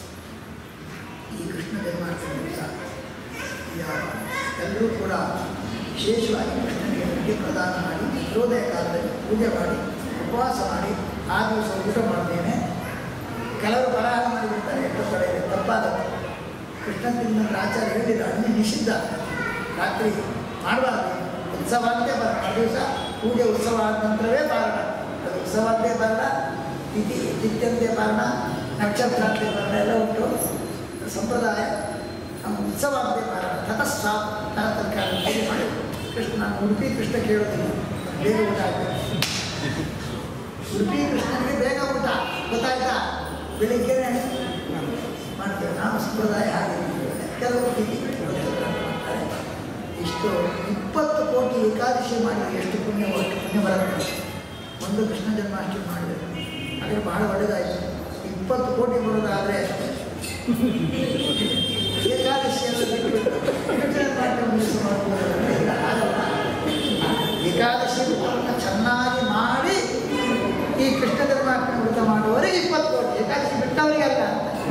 ಈ ಕೃಷ್ಣ ಜನ್ಮಾಷ್ಟಮಿ ದಿವಸ ಯಾವ ಎಲ್ಲರೂ ಕೂಡ ವಿಶೇಷವಾಗಿ ಕೃಷ್ಣನಿಗೆ ಅಡುಗೆ ಪ್ರದಾನ ಮಾಡಿ ಸೂರ್ಯೋದಯ ಕಾಲದಲ್ಲಿ ಪೂಜೆ ಮಾಡಿ ಉಪವಾಸ ಮಾಡಿ ಆ ದಿವಸ ಊಟ ಮಾಡ್ತೇನೆ ಕೆಲವರು ಫಲಹಾರ ಮಾಡಿಬಿಡ್ತಾರೆ ಎಷ್ಟೋ ಕಡೆ ತಪ್ಪಾಗುತ್ತೆ ಕೃಷ್ಣ ತಿನ್ನಂದ್ರೆ ಆಚಾರ ಹೇಳಿಲ್ಲ ಅನ್ನ ನಿಷಿದ್ಧ ರಾತ್ರಿ ಮಾಡಬಾರ್ದು ಉತ್ಸವ ಅಂತೇ ಬರ ಆ ದಿವಸ ಪೂಜೆ ಉತ್ಸವ ಆದ ನಂತರವೇ ಬಾರಣ ಅದು ಉತ್ಸವ ಅಂತೇ ಬರಣ ತಿಥಿ ತಿಥ್ಯಂತೆ ಬರಣ ನಕ್ಷತ್ರ ಅಂತೆ ಬರಣ ಎಲ್ಲ ಉಂಟು ಸಂಪ್ರದಾಯ ನಮ್ಮ ಉತ್ಸವ ಅಂತೆ ಬರಣ ತತಸ್ವ ತರತರ್ಕಾಲ ಪೂಜೆ ಮಾಡಿ ಕೃಷ್ಣ ನಾನು ಉಡುಪಿ ಕೃಷ್ಣ ಕೇಳೋದಿಲ್ಲ ಬೇಗ ಊಟ ಆಗಬೇಕು ಉಡುಪಿ ಕೃಷ್ಣನಿಗೆ ಬೇಗ ಊಟ ಗೊತ್ತಾಯ್ತಾ ಬೆಳಿಗ್ಗೆ ಮಾಡ್ತೇವೆ ನಾವು ಸಂಪ್ರದಾಯ ಹಾಗೆ ಕೆಲವು ತಿಥಿ ಮಾಡ್ತಾರೆ ಇಷ್ಟು ಇಪ್ಪತ್ತು ಕೋಟಿ ಏಕಾದಶಿ ಮಾಡಿದ್ರೆ ಎಷ್ಟು ಪುಣ್ಯ ಒಟ್ಟು ಪುಣ್ಯ ಬರುತ್ತೆ ಒಂದು ಕೃಷ್ಣ ಜನ್ಮಾಷ್ಟಮಿ ಮಾಡಬೇಕು ಹಾಗೆ ಬಹಳ ಒಳ್ಳೆಯದಾಯಿತು ಇಪ್ಪತ್ತು ಕೋಟಿ ಬರೋದಾದರೆ ಏಕಾದಶಿಯನ್ನು ಬಿಟ್ಬಿಟ್ಟು ಕೃಷ್ಣ ಜನ್ಮಾಷ್ಟಮಿ ಮಿಸ್ ಮಾಡ್ಬೋದು ಇಲ್ಲ ಆಗಲ್ಲ ಏಕಾದಶಿ ವ್ರತವನ್ನು ಚೆನ್ನಾಗಿ ಮಾಡಿ ಈ ಕೃಷ್ಣ ಜನ್ಮಾಷ್ಟಮಿ ವ್ರತ ಮಾಡುವವರಿಗೆ ಇಪ್ಪತ್ತು ಕೋಟಿ ಏಕಾದಶಿ ಬಿಟ್ಟವರಿಗೆ ಅಲ್ಲ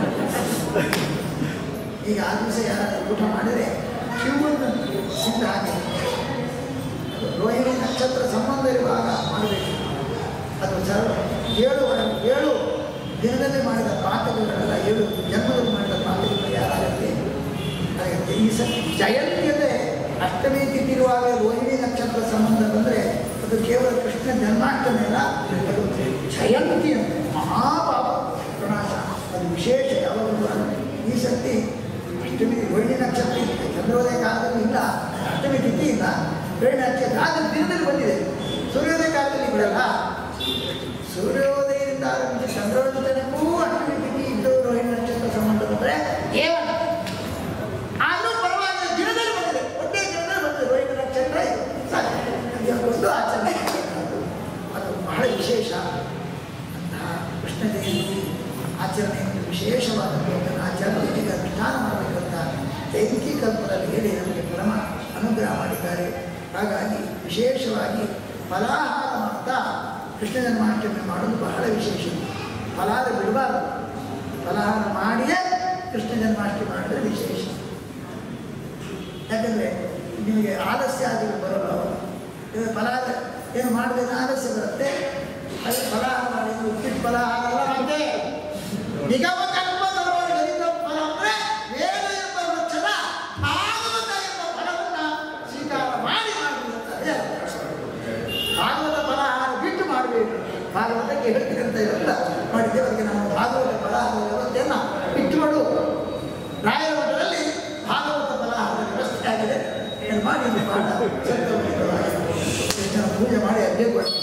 ಈಗ ಆ ದಿವಸ ಯಾರಾದರೂ ಊಟ ಮಾಡಿದರೆ ಶಿವನ ಸಿದ್ಧ ಹಾಗೆ ರೋಹಿಣಿ ನಕ್ಷತ್ರ ಸಂಬಂಧ ಇರುವಾಗ ಮಾಡಬೇಕು ಅದು ಸರ್ವ ಏಳು ವರ- ಏಳು ದಿನದಲ್ಲಿ ಮಾಡಿದ ಪಾಠಗಳೆಲ್ಲ ಏಳು ಜನ್ಮದಲ್ಲಿ ಮಾಡಿದ ಪಾಠಗಳು ಯಾರಾಗುತ್ತೆ ಅದಕ್ಕೆ ಈ ಸ ಜಯಂತಿಯಲ್ಲೇ ಅಷ್ಟಮಿ ತಿಥಿ ಇರುವಾಗ ರೋಹಿಣಿ ನಕ್ಷತ್ರ ಸಂಬಂಧ ಬಂದರೆ ಅದು ಕೇವಲ ಕೃಷ್ಣ ಜನ್ಮಾಷ್ಟಮಿ ಅಲ್ಲ ಅದು ಜಯಂತಿ ಅಂತ ಮಹಾಪಾಪ ಪ್ರಣಾಶ ಅದು ವಿಶೇಷ ಯಾವಾಗಲೂ ಈ ಸರ್ತಿ ಅಷ್ಟಮಿ ರೋಹಿಣಿ ನಕ್ಷತ್ರ ಇದೆ ಚಂದ್ರೋದಯ ಕಾಲದಲ್ಲಿ ಇಲ್ಲ ಅಷ್ಟಮಿ ತಿಥಿ ಇಲ್ಲ ರೋಹಿಣಿ ನಕ್ಷತ್ರ ಆದರೆ ದಿನದಲ್ಲಿ ಬಂದಿದೆ ಸೂರ್ಯೋದಯ ಕಾಲದಲ್ಲಿ ಬಿಡಲ್ಲ ಸೂರ್ಯೋದಯದಿಂದ ಆರಂಭಿಸಿ ಚಂದ್ರೋದಯ ತನಕೂ ಅಷ್ಟಮಿ ತಿಥಿ ಇದ್ದು ರೋಹಿಣಿ ನಕ್ಷತ್ರ ಸಂಬಂಧ ಬಂದರೆ ಏವನ ಆದರೂ ಪರವಾಗಿಲ್ಲ ದಿನದಲ್ಲಿ ಬಂದಿದೆ ಒಂದೇ ದಿನದಲ್ಲಿ ಬಂದಿದೆ ರೋಹಿಣಿ ನಕ್ಷತ್ರ ಸಾಕು ಹೇಳ್ಕೊಂಡು ಆಚರಣೆ ಮಾಡಬೇಕು. ಅದು ಬಹಳ ವಿಶೇಷ ಅಂತಹ ಕೃಷ್ಣ ಜಯಂತಿ ಆಚರಣೆಯನ್ನು ವಿಶೇಷವಾದಂಥ ಅದನ್ನು ಆಚರಣೆಗೆ ಅನುಷ್ಠಾನ ಮಾಡಬೇಕಂತ ಜಯಂತಿ ಕಲ್ಪದಲ್ಲಿ ಹೇಳಿ ನಮಗೆ ಪರಮ ಅನುಗ್ರಹ ಮಾಡಿದ್ದಾರೆ ಹಾಗಾಗಿ ವಿಶೇಷವಾಗಿ ಫಲಾಹಾರ ಮಾಡ್ತಾ ಕೃಷ್ಣ ಜನ್ಮಾಷ್ಟಮಿ ಮಾಡೋದು ಬಹಳ ವಿಶೇಷ ಫಲಾಹಾರ ಬಿಡಬಾರ್ದು ಫಲಾಹಾರ ಮಾಡಿಯೇ ಕೃಷ್ಣ ಜನ್ಮಾಷ್ಟಮಿ ಮಾಡಿದ್ರೆ ವಿಶೇಷ ಯಾಕಂದರೆ ನಿಮಗೆ ಆಲಸ್ಯ ಆದಿಗಳು ಬರೋಲ್ಲ ಅವಾಗ. ಇದು ಫಲಾಹಾರ ಏನು ಮಾಡಿದ್ರೆ ಆಲಸ್ಯ ಬರುತ್ತೆ ಅದು ಫಲಾಹಾರ ಮಾಡಿದ್ರು ಉಪ್ಪಿಟ್ಟು ಫಲಾಹಾರ ಅಲ್ಲ ಮತ್ತೆ ನಿಗಮ ಕಲ್ಪ ಗಣಿತ ಫಲ ಅಂದರೆ ವೇದ ಎಂಬ ವೃಕ್ಷದ ಭಾಗವತ ಎಂಬ ಫಲವನ್ನು ಸ್ವೀಕಾರ ಮಾಡಿ ಮಾಡಿರುತ್ತಾರೆ ಭಾಗವತ ಫಲಾಹಾರ ಬಿಟ್ಟು ಮಾಡಬೇಕು ಭಾಗವತಕ್ಕೆ ಹೇಳ್ತಿರಂತ ಇರಲ್ಲ ಮಾಡಿದ್ದೇವೆ ಅದಕ್ಕೆ ನಾವು ಭಾಗವತ ಫಲಾಹಾರದ ವ್ಯವಸ್ಥೆಯನ್ನು ಬಿಟ್ಟು ಮಾಡು ರಾಯರ ಮಠದಲ್ಲಿ ಭಾಗವತ ಫಲಾಹಾರದ ವ್ಯವಸ್ಥೆ ಆಗಿದೆ ಇದನ್ನು ಮಾಡಿ ಒಂದು ಪಾಠ ಸಂತೋಷವಾಗಿ ಕೃಷ್ಣನ ಪೂಜೆ ಮಾಡಿ ಅಡ್ಡೆ ಕೊಡ್ತೀವಿ